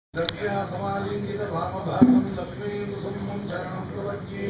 दक्षिणासमालिङ्गितवामभागं लक्ष्मीन्दुसुम्मं शरणं प्रपद्ये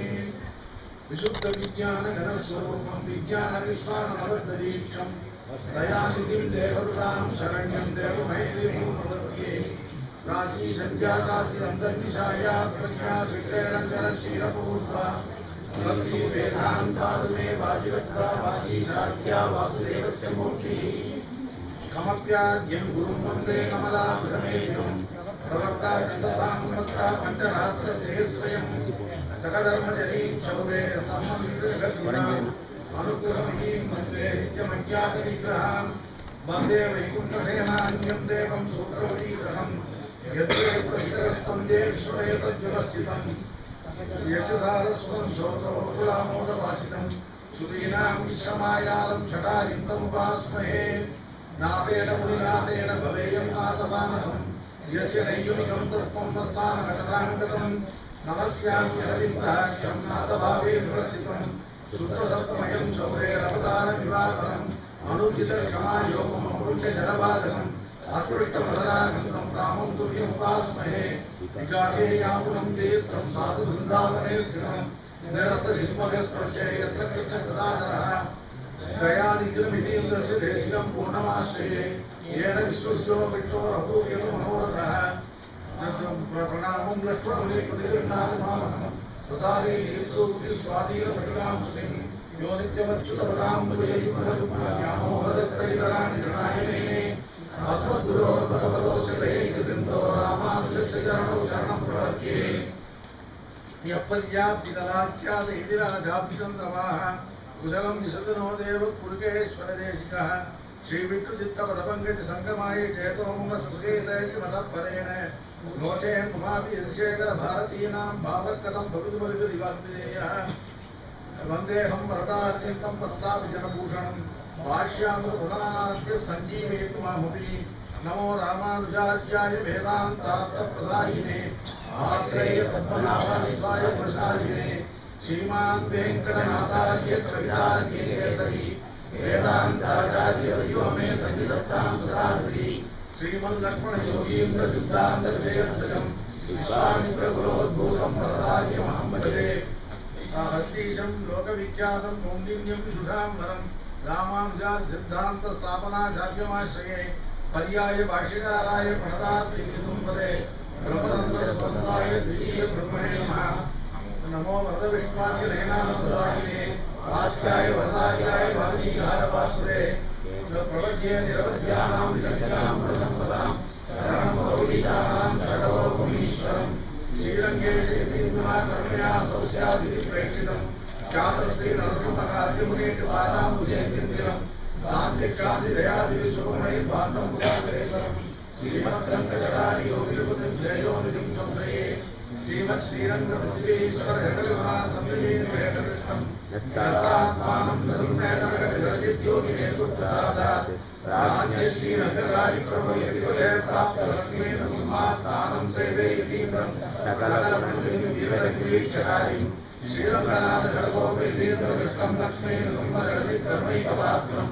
विशुद्धविज्ञानघनस्वरूपं विज्ञानविस्तारणमबद्धदीक्षं दयानिधिं देववृतां शरण्यं देवमैत्रीं प्रपद्ये प्राचीसञ्जातासि अन्तर्निशाया प्रज्ञा शिष्टेरञ्जनशीरपूर्वा भक्ति वेदान्तादुमे वाचिवत्ता वागीशाख्या वासुदेवस्य मूर्तिः कमप्याद्यं गुरुं वन्दे कमलाभृतमेधिकं प्रवक्ता चन्दसां वक्ता पञ्चरात्रसेस्वयं सकधर्मजरीं शौरे सम्मन्त्रिगतिनाम् अनुग्रहमयीं वन्दे नित्यमज्ञातनिग्रहां वन्दे वैकुण्ठसेनान्यं देवं सूत्रवती सहं यद्वे प्रसितस्पन्दे विश्वयतज्जुलस्थितं यशधारस्वं शोतो कुलामोदवासितं सुदीनां विश्रमायालं षडारिन्दमुपास्महे नादेन मुनिनादेन भवेयं नाथमानहं यस्य नैयुनिकं तत्त्वं मस्तानगताङ्गतं नमस्यामि अरविन्दाख्यं नाथभावे प्रस्थितं शुद्धसत्त्वमयं शौरेरवदानविवाकरम् अनुचितक्षमायोगम् अमूल्यजलबाधकम् अस्पृष्टमदरागन्धं रामं तुल्यमुपास्महे विगाहे यामुनं तीर्थं साधु वृन्दावने स्थितं निरस्तनिर्मलस्पर्शे यत्र कृष्णकृदाधरः दयानिखिलमितीन्द्रस्य देशिकं पूर्णमाश्रये येन विश्वस्यो विष्णोरपूर्यतु मनोरथः प्रणामं लक्ष्मणमुनिप्रतिगृह्णादिमामहं प्रसादे नीत्सूक्ति स्वाधीनपतिकां श्रुतिं यो नित्यमच्युतपदां भुजयुग्मरुग्मोहदस्तैतराणि जनायने अस्मद्गुरोः भगवतोऽस्य दैकसिन्धो रामानुजस्य चरणौ शरणं प्रपद्ये यपर्याप्तिकलाख्यात इति राजाभ्यन्तरमाः कुशलं विशदनो देव कुरुकेश्वरदेशिकः श्रीविष्णुचित्तपदपङ्कज सङ्गमाय चेतो मम सुखेतैति मदपरेण नो चेन् ममापि यशेखर भारतीनां भावकथं भवितुमविदिवाग्नेयः वन्देऽहं वरदार्यन्तं पश्चापि जनभूषणं भाष्यामृतपदनाद्य सञ्जीवयतु मामपि नमो रामानुजार्याय वेदान्तार्थप्रदायिने आत्रेय पद्मनाभाय प्रसारिणे श्रीमान् वेङ्कटनाथार्य कवितार्य केसरी वेदान्ताचार्यवर्यो मे सन्निधत्तां सदाहृति श्रीमल्लक्ष्मण योगीन्द्र सिद्धान्त विजयन्तकं विश्वामित्रकुलोद्भूतं वरदार्यमहं भजे हस्तीशं लोकविख्यातं कौण्डिन्यं विदुषां वरं रामानुजात् सिद्धान्तस्थापनाचार्यमाश्रये पर्याय भाष्यकाराय प्रणदार्थिं पदे ब्रह्मतन्त्रस्वन्दाय द्वितीय ब्रह्मणे नमः नमो वरदविष्णवाय नयनानन्ददायिने हास्याय वरदार्याय वाल्मीकिहारवासुदे प्रपद्ये निरवध्यानां विशक्यां प्रसम्पदां शरणं गौरीकानां षडवपुनीश्वरम् श्रीरङ्गे चेतीन्द्रमा करुणया सौस्यादिति प्रेक्षितम् ख्यातश्री नरसिंहकार्यमुनेटिपादाम्बुजेन्द्रम् गान्धिक्षादिदयादिविशुभमयिर्भान्तं पुराकरेश्वरम् श्रीमद्रङ्गजटारि योगिपतिं जयोनिधिं संश्रये श्रीमत् श्रीरङ्गपृथ्वीश्वर जटविमा संविलीन वेदकृष्णम् यस्तात्मानं नरुन्नयनगजरजिद्योगिने सुप्रसादात् राज्ञ श्रीरङ्गकार्यक्रमो यतिपदे प्राप्तलक्ष्मीन सिंहास्थानं सेवे यतीन्द्रं सकलमण्डलिं वीररङ्गीक्षकारिं श्रीरङ्गनाथ जडगोपीदीर्घदृष्टं लक्ष्मीन सिंहजडविक्रमैकपात्रम्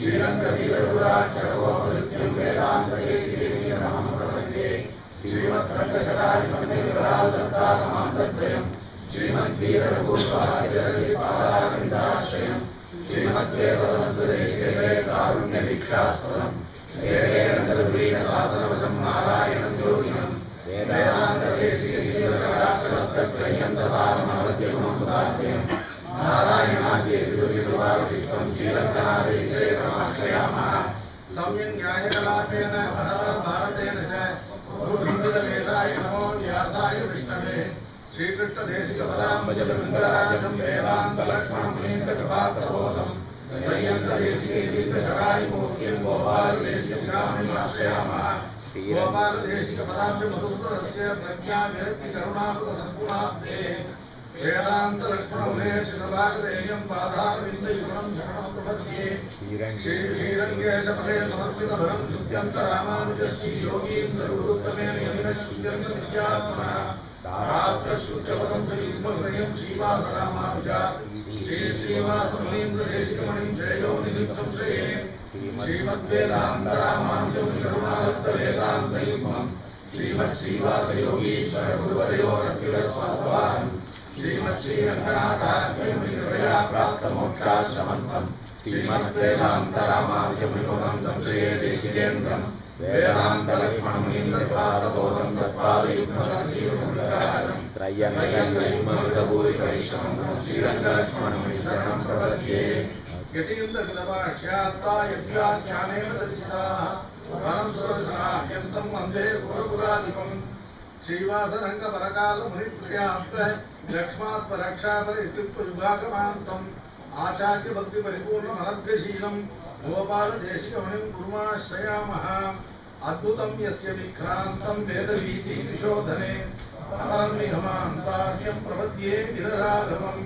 श्रीरङ्गवीरपुराक्षरगोपनित्यं वेदान्तये श्रीवीरमहं प्रपद्ये श्रीमद्रङ्गशटारि सन्निधरालङ्कारमान्तद्वयम् श्रीमद्वीररघुपादाश्रयम् श्रीमद्वेदवंशदेशे कारुण्यभिक्षास्पदम् सेवे रङ्गधुरीणशासनवशं नारायणं योगिनम् वेदान्तदेशीयन्तसारमवद्यगुणं दार्ढ्यम् नारायणाद्ये विदुर्विदुर्वारुषित्वं श्रीरङ्गनादेशे रमाश्रयामः सम्यङ् न्यायकलापेन भारतेन च भूभिन्दितवेदाय नमो व्यासाय विष्णवे श्रीकृष्णदेशिकपदाम्बजगङ्गराजं वेदान्तलक्ष्मणं वेङ्कटपात्रबोधम् त्रय्यन्तदेशिकेतीर्थशरायिमूर्तिं गोपालदेशिकामणिमाश्रयामः गोपालदेशिकपदाब्जमधुपुरस्य प्रज्ञा विरक्ति करुणाकृतसद्गुणाब्धेः वेदान्तलक्ष्मणमुनेशितभागदेयं पादारविन्दयुगुणं शरणं प्रपद्ये श्रीरङ्गेशपदे समर्पितभरं शुद्ध्यन्तरामानुजश्री योगीन्द्रगुरुत्तमेन यमिनः शुद्ध्यन्तविद्यात्मनः रात्रश्रुत्यपदं श्रीयुग्महृदयं श्रीवासरामानुजात् श्री श्रीवासमुनीन्द्रदेशिकमणिं जयो निधिं संश्रये श्रीमद्वेदान्तरामानुजमुनिकरुणादत्तवेदान्तयुग्मम् श्रीमच्छ्रीवासयोगीश्वर गुरुवरयोरखिलस्वाद्वारम् श्रीमच्छ्रीरङ्गनाथाख्यमुनिकृपया प्राप्तमोक्षाश्रमन्तम् श्रीमद्वेदान्तरामार्यमुनिगुणम् संश्रये देशिकेन्द्रम् वेदान्तलक्ष्मणमुनीन्द्रपादबोधम् तत्पादयुग्मसंशीलमुनिकारम् त्रय्यन्तयुग्मविदभूरिपरिश्रमम् श्रीरङ्गलक्ष्मणमुनिशरणम् प्रपद्ये यतीन्द्रकृतभाष्या यज्ञानेन दर्शिताः वनं सुरसनाह्यन्तं वन्दे गुरुकुलाधिपम् श्रीवासरङ्गपरकालमुनित्रयान्त लक्ष्मात्मरक्षापरित्युत्वविभागमान्तम् आचार्यभक्तिपरिपूर्णमनर्गशीलम् गोपालदेशिकमणिं कुर्माश्रयामः अद्भुतं यस्य विक्रान्तं वेदवीति विशोधने अपरं निगमान्तार्यं प्रपद्ये विरराघवम्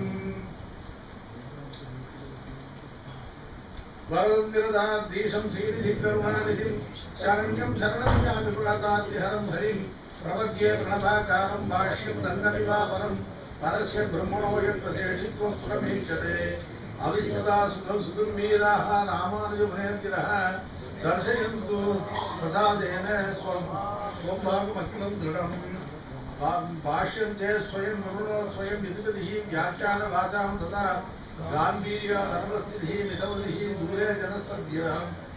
वरदन्दिरदाद्रीशं श्रीनिधिं करुणानिधिं शरण्यं शरणं यामि प्रणताद्यहरं हरिं प्रपद्ये प्रणताकारं भाष्यं रङ्गनिवापरं परस्य ब्रह्मणो यत्प्रशेषित्वं प्रमीक्षते अविस्मृता सुखं सुदुर्मीराः रामानुजमुनेर्गिरः दर्शयन्तु प्रसादेन स्वं स्वभागमखिलं दृढम् भाष्यं चेत् स्वयं विवृणो स्वयं विदिततिः व्याख्यानभाषां तथा गाम्भीर्या धर्मस्थितिः मितवलिः दूरे जनस्तद्य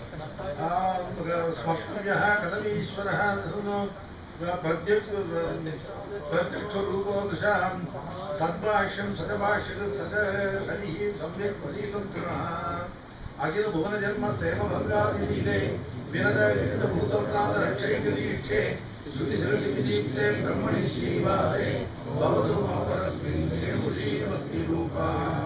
स्मक्तव्यः कथमीश्वरः प्रत्यक्ष प्रत्यक्षरूपो दृशां तद्भाष्यं सचभाष्यं सच हरिः सम्यक् प्रसीदं कुर्मः अखिल भुवनजन्मस्तेव भङ्गादिलीले विनद विविधभूतप्राणरक्षैकदीक्षे श्रुतिशिरसिविदीप्ते ब्रह्मणि श्रीवासे भवतु मम परस्मिन् श्रीमुषी भक्तिरूपा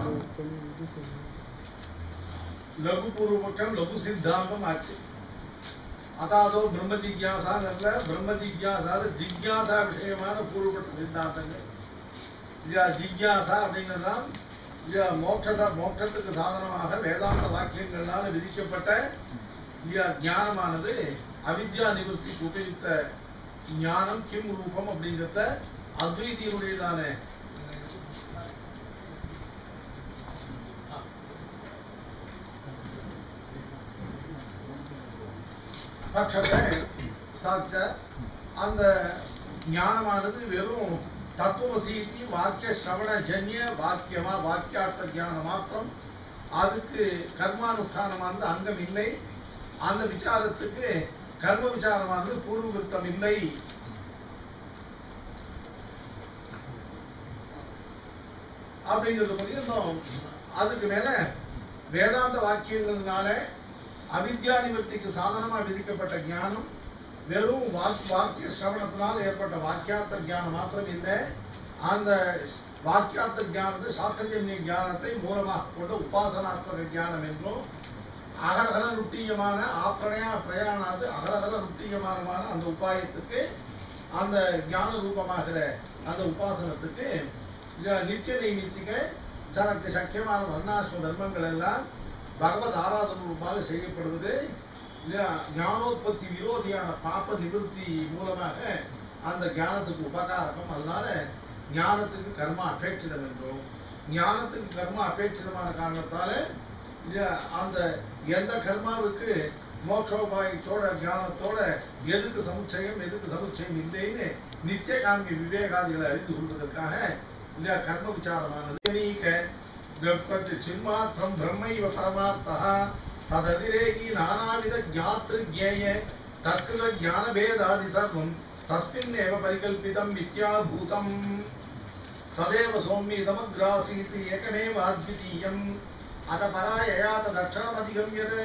लघु पूर्वपक्षम लघु सिद्धांतम आச்சு அதாவது பிரம்ம ஜிக்யாசாங்கள்ல பிரம்ம ஜிக்யாசால ஜிக்யாசா விஷயமான பூர்வப்பட்ட சித்தாந்தங்கள் இல்லையா ஜிக்யாசா அப்படிங்கிறதுதான் இல்லையா மோட்ச மோட்சத்துக்கு சாதனமாக வேதாந்த வாக்கியங்களால் விதிக்கப்பட்ட இல்லையா ஞானமானது அவித்யா நிவர்த்திக்கு உபயுக்த ஞானம் கிம் ரூபம் அப்படிங்கிறத அத்வைத்தியினுடையதான பட்சத்தை சாதிச்ச அந்த ஞானமானது வெறும் தத்துவசீதி வாக்கிய சிரவண ஜன்ய வாக்கியமா வாக்கியார்த்த ஞானம் மாத்திரம் அதுக்கு கர்மானுஷ்டானமானது அங்கம் இல்லை அந்த விசாரத்துக்கு கர்ம விசாரமானது பூர்வகிருத்தம் இல்லை அப்படிங்கிறது பற்றியும் அதுக்கு மேல வேதாந்த வாக்கியங்கள்னால அவித்யா நிவர்த்திக்கு சாதனமா விதிக்கப்பட்ட ஞானம் வெறும் வாக் வாக்கிய சிரவணத்தினால் ஏற்பட்ட வாக்கியார்த்த ஞானம் மாத்திரம் இல்லை அந்த வாக்கியார்த்த ஞானத்தை சாஸ்திரஜன்ய ஞானத்தை மூலமாக கொண்ட உபாசனாத்மக ஞானம் என்றும் அகரகர ருட்டீயமான ஆப்ரணயா பிரயாணாது அகரகர ருட்டீயமானமான அந்த உபாயத்துக்கு அந்த ஞான ரூபமாகிற அந்த உபாசனத்துக்கு நித்திய நைமித்திக தனக்கு சக்கியமான வர்ணாசிரம தர்மங்கள் எல்லாம் பகவத் ஆராதன ரூபாக செய்யப்படுவது ஞானோத்பத்தி விரோதியான பாப்ப நிவர்த்தி மூலமாக அந்த ஞானத்துக்கு உபகாரகம் அதனால ஞானத்துக்கு கர்மா அபேட்சிதம் என்றும் ஞானத்துக்கு கர்மா அபேட்சிதமான காரணத்தால அந்த எந்த கர்மாவுக்கு மோட்சோபாயத்தோட ஞானத்தோட எதுக்கு சமுச்சயம் எதுக்கு சமுச்சயம் இல்லைன்னு நித்திய காமிய விவேகாதிகளை அறிந்து கொள்வதற்காக இல்லையா கர்ம விசாரமானது சின்மாத்திரம் பிரம்மைவ பரமார்த்தா தததிரேகி நானாவித ஜாத்திரு ஜேய தற்கிருத ஞானபேதாதி சர்வம் தஸ்மின்னேவ பரிகல்பிதம் மித்யாபூதம் சதேவ சௌமியதமக்ராசீத் ஏகமேவ அத்விதீயம் அத பராயயா ததக்ஷரமதிகம்யதே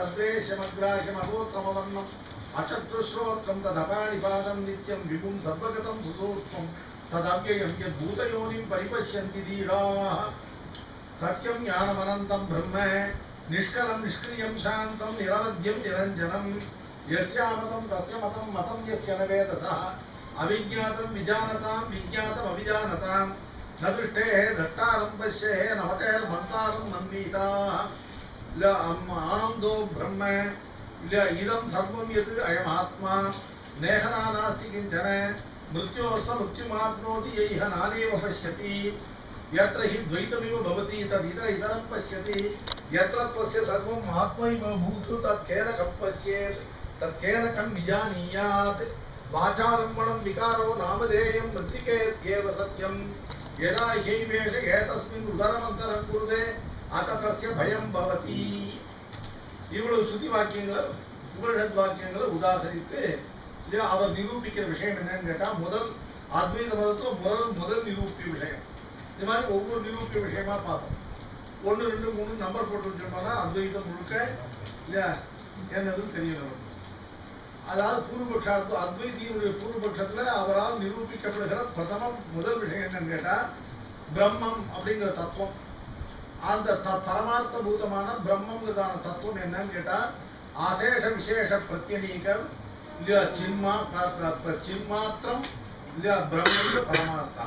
யத்ததத்வேஷமக்ராஹ்யமகோத்ரமவர்ணம் அச்சற்றுஸ்ரோத்ரம் ததபாணிபாதம் நித்யம் விபும் சர்வகதம் சுசூக்ஷ்மம் ததவ்யயம் யத்பூதயோனிம் பரிபஷ்யந்தி தீராः சத்யம் ஞானமனந்தம் பிரம்ம நிஷ்கலம் நிஷ்கிரியம் சாந்தம் நிரவத்யம் நிரஞ்சனம் यस्यामतं तस्य मतं मतं यस्य न वेदसः अविज्ञातं विजानतां विज्ञातम् अविजानतां न दृष्टेः द्रष्टारं पश्येः नवतेर्मन्तारं मन्वीताः ल अम् आनन्दो ब्रह्म ल इदं सर्वं यत् अयमात्मा नेहना नास्ति किञ्चन मृत्योः स मृत्युमाप्नोति यैह नानेव पश्यति यत्र हि द्वैतमिव भवति तदितर इतरं पश्यति यत्र त्वस्य सर्वम् आत्मैव भूतु तत्केन कं पश्येत् तत्केन कं विजानीयात् வாச்சாரம்பணம் விகாரோ நாமதேயம் மிருத்திகேத்யேவ சத்யம் யதா ஹைவேஷ ஏதஸ்மின் உதரமந்தரம் குருதே அத தஸ்ய பயம் பவதி இவ்வளவு சுத்தி வாக்கியங்களை உபனிஷத் வாக்கியங்களை உதாகரித்து இது அவர் நிரூபிக்கிற விஷயம் என்னன்னு கேட்டா முதல் அத்வைத மதத்துல முதல் முதல் நிரூபிய விஷயம் இது மாதிரி ஒவ்வொரு நிரூபிய விஷயமா பார்ப்போம் ஒன்று ரெண்டு மூணு நம்பர் போட்டு வச்சிருந்தோம்னா அத்வைதம் முழுக்க இல்லையா என்னதுன்னு தெரியும் நமக்கு அதாவது பூர்வபக்ஷ அத்வைதியுடைய பூர்வபக்ஷத்துல அவரால் நிரூபிக்கப்படுகிற பிரதம முதல் விஷயம் என்னன்னு கேட்டா பிரம்மம் அப்படிங்கிற தத்துவம் அந்த த பரமார்த்த பூதமான பிரம்மங்கிறதான தத்துவம் என்னன்னு கேட்டா அசேஷ விசேஷ பிரத்யநீகம் இல்லையா சின்மா ப- ப- ப- சின்மாத்திரம் இல்லையா பிரம்மங்க பரமார்த்தா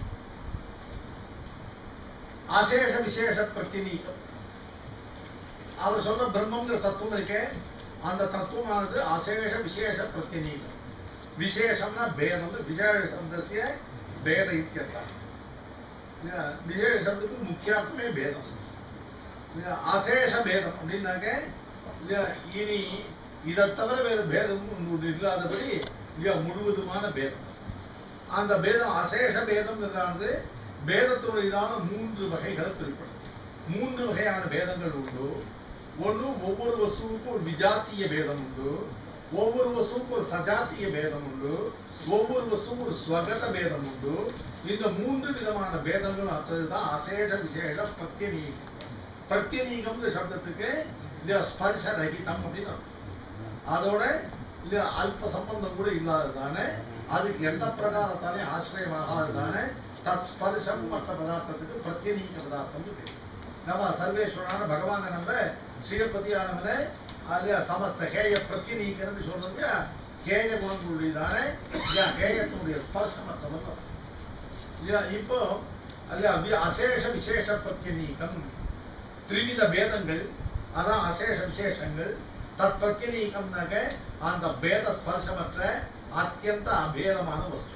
அசேஷ விசேஷ பிரத்யநீகம் அவர் சொல்ற பிரம்மங்கிற தத்துவம் இருக்கே அந்த தத்துவமானது அசேஷ விசேஷ பிரத்யநீகம் விசேஷம்னா பேதம் விசேஷ சப்தசிய பேத இத்தியர்த்தம் இல்லையா? விசேஷ சப்தத்துக்கு முக்கியார்த்தமே பேதம் இல்லையா? அசேஷ பேதம் அப்படின்னாக்க இல்லையா இனி இதை தவிர வேறு பேதம் ஒன்று இல்லாதபடி இல்லையா முழுவதுமான பேதம் அந்த பேதம் அசேஷ பேதம்ங்கிறதானது பேதத்துடையதான மூன்று வகைகளை குறிப்பிடும் மூன்று வகையான பேதங்கள் உண்டு ஒண்ணு ஒவ்வொரு வஸ்துவுக்கும் ஒரு விஜாத்திய பேதம் உண்டு ஒவ்வொரு வஸ்துவுக்கும் ஒரு சஜாத்திய பேதம் உண்டு ஒவ்வொரு வஸ்துவும் ஒரு ஸ்வகத பேதம் உண்டு இந்த மூன்று விதமான பேதங்கள் அற்றதுதான் அசேஷ விசேஷ பிரத்யநீகம் பிரத்யநீகம்ங்கிற சப்தத்துக்கு இந்த ஸ்பர்ஷ ரகிதம் அப்படின்னு அர்த்தம். அதோட இல்ல அல்ப சம்பந்தம் கூட இல்லாததானே அதுக்கு எந்த பிரகாரத்தாலே ஆசிரியமாகாததானே தத் ஸ்பர்ஷம் மற்ற பதார்த்தத்துக்கு பிரத்யநீக பதார்த்தம் பேர் நம்ம சர்வேஸ்வரனான பகவானை நம்ம ஸ்ரீபதியானவனை அதுல சமஸ்த கேய பிரத்யநீகன்னு சொல்றோம் கேய குணங்களுடையதானே இல்லையா கேயத்தினுடைய ஸ்பர்ஷம் மற்றவன் இல்லையா இப்போ அல்ல வி- அசேஷ விசேஷ பிரத்யநீகம் த்ரிவித பேதங்கள் அதான் அசேஷ விசேஷங்கள் தத் பிரத்யநீகம்னாக்க அந்த பேத ஸ்பர்சமற்ற அத்தியந்த அபேதமான வஸ்து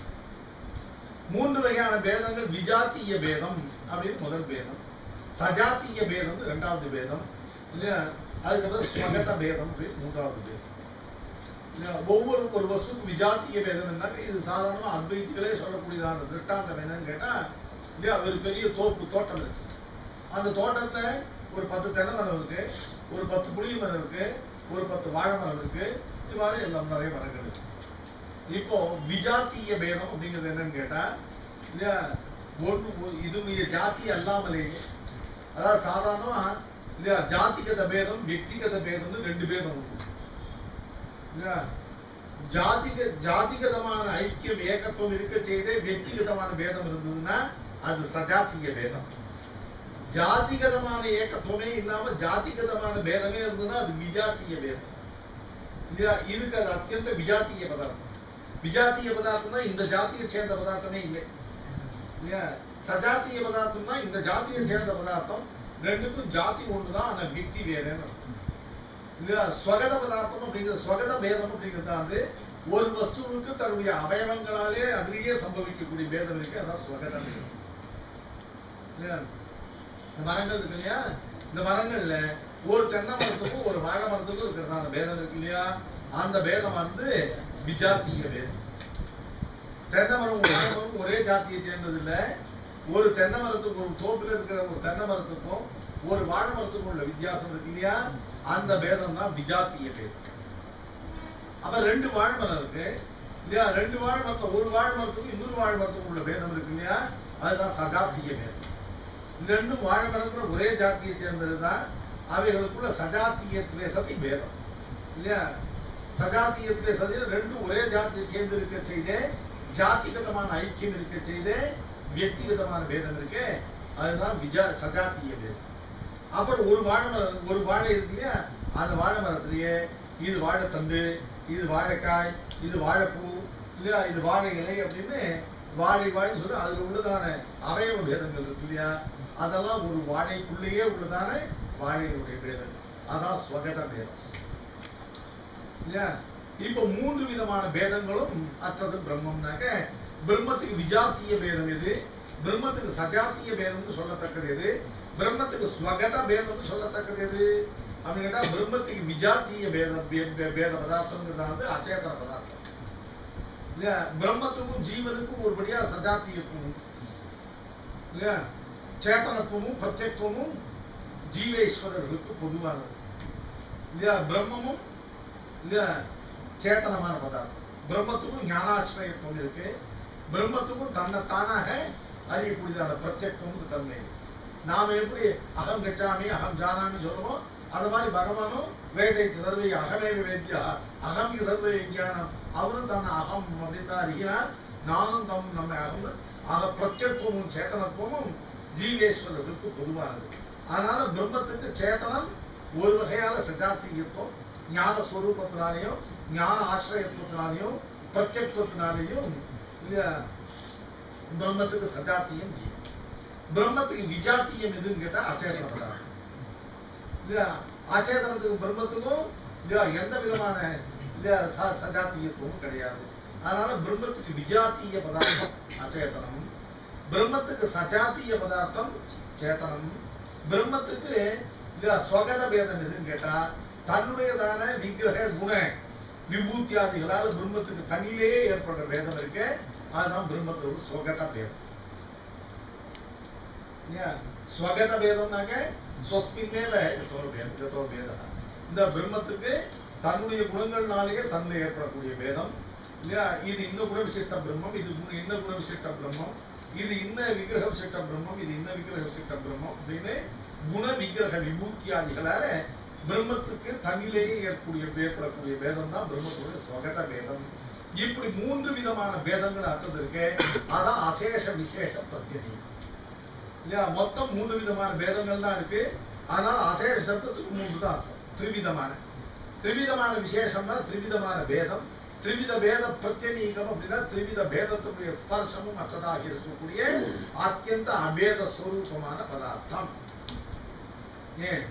மூன்று வகையான பேதங்கள் விஜாத்திய பேதம் அப்படின்னு முதல் பேதம் சஜாத்திய பேதம் இரண்டாவது பேதம் இல்லையா அதுக்கப்புறம் ஸ்வகத பேதம் அப்படின்னு மூன்றாவது பேதம் இல்லையா? ஒவ்வொரு ஒரு வஸ்துக்கு விஜாத்திய பேதம் என்னங்க இது சாதாரணமா அத்வைதிகளே சொல்லக்கூடியதான திருஷ்டாந்தம் என்னன்னு கேட்டா இல்லையா ஒரு பெரிய தோப்பு தோட்டம் இருக்கு அந்த தோட்டத்துல ஒரு பத்து தென்னை மரம் இருக்கு ஒரு பத்து புளிய மரம் இருக்கு ஒரு பத்து வாழை மரம் இருக்கு இது மாதிரி எல்லாம் நிறைய மரங்கள் இருக்கு இப்போ விஜாத்திய பேதம் அப்படிங்கிறது என்னன்னு கேட்டா இல்லையா ஒன்று ஒ- இது ஜாதி அல்லாமலேயே அதாவது சாதாரணமா இல்லையா ஜாதிகத பேதம் வெக்திகத பேதம்னு ரெண்டு பேதம் உண்டு இல்லையா ஜாதிக ஜாதிகதமான ஐக்கியம் ஏகத்துவம் இருக்க செய்தே வெக்திகதமான பேதம் இருந்ததுன்னா அது சஜாத்திய பேதம் ஜாதிகதமான ஏகத்துவமே இல்லாம ஜாதிகதமான பேதமே இருந்ததுன்னா அது விஜாத்திய பேதம் இல்லையா இதுக்கு அது அத்தியந்த விஜாத்திய பதார்த்தம் விஜாத்திய பதார்த்தம்னா இந்த ஜாதியை சேர்ந்த பதார்த்தமே இல்லை இல்லையா சஜாத்திய பதார்த்தம்னா இந்த ஜாதியை சேர்ந்த பதார்த்தம் ரெண்டுக்கும் ஜாதி ஒண்ணுதான் ஆனா விக்தி வேறேன்னு அர்த்தம். இல்லையா ஸ்வகத பதார்த்தம் அப்படிங்கிற ஸ்வகத பேதம் அப்படிங்கிறது வந்து ஒரு வஸ்துவுக்கு தன்னுடைய அவயவங்களாலே அதிலேயே சம்பவிக்கக்கூடிய பேதம் இருக்கு அதான் ஸ்வகத பேதம் இல்லையா இந்த மரங்கள் இருக்கு இல்லையா இந்த மரங்கள்ல ஒரு தென்னை மரத்துக்கும் ஒரு வாழை மரத்துக்கும் இருக்கிறதான பேதம் இருக்கு இல்லையா அந்த பேதம் வந்து விஜாத்திய பேதம் தென்னை மரம் ஒரே மரம் ஒரே ஜாத்தியை சேர்ந்தது இல்ல ஒரு தென்னை மரத்துக்கு ஒரு தோப்புல இருக்கிற ஒரு தென்னை மரத்துக்கும் ஒரு வாழை மரத்துக்கும் உள்ள வித்தியாசம் இருக்கு இல்லையா அந்த பேதம் தான் விஜாத்திய பேதம் அப்ப ரெண்டு வாழை மரம் இருக்கு இல்லையா ரெண்டு வாழை மரத்துல ஒரு வாழை மரத்துக்கும் இன்னொரு வாழை மரத்துக்கும் உள்ள பேதம் இருக்கு இல்லையா அதுதான் சஜாத்திய பேதம் இந்த ரெண்டும் வாழை மரங்கிற ஒரே ஜாத்தியை சேர்ந்ததுதான் அவைகளுக்குள்ள சஜாத்தியத்துவே சதி பேதம் இல்லையா சஜாத்தியத்துவே சதி ரெண்டும் ஒரே ஜாத்தியை சேர்ந்து இருக்க செய்தே ஜாதிகதமான ஐக்கியம் இருக்க செய்தே வியக்திகதமான பேதம் இருக்கே அதுதான் விஜா சஜாத்திய பேதம் அப்புறம் ஒரு வாழை மரம் ஒரு வாழை இருக்கு இல்லையா அந்த வாழை மரத்திலேயே இது வாழைத்தண்டு இது வாழைக்காய் இது வாழைப்பூ இல்லையா இது வாழை இலை அப்படின்னு வாழை வாழைன்னு சொல்லி அதுல உள்ளதான அவயவ பேதங்கள் இருக்கு இல்லையா அதெல்லாம் ஒரு வாழைக்குள்ளேயே உள்ளதான வாழைகளுடைய பேதம் அதான் ஸ்வகத பேதம் இல்லையா இப்ப மூன்று விதமான பேதங்களும் அற்றது பிரம்மம்னாக்க பிரம்மத்துக்கு விஜாத்திய பேதம் எது பிரம்மத்துக்கு சஜாத்திய பேதம்னு சொல்லத்தக்கது எது பிரம்மத்துக்கு ஸ்வகத பேதம்னு சொல்லத்தக்கது எது அப்படின்னு கேட்டா பிரம்மத்துக்கு விஜாத்திய பேதம் பே- பே- பேத பதார்த்தம்ங்கிறது வந்து அச்சேதன பதார்த்தம் இல்லையா பிரம்மத்துக்கும் ஜீவனுக்கும் ஒருபடியா சஜாத்தியத்துவம் உண்டு. இல்லையா சேத்தனத்துவமும் பிரத்யத்துவமும் ஜீவேஸ்வரர்களுக்கு பொதுவானது இல்லையா பிரம்மமும் இல்லையா சேத்தனமான பதார்த்தம் பிரம்மத்துக்கும் ஞானாசிரயத்துவம் இருக்கு பிரம்மத்துக்கும் தன்னை தானாக அறியக்கூடியதான பிரத்யத்துவம் தன்மை இருக்கு. நாம எப்படி அகம் கச்சாமி அகம் ஜானாமி சொல்லுவோம் அது மாதிரி பகவானும் வேதை சர்வை அகமேவ வேத்யா அகம் சர்வ விஞ்ஞானம் அவரும் தன்னை அகம் அப்படின்னு தான் அறிகிறார் நானும் தம் நம்ம அகம் ஆக பிரத்யத்துவமும் சேத்தனத்துவமும் ஜீவேஸ்வரர்களுக்கு பொதுவானது அதனால பிரம்மத்துக்கு சேத்தனம் ஒரு வகையான சஜாத்தியத்துவம் ஞான ஸ்வரூபத்தினாலையும் ஞான ஆசிரியத்துவத்தினாலையும் பிரத்யத்துவத்தினாலையும் இல்லையா பிரம்மத்துக்கு சஜாத்தியம் ஜீவன் பிரம்மத்துக்கு விஜாத்தியம் எதுன்னு கேட்டா அச்சேதன பதார்த்தம் இல்லையா அச்சேதனத்துக்கு பிரம்மத்துக்கும் இல்லையா எந்த விதமான இல்லையா ச- சஜாத்தியத்துவமும் கிடையாது அதனால பிரம்மத்துக்கு விஜாத்திய பதார்த்தம் அச்சேதனம் பிரம்மத்துக்கு சஜாத்திய பதார்த்தம் சேத்தனம் பிரம்மத்துக்கு இல்லையா ஸ்வகத பேதம் எதுன்னு கேட்டா தன்னுடையதான விக்கிரக குண விபூத்தியாதிகளால் பிரம்மத்துக்கு தனியிலேயே ஏற்படுற பேதம் இருக்கு அதுதான் பிரம்மத்தோட ஸ்வகத பேதம் இல்லையா ஸ்வகத பேதம்னாக்க ஸ்வஸ்மின்னேவ யதோ பேதம் யதோ பேதம் இந்த பிரம்மத்துக்கு தன்னுடைய குணங்கள்னாலேயே தன்னில் ஏற்படக்கூடிய பேதம் இல்லையா இது இந்த குண விசிஷ்ட பிரம்மம் இது குண- இன்ன குண விசிஷ்ட பிரம்மம் இது இன்ன விக்கிரக விசிஷ்ட பிரம்மம் இது இன்ன விக்கிரக விசிஷ்ட பிரம்மம் அப்படின்னு குண விக்கிரக விபூத்தியாதிகளால பிரம்மத்துக்கு தன்னிலேயே ஏற்பக்கூடிய ஏற்படக்கூடிய பேதம் தான் பிரம்மத்துடைய ஸ்வகத பேதம் இப்படி மூன்று விதமான பேதங்கள் அர்த்தம் இருக்கு அதான் அசேஷ விசேஷ பிரத்யனி இல்லையா மொத்தம் மூன்று விதமான பேதங்கள் தான் இருக்கு அதனால அசேஷ சப்தத்துக்கு மூன்று தான் அர்த்தம் திரிவிதமான திரிவிதமான விசேஷம்னா திரிவிதமான பேதம் திரிவித பேத பிரத்யநீகம் அப்படின்னா திரிவித பேதத்துடைய ஸ்பர்சமும் மற்றதாக இருக்கக்கூடிய அத்தியந்த அபேத ஸ்வரூபமான பதார்த்தம் ஏன்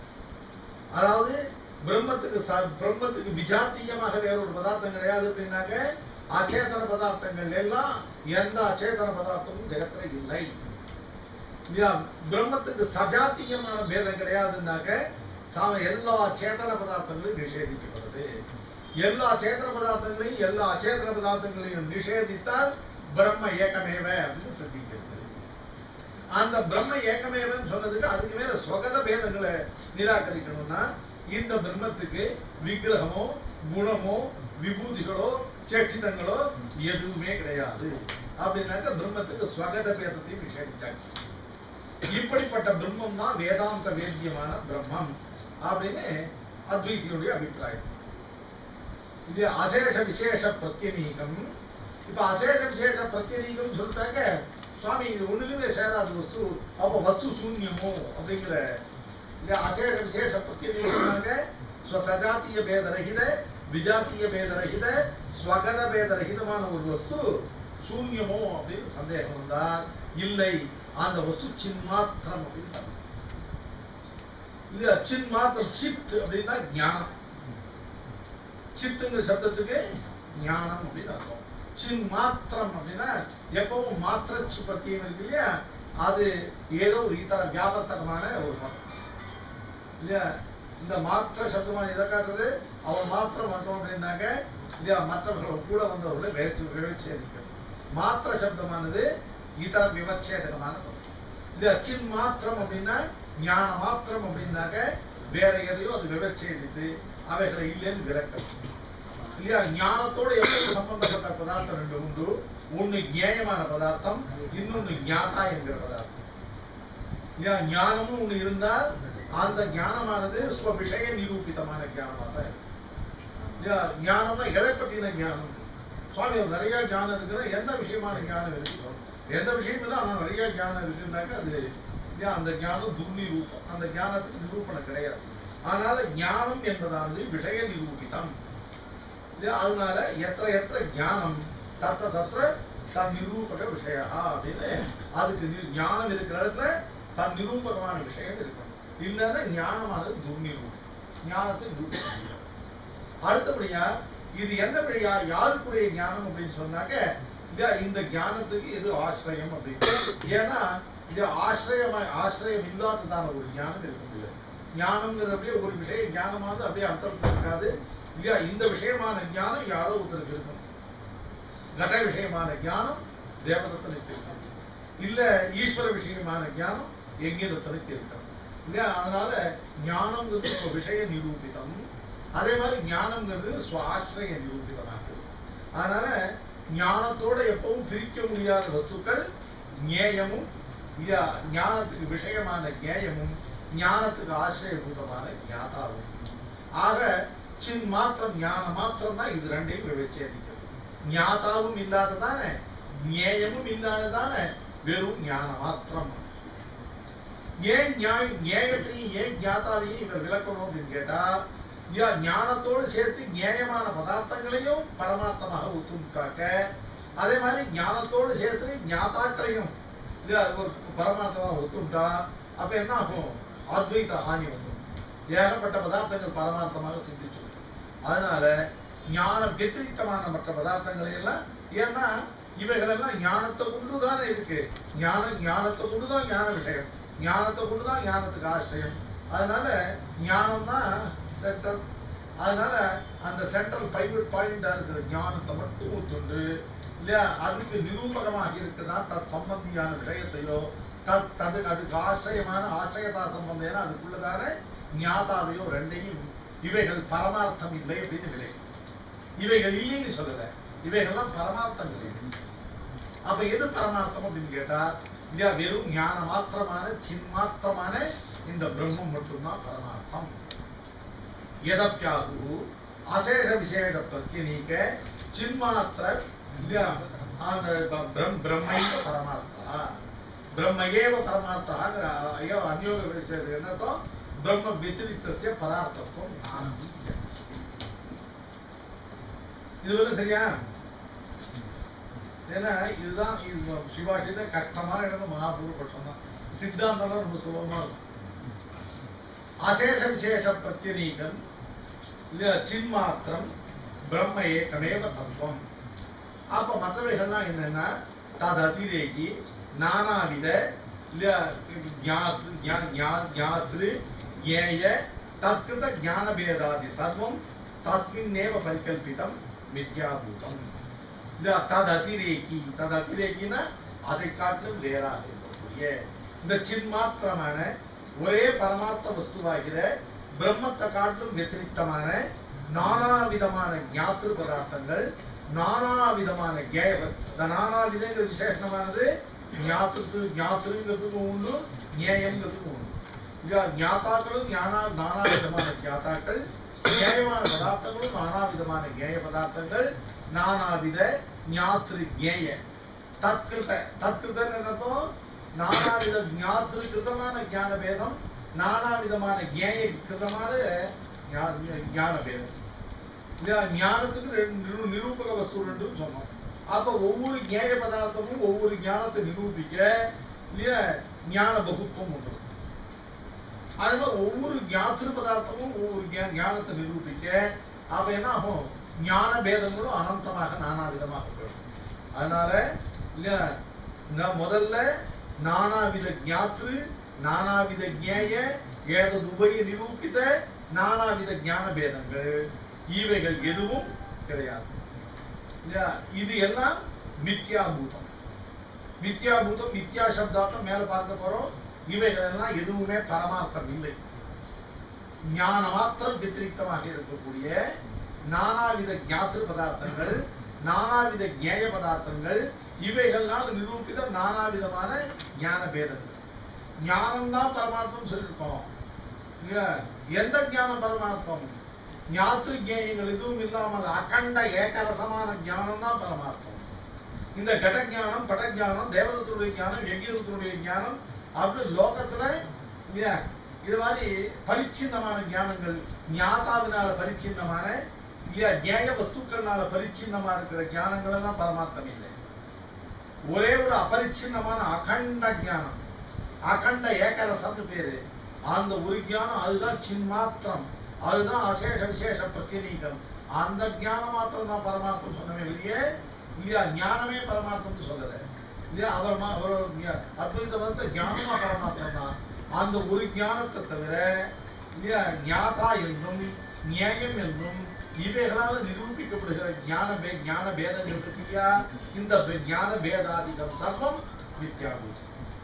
அதாவது பிரம்மத்துக்கு ச- பிரம்மத்துக்கு விஜாத்தியமாக வேற ஒரு பதார்த்தம் கிடையாது அப்படின்னாக்க அச்சேதன பதார்த்தங்கள் எல்லாம் எந்த அச்சேதன பதார்த்தமும் ஜெகத்துல இல்லை இல்லையா பிரம்மத்துக்கு சஜாத்தியமான பேதம் கிடையாதுன்னாக்க சாம எல்லா சேதன பதார்த்தங்களையும் நிஷேதிக்கப்படுது எல்லா சேதன பதார்த்தங்களையும் எல்லா அச்சேதன பதார்த்தங்களையும் நிஷேதித்தால் பிரம்ம ஏகமேவ அப்படின்னு சித்திக்கிறது அந்த பிரம்ம ஏகமேவன்னு சொன்னதுக்கு அதுக்கு மேல ஸ்வகத பேதங்களை நிராகரிக்கணும்னா இந்த பிரம்மத்துக்கு விக்கிரகமோ குணமோ விபூதிகளோ சேட்டிதங்களோ எதுவுமே கிடையாது அப்படின்னாக்க பிரம்மத்துக்கு ஸ்வகத பேதத்தையும் நிஷேதிச்சாச்சு இப்படிப்பட்ட பிரம்மம் தான் வேதாந்த வேத்தியமான பிரம்மம் அப்படின்னு அத்வைத்தியுடைய அபிப்பிராயம் இது அசேஷ விசேஷ பிரத்யநீகம் இப்ப அசேஷ விசேஷ பிரத்யநீகம் சொல்லிட்டாங்க சுவாமி இது ஒண்ணுலுமே சேராத வஸ்து அப்ப வஸ்து சூன்யமோ அப்படிங்கிற இது அசேஷ விசேஷ பிரத்யநீகம்னாங்க ஸ்வசஜாத்திய பேதரகித விஜாத்திய பேதரகித ஸ்வகத பேதரகிதமான ஒரு வஸ்து சூன்யமோ அப்படின்னு சந்தேகம் வந்தா இல்லை அந்த வஸ்து சின்மாத்திரம் அப்படின்னு சொல்றாங்க. இது சின்மாத்திரம் சித் அப்படின்னா ஞானம் சித்துங்கிற சப்தத்துக்கு ஞானம் அப்படின்னு அர்த்தம் சின் மாத்திரம் அப்படின்னா எப்பவும் மாத்திரச்சு பத்தியம் இருக்கு இல்லையா அது ஏதோ ஒரு இதர வியாபர்த்தகமான ஒரு மதம் இல்லையா இந்த மாத்திர சப்தமா எதை காட்டுறது அவன் மாத்திரம் மட்டும் அப்படின்னாக்க இல்லையா மற்றவர்கள் கூட வந்தவர்களை வேசி விவச்சேதிக்கும் மாத்திர சப்தமானது இதர விவச்சேதகமான பதம் இது அச்சின் மாத்திரம் அப்படின்னா ஞான மாத்திரம் அப்படின்னாக்க வேற எதையோ அது விவச்சேதித்து அவைகளை இல்லைன்னு விளக்கம் இல்லையா ஞானத்தோட எப்படி சம்பந்தப்பட்ட பதார்த்தம் ரெண்டு உண்டு ஒண்ணு ஞேயமான பதார்த்தம் இன்னொன்னு ஞாதா என்கிற பதார்த்தம் இல்லையா ஞானமும் ஒண்ணு இருந்தால் அந்த ஞானமானது ஸ்வ விஷய நிரூபிதமான ஞானமா தான் இருக்கும். இல்லையா ஞானம்னா எதை பற்றின ஞானம் சுவாமி ஒரு நிறைய ஞானம் இருக்குன்னா என்ன விஷயமான ஞானம் இருக்கு எந்த விஷயம் இல்லை ஆனா நிறைய ஞானம் இருக்குன்னாக்க அது இல்லையா அந்த ஞானம் துர்நிரூபம் அந்த ஞானத்துக்கு நிரூபணம் கிடையாது அதனால ஞானம் என்பதானது விஷய நிரூபிதம் இல்லையா அதனால எத்த எத்த ஞானம் தத்த தத்த தன் நிரூபக விஷய அப்படின்னு அதுக்கு நி- ஞானம் இருக்கிற இடத்துல தன் நிரூபகமான விஷயம் இருக்கணும் இல்லைன்னா ஞானமானது துர்நிரூபம் ஞானத்தை நிரூபிக்க முடியாது. அடுத்தபடியா இது எந்த வழியா யாருக்குடைய ஞானம் அப்படின்னு சொன்னாக்க இல்லையா இந்த ஞானத்துக்கு எது ஆசிரியம் அப்படின்னு ஏன்னா இது ஆசிரியமா ஆசிரியம் இல்லாததான ஒரு ஞானம் இருக்க முடியாது ஞானம்ங்கிறது அப்படியே ஒரு விஷயம் ஞானமானது அப்படியே அர்த்தத்தில் இருக்காது இல்லையா இந்த விஷயமான ஞானம் யாரோ ஒருத்தருக்கு இருக்கணும் கட விஷயமான ஞானம் தேவதத்தனுக்கு இருக்கணும் இல்ல ஈஸ்வர விஷயமான ஞானம் எங்கிருத்தனுக்கு இருக்கணும் இல்லையா அதனால ஞானம்ங்கிறது ஒரு விஷய நிரூபிதம் அதே மாதிரி ஞானம்ங்கிறது சுவாசிரய நிரூபிதமாகும் அதனால ஞானத்தோட எப்பவும் பிரிக்க முடியாத வஸ்துக்கள் ஞேயமும் இல்லையா ஞானத்துக்கு விஷயமான ஞேயமும் ஞானத்துக்கு ஆசிரியபூதமான ஞாதாவும் ஆக சின் மாத்திரம் ஞான மாத்திரம்னா இது ரெண்டையும் விவச்சேதிக்கிறது ஞாதாவும் இல்லாததானே ஞேயமும் இல்லாததானே வெறும் ஞான மாத்திரம் ஏன் நியாய நியாயத்தையும் ஏன் ஞாதாவையும் இவர் விளக்கணும் அப்படின்னு கேட்டா யா ஞானத்தோடு சேர்த்து நியாயமான பதார்த்தங்களையும் பரமார்த்தமாக ஒத்துக்காக்க அதே மாதிரி ஞானத்தோடு சேர்த்து ஞாதாக்களையும் இல்ல ஒரு பரமார்த்தமாக ஒத்துண்டா அப்ப என்ன ஆகும் அத்வைத ஹானி வந்துடும் ஏகப்பட்ட பதார்த்தங்கள் பரமார்த்தமாக சிந்திச்சு அதனால ஞான வெத்திரித்தமான மற்ற பதார்த்தங்களை எல்லாம் ஏன்னா இவைகளெல்லாம் ஞானத்தை கொண்டுதானே இருக்கு ஞான ஞானத்தை கொண்டுதான் ஞான விஷயம் ஞானத்தை கொண்டுதான் ஞானத்துக்கு ஆசிரியம் அதனால ஞானம் தான் சென்ட்ரல் அதனால அந்த சென்ட்ரல் பைவட் பாயிண்டா இருக்கிற ஞானத்தை மட்டும் ஒத்துண்டு இல்லையா அதுக்கு நிரூபகமாக இருக்குதா தத் சம்பந்தியான விஷயத்தையோ தத் தது அதுக்கு ஆசிரியமான ஆசிரியதா சம்பந்தம் அதுக்குள்ளதான ஞாதாவையோ ரெண்டையும் இவைகள் பரமார்த்தம் இல்லை அப்படின்னு விலை இவைகள் இல்லைன்னு சொல்லல இவைகள்லாம் பரமார்த்தம் இல்லை அப்ப எது பரமார்த்தம் அப்படின்னு கேட்டா இல்லையா வெறும் ஞான மாத்திரமான சின் மாத்திரமான இந்த பிரம்மம் மட்டும்தான் பரமார்த்தம் எதப்பியாகு அசேஷ விசேஷ பிரத்யநீக சின்மாத்திர இல்லையா அந்த ப- பிரம் பிரம்மைவ பரமார்த்தா பிரம்மையேவ பரமார்த்தாங்கிற ஐயோ அந்யோக விஷயத்துக்கு என்ன அர்த்தம் பிரம்ம व्यतिरिक्तस्य பரார்த்தத்துவம் நாஸ்தி இது வந்து சரியா ஏன்னா இதுதான் இது சிவாஷியில கஷ்டமான இடம் மகாபூர்வ பட்சம் தான் சித்தாந்தம் தான் ரொம்ப சுலபமா இருக்கும் அசேஷ விசேஷ பிரத்யநீகம் இல்லையா சின்மாத்திரம் பிரம்ம ஏகமேவ தத்துவம் அப்ப மற்றவைகள்லாம் என்னன்னா தது அதிரேகி நானாவித இல்லையா ஞாத் ஞா- ஞா- ஞாத்ரு ஞேய தத்கிருத ஞானபேதாதி சர்வம் தஸ்மின்னேவ பரிகல்பிதம் மித்யாபூதம் இல்லையா தது அதிரேகி தது அதிரேகினா அதை காட்டிலும் வேறாக இருக்கக்கூடிய இந்த சின்மாத்திரமான ஒரே பரமார்த்த வஸ்துவாகிற பிரம்மத்தை காட்டிலும் வெத்திரிக்தமான நானா விதமான ஞாத்திரு பதார்த்தங்கள் நானா விதமான கேய இந்த நானா விதங்கிற விசேஷமானது ஞாத்திருக்கு ஞாத்திருங்கிறதுக்கும் உண்டு ஞேயங்கிறதுக்கும் உண்டு இங்க ஞாத்தாக்களும் ஞானா நானா விதமான ஞாத்தாக்கள் ஞேயமான பதார்த்தங்களும் நானா விதமான ஞேய பதார்த்தங்கள் நானாவித ஞாத்திரு ஞேய தத்கிருத தத்கிருதன்னு என்ன அர்த்தம் நானாவித ஞாத்திரு கிருதமான ஞான பேதம் நானாவிதமான ஞேய கிருதமான ஞா- ஞான பேதம் இல்லையா ஞானத்துக்கு ரெண்டு நிரு- நிரூபக வஸ்து ரெண்டுன்னு சொன்னோம் அப்ப ஒவ்வொரு ஞேய பதார்த்தமும் ஒவ்வொரு ஞானத்தை நிரூபிக்க இல்லையா ஞான பகுத்துவம் உண்டு அதே மாதிரி ஒவ்வொரு ஞாத்திரு பதார்த்தமும் ஒவ்வொரு ஞா- ஞானத்தை நிரூபிக்க அப்ப என்ன ஆகும் ஞான பேதங்களும் அனந்தமாக நானா விதமாக போயிடும் அதனால இல்லையா நான் முதல்ல நானாவித ஞாத்ரு நானாவித ஞேய ஏதது உபய நிரூபித நானாவித ஞான பேதங்கள் இவைகள் எதுவும் கிடையாது இல்லையா இது எல்லாம் மித்யாபூதம் மித்யாபூதம் மித்யா சப்தார்த்தம் மேல பார்க்க போறோம் இவைகள் எல்லாம் எதுவுமே பரமார்த்தம் இல்லை ஞான மாத்திரம் வித்திரிக்தமாக இருக்கக்கூடிய நானாவித ஞாத்திரு பதார்த்தங்கள் நானாவித ஞேய பதார்த்தங்கள் இவைகள்னால் நிரூபித நானாவிதமான ஞான பேதங்கள் ஞானம்தான் பரமார்த்தம் சொல்லியிருக்கோம் இல்லையா? எந்த ஞானம் பரமார்த்தம் ஞாத்திரு ஞேயங்கள் எதுவும் இல்லாமல் அகண்ட ஏகரசமான ஞானம் தான் பரமார்த்தம் இந்த கட ஞானம் பட ஞானம் தேவதத்துடைய ஞானம் யஜ்யதத்துடைய ஞானம் அப்படி லோகத்துல இல்லையா இது மாதிரி பரிச்சின்னமான ஞானங்கள் ஞாதாவினால பரிச்சின்னமான இல்லையா ஞேய வஸ்துக்கள்னால பரிச்சின்னமா இருக்கிற ஞானங்கள் எல்லாம் பரமார்த்தம் இல்லை ஒரே ஒரு அபரிச்சின்னமான அகண்ட ஞானம் அகண்ட ஏகரசம்னு பேரு அந்த ஒரு ஞானம் அதுதான் சின்மாத்திரம் அதுதான் அசேஷ விசேஷ பிரத்யநீகம் அந்த ஞானம் மாத்திரம் தான் பரமார்த்தம் சொன்னவே வெளியே இல்லையா ஞானமே பரமார்த்தம்னு சொல்லல இல்லையா அவர் மா- அவர் ஞா- அத்வைத வந்து ஞானமா பரமார்த்தம் தான் அந்த ஒரு ஞானத்தை தவிர இல்லையா ஞாதா என்றும் நியாயம் என்றும் இவைகளால நிரூபிக்கப்படுகிற ஞான பே ஞான பேதங்கள் இருக்கு இல்லையா இந்த பே- ஞான பேதாதிகம் சர்வம் மித்யாபூதம்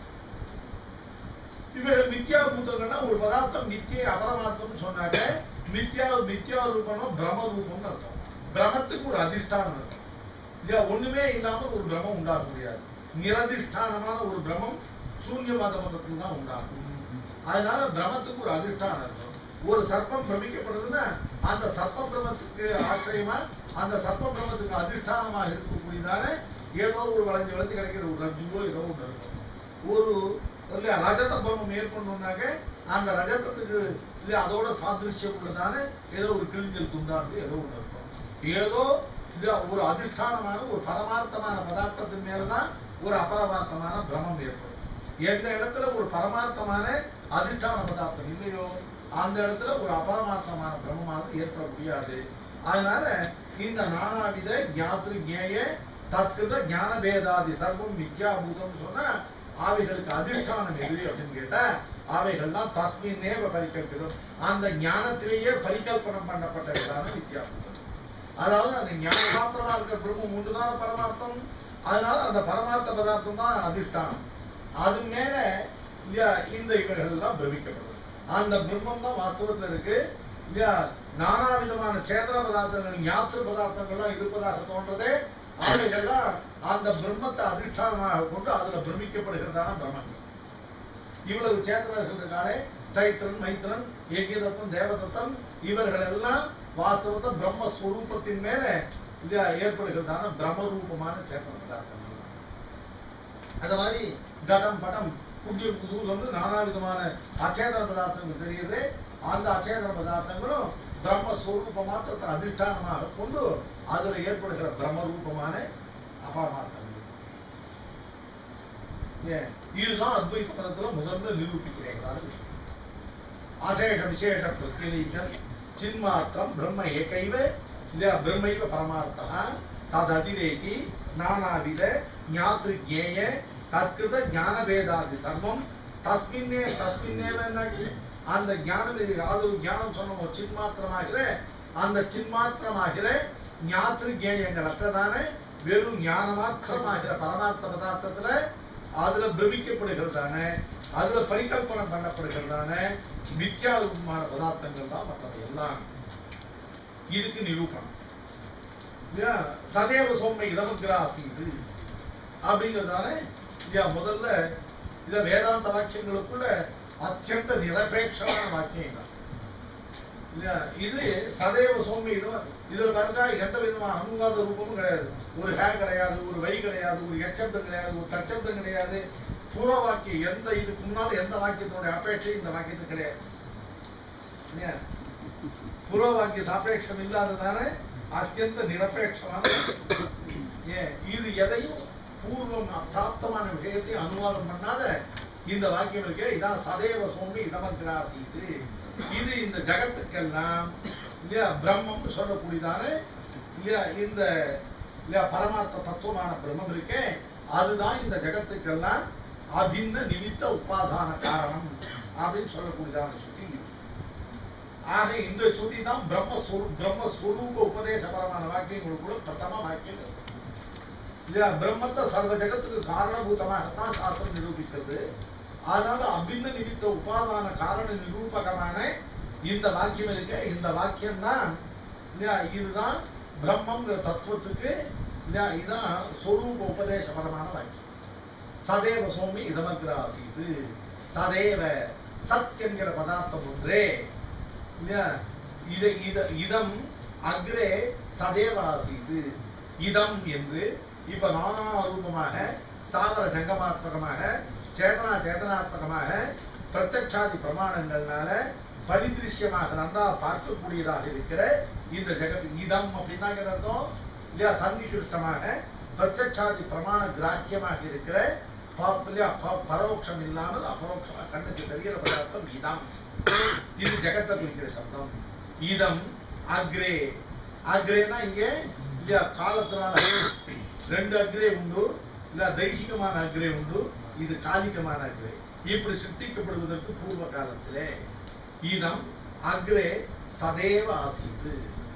இவைகள் மித்யாபூதங்கள்னா ஒரு பதார்த்தம் மித்திய அபரமார்த்தம்னு சொன்னாங்க மித்யா மித்யா ரூபம்னா பிரம ரூபம்னு அர்த்தம் பிரமத்துக்கு ஒரு அதிஷ்டானம் இருக்கும் இல்லையா ஒண்ணுமே இல்லாம ஒரு பிரமம் உண்டாக முடியாது நிரதிஷ்டானமான ஒரு பிரமம் சூன்யவாத மதத்தில் தான் உண்டாகும் அதனால பிரமத்துக்கு ஒரு அதிஷ்டானம் இருக்கும் ஒரு சர்ப்பம் பிரமிக்கப்படுதுன்னா அந்த சர்ப்ப பிரமத்துக்கு ஆசிரியமா அந்த சர்ப்ப பிரமத்துக்கு அதிஷ்டானமா இருக்கக்கூடியதான ஏதோ ஒரு வளைஞ்சு வளைஞ்சு கிடைக்கிற ஒரு ரஜுவோ ஏதோ ஒன்று இருக்கும் ஒரு இல்லையா ரஜத பிரமம் ஏற்படணும்னாக்க அந்த ரஜதத்துக்கு இல்ல அதோட சாதிருஷ்யம் உள்ளதான ஏதோ ஒரு கிழிஞ்சல் துண்டானது ஏதோ ஒன்று இருக்கும் ஏதோ இது ஒரு அதிஷ்டானமான ஒரு பரமார்த்தமான பதார்த்தத்தின் மேலதான் ஒரு அபரமார்த்தமான பிரமம் ஏற்படும் எந்த இடத்துல ஒரு பரமார்த்தமான அதிஷ்டான பதார்த்தம் இல்லையோ அந்த இடத்துல ஒரு அபரமார்த்தமான பிரமமானது ஏற்பட முடியாது அதனால இந்த நானாவித ஞாத்திரு ஞேய தற்கிருத ஞான பேதாதி சர்வம் மித்யாபூதம் சொன்னா அவைகளுக்கு அதிஷ்டானம் எது அப்படின்னு கேட்டா அவைகள்லாம் தஸ்மின்னேவ பரிகல்பிதம் அந்த ஞானத்திலேயே பரிகல்பனம் பண்ணப்பட்டவைதான வித்யாபூதம் அதாவது அந்த ஞான மாத்திரமா இருக்கிற பிரம்மம் ஒன்றுதான பரமார்த்தம் அதனால அந்த பரமார்த்த பதார்த்தம் தான் அதிஷ்டானம் அது மேல இல்லையா இந்த இவர்கள் எல்லாம் பிரமிக்கப்படுது அந்த பிரம்மம் தான் வாஸ்தவத்துல இருக்கு இல்லையா நானா விதமான சேதன பதார்த்தங்கள் ஞாத்திர பதார்த்தங்கள்லாம் இருப்பதாக தோன்றதே அவைகள்லாம் அந்த பிரம்மத்தை அதிஷ்டானமாக கொண்டு அதுல பிரமிக்கப்படுகிறதான பிரம்மங்கள் இவ்வளவு சேத்திரர்கள் இருக்காளே சைத்திரன் மைத்திரன் யஜ்யதத்தன் தேவதத்தன் இவர்கள் எல்லாம் வாஸ்தவத்தை பிரம்மஸ்வரூபத்தின் மேல இல்லையா ஏற்படுகிறதான பிரம்மரூபமான சேத்தன பதார்த்தங்கள் அந்த மாதிரி கடம் படம் குட்டிய குசூல் வந்து நானா விதமான அச்சேதன பதார்த்தங்கள் தெரியுது அந்த அச்சேதன பதார்த்தங்களும் பிரம்மஸ்வரூப மாத்திரத்தை அதிஷ்டானமாக கொண்டு அதுல ஏற்படுகிற பிரம்மரூபமான அபாரமார்த்தங்கள் ஏன் இதுதான் அத்வைத பதத்துல முதல்ல நிரூபிக்கிறதான விஷயம் அசேஷ விசேஷ பிரத்யலீகம் சின்மாத்திரம் பிரம்ம ஏகைவ இல்லையா பிரம்மைவ பரமார்த்தா தது அதிரேகி நானாவித ஞாத்ரு ஜேய தற்கிருத ஞான பேதாதி சர்வம் தஸ்மின்னே தஸ்மின்னேவன்னாக்கி அந்த ஞானம் இருக்கு. அது ஒரு ஞானம் சொன்னோம் சின்மாத்திரமாகிற அந்த சின்மாத்திரமாகிற ஞாத்ரு ஜேயங்கள் அற்றதான வெறும் ஞான மாத்திரமாகிற பரமார்த்த பதார்த்தத்துல அதுல பிரமிக்கப்படுகிறதான அதுல பரிகல்பனம் பண்ணப்படுகிறதான மித்யாரூபமான பதார்த்தங்கள் தான் மற்றவை எல்லாம் இதுக்கு நிரூபணம் இல்லையா சதேவ சோமை இடமகிராசீது அப்படிங்கிறதான இல்லையா முதல்ல இத வேதாந்த வாக்கியங்களுக்குள்ள அத்தியந்த நிரபேட்சமான வாக்கியம் தான் இல்லையா இது சதேவ சோமி இது இதுல பாருங்க எந்த விதமான அனுவாத ரூபமும் கிடையாது ஒரு ஹே கிடையாது ஒரு வை கிடையாது ஒரு எச்சப்தம் கிடையாது ஒரு தச்சப்தம் கிடையாது பூர்வ வாக்கியம் எந்த இதுக்கு முன்னால எந்த வாக்கியத்தோட அபேட்சை இந்த வாக்கியத்துக்கு கிடையாது இல்லையா பூர்வ வாக்கிய சாபேட்சம் இல்லாததான அத்தியந்த நிரபேட்சமான ஏன் இது எதையும் பூர்வம் பிராப்தமான விஷயத்தை அனுவாதம் பண்ணாத இந்த வாக்கியம் இருக்கே இதான் சதேவ சோமி இதமகிராசிது இது இந்த ஜகத்துக்கெல்லாம் இல்லையா பிரம்மம் சொல்லக்கூடியதான இல்லையா இந்த இல்லையா பரமார்த்த தத்துவமான பிரம்மம் இருக்கே அதுதான் இந்த ஜகத்துக்கெல்லாம் அபின்ன நிமித்த உபாதான காரணம் அப்படின்னு சொல்லக்கூடியதான சுத்தி ஆக இந்த ஸ்ருதி தான் பிரம்மஸ்வரூ பிரம்மஸ்வரூப உபதேசபரமான வாக்கியங்களுக்குள்ள பிரதம வாக்கியம் இருக்கு. இல்லையா பிரம்மத்தை சர்வ ஜகத்துக்கு காரணபூதமாகத்தான் சாஸ்திரம் நிரூபிக்கிறது அதனால அபின்ன நிமித்த உபாதான காரண நிரூபகமான இந்த வாக்கியம் இருக்க இந்த வாக்கியம் தான் இல்லையா இதுதான் பிரம்மங்கிற தத்துவத்துக்கு இல்லையா இதுதான் சொரூப உபதேசபரமான வாக்கியம் சதேவ சோமி இதமகிராசிது சதேவ சத் என்கிற பதார்த்தம் ஒன்றே இல்லையா இத இத இதம் அக்ரே சதேவ ஆசீது இதம் என்று இப்ப நானா ரூபமாக ஸ்தாவர ஜங்கமாத்மகமாக சேதனா சேதனாத்மகமாக பிரத்யக்ஷாதி பிரமாணங்கள்னால பரிதிருஷ்யமாக நன்றா பார்க்கக்கூடியதாக இருக்கிற இந்த ஜெகத் இதம் அப்படின்னா என்ன அர்த்தம் இல்லையா சந்நிகிருஷ்டமாக பிரத்யக்ஷாதி பிரமாண கிராக்கியமாக இருக்கிற ப- இல்லையா ப- பரோட்சம் இல்லாமல் அபரோட்சமாக கண்ணுக்கு தெரிகிற பதார்த்தம் இதம் இது ஜெகத்தை குறிக்கிற சப்தம் இதம் அக்ரே அக்ரேனா இங்க இல்லையா காலத்தினால ரெண்டு அக்ரே உண்டு இல்ல தைசிகமான அக்ரே உண்டு இது காலிகமான அக்ரே இப்படி சிருஷ்டிக்கப்படுவதற்கு பூர்வ காலத்திலே இதம் அக்ரே சதேவ ஆசீத்து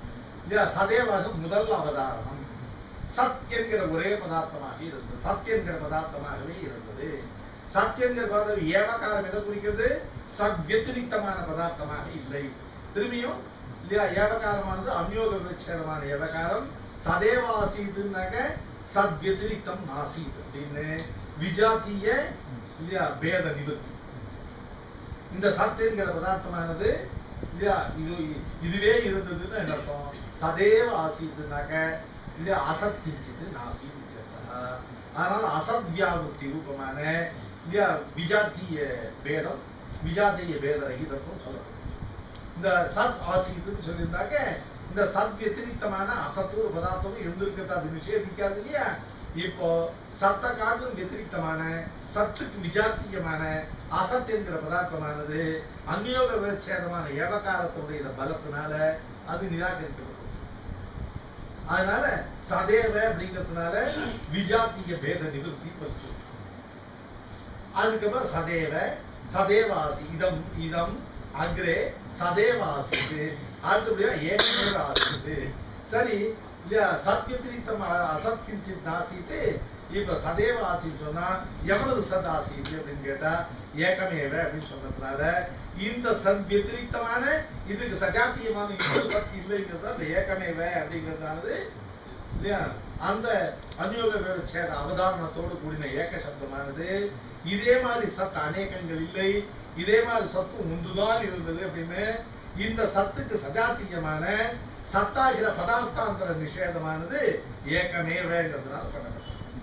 இல்லையா சதேவாக முதல் அவதாரணம் சத் என்கிற ஒரே பதார்த்தமாக இருந்தது சத் என்கிற பதார்த்தமாகவே இருந்தது சத் என்கிற பதார்த்தம் ஏவகாரம் எதை குறிக்கிறது சத் வெத்திரிக்தமான பதார்த்தமாக இல்லை திரும்பியும் இல்லையா ஏவகாரமானது அந்யோக விவச்சேதமான ஏவகாரம் சதேவாசீதுனாக்க சத் வெத்திரிக்தம் நாசீத் அப்படின்னு விஜாத்திய இல்லையா பேத நிவர்த்தி இந்த சத் என்கிற பதார்த்தமானது இல்லையா இது இதுவே இருந்ததுன்னு என்ன அர்த்தம் சதேவ ஆசீத்துனாக்க இல்லையா அசத் கிஞ்சித்து நாசீத் இत्यर्थः. அதனால அசத் வியாபுத்தி ரூபமான இல்லையா விஜாத்திய பேதம் விஜாத்திய பேத ரகிதத்துவம் சொல்லணும் இந்த சத் ஆசீத்துன்னு சொல்லியிருந்தாக்க இந்த சத் வெத்திரிக்தமான அசத்து ஒரு பதார்த்தமும் இருந்திருக்கிறது அது நிஷேதிக்காது இல்லையா இப்போ சத்த காட்டிலும் வெத்திரிக்தமான சத்துக்கு விஜாத்தியமான அசத் என்கிற பதார்த்தமானது அந்யோக விவச்சேதமான ஏவகாரத்துடைய இந்த பலத்தினால அது நிராகரிக்கப்படும் அதனால சதேவ அப்படிங்கிறதுனால விஜாத்திய பேத நிவர்த்தி பச்சு அதுக்கப்புறம் சதேவ சதேவாசி இதம் இதம் அக்ரே சதேவாசித்து அடுத்தபடியா ஏகமேவ ஆசித்து சரி இல்லையா சத்யத்திரித்தம் அசத் கிஞ்சித் நாசித்து இப்ப சதேவ ஆசின்னு சொன்னா எவ்வளவு சத் ஆசித்து அப்படின்னு கேட்டா ஏகமேவ அப்படின்னு சொன்னதுனால இந்த சத் வெத்திரிக்தமான இதுக்கு சஜாத்தியமான இன்னொரு சத் இல்லைங்கிறது அந்த ஏகமேவ அப்படிங்கிறதானது இல்லையா அந்த அந்யோக விவச்சேத அவதாரணத்தோடு கூடின ஏக சப்தமானது இதே மாதிரி சத் அநேகங்கள் இல்லை இதே மாதிரி சத்து ஒன்றுதான் இருந்தது அப்படின்னு இந்த சத்துக்கு சஜாத்தியமான சத்தாகிற பதார்த்தாந்தர நிஷேதமானது ஏக்கமேவேங்கிறதுனால பண்ணப்பட்டது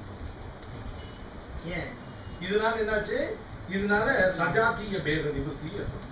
ஏன் இதனால என்னாச்சு இதனால சஜாத்திய பேத நிவர்த்தி ஏற்படும்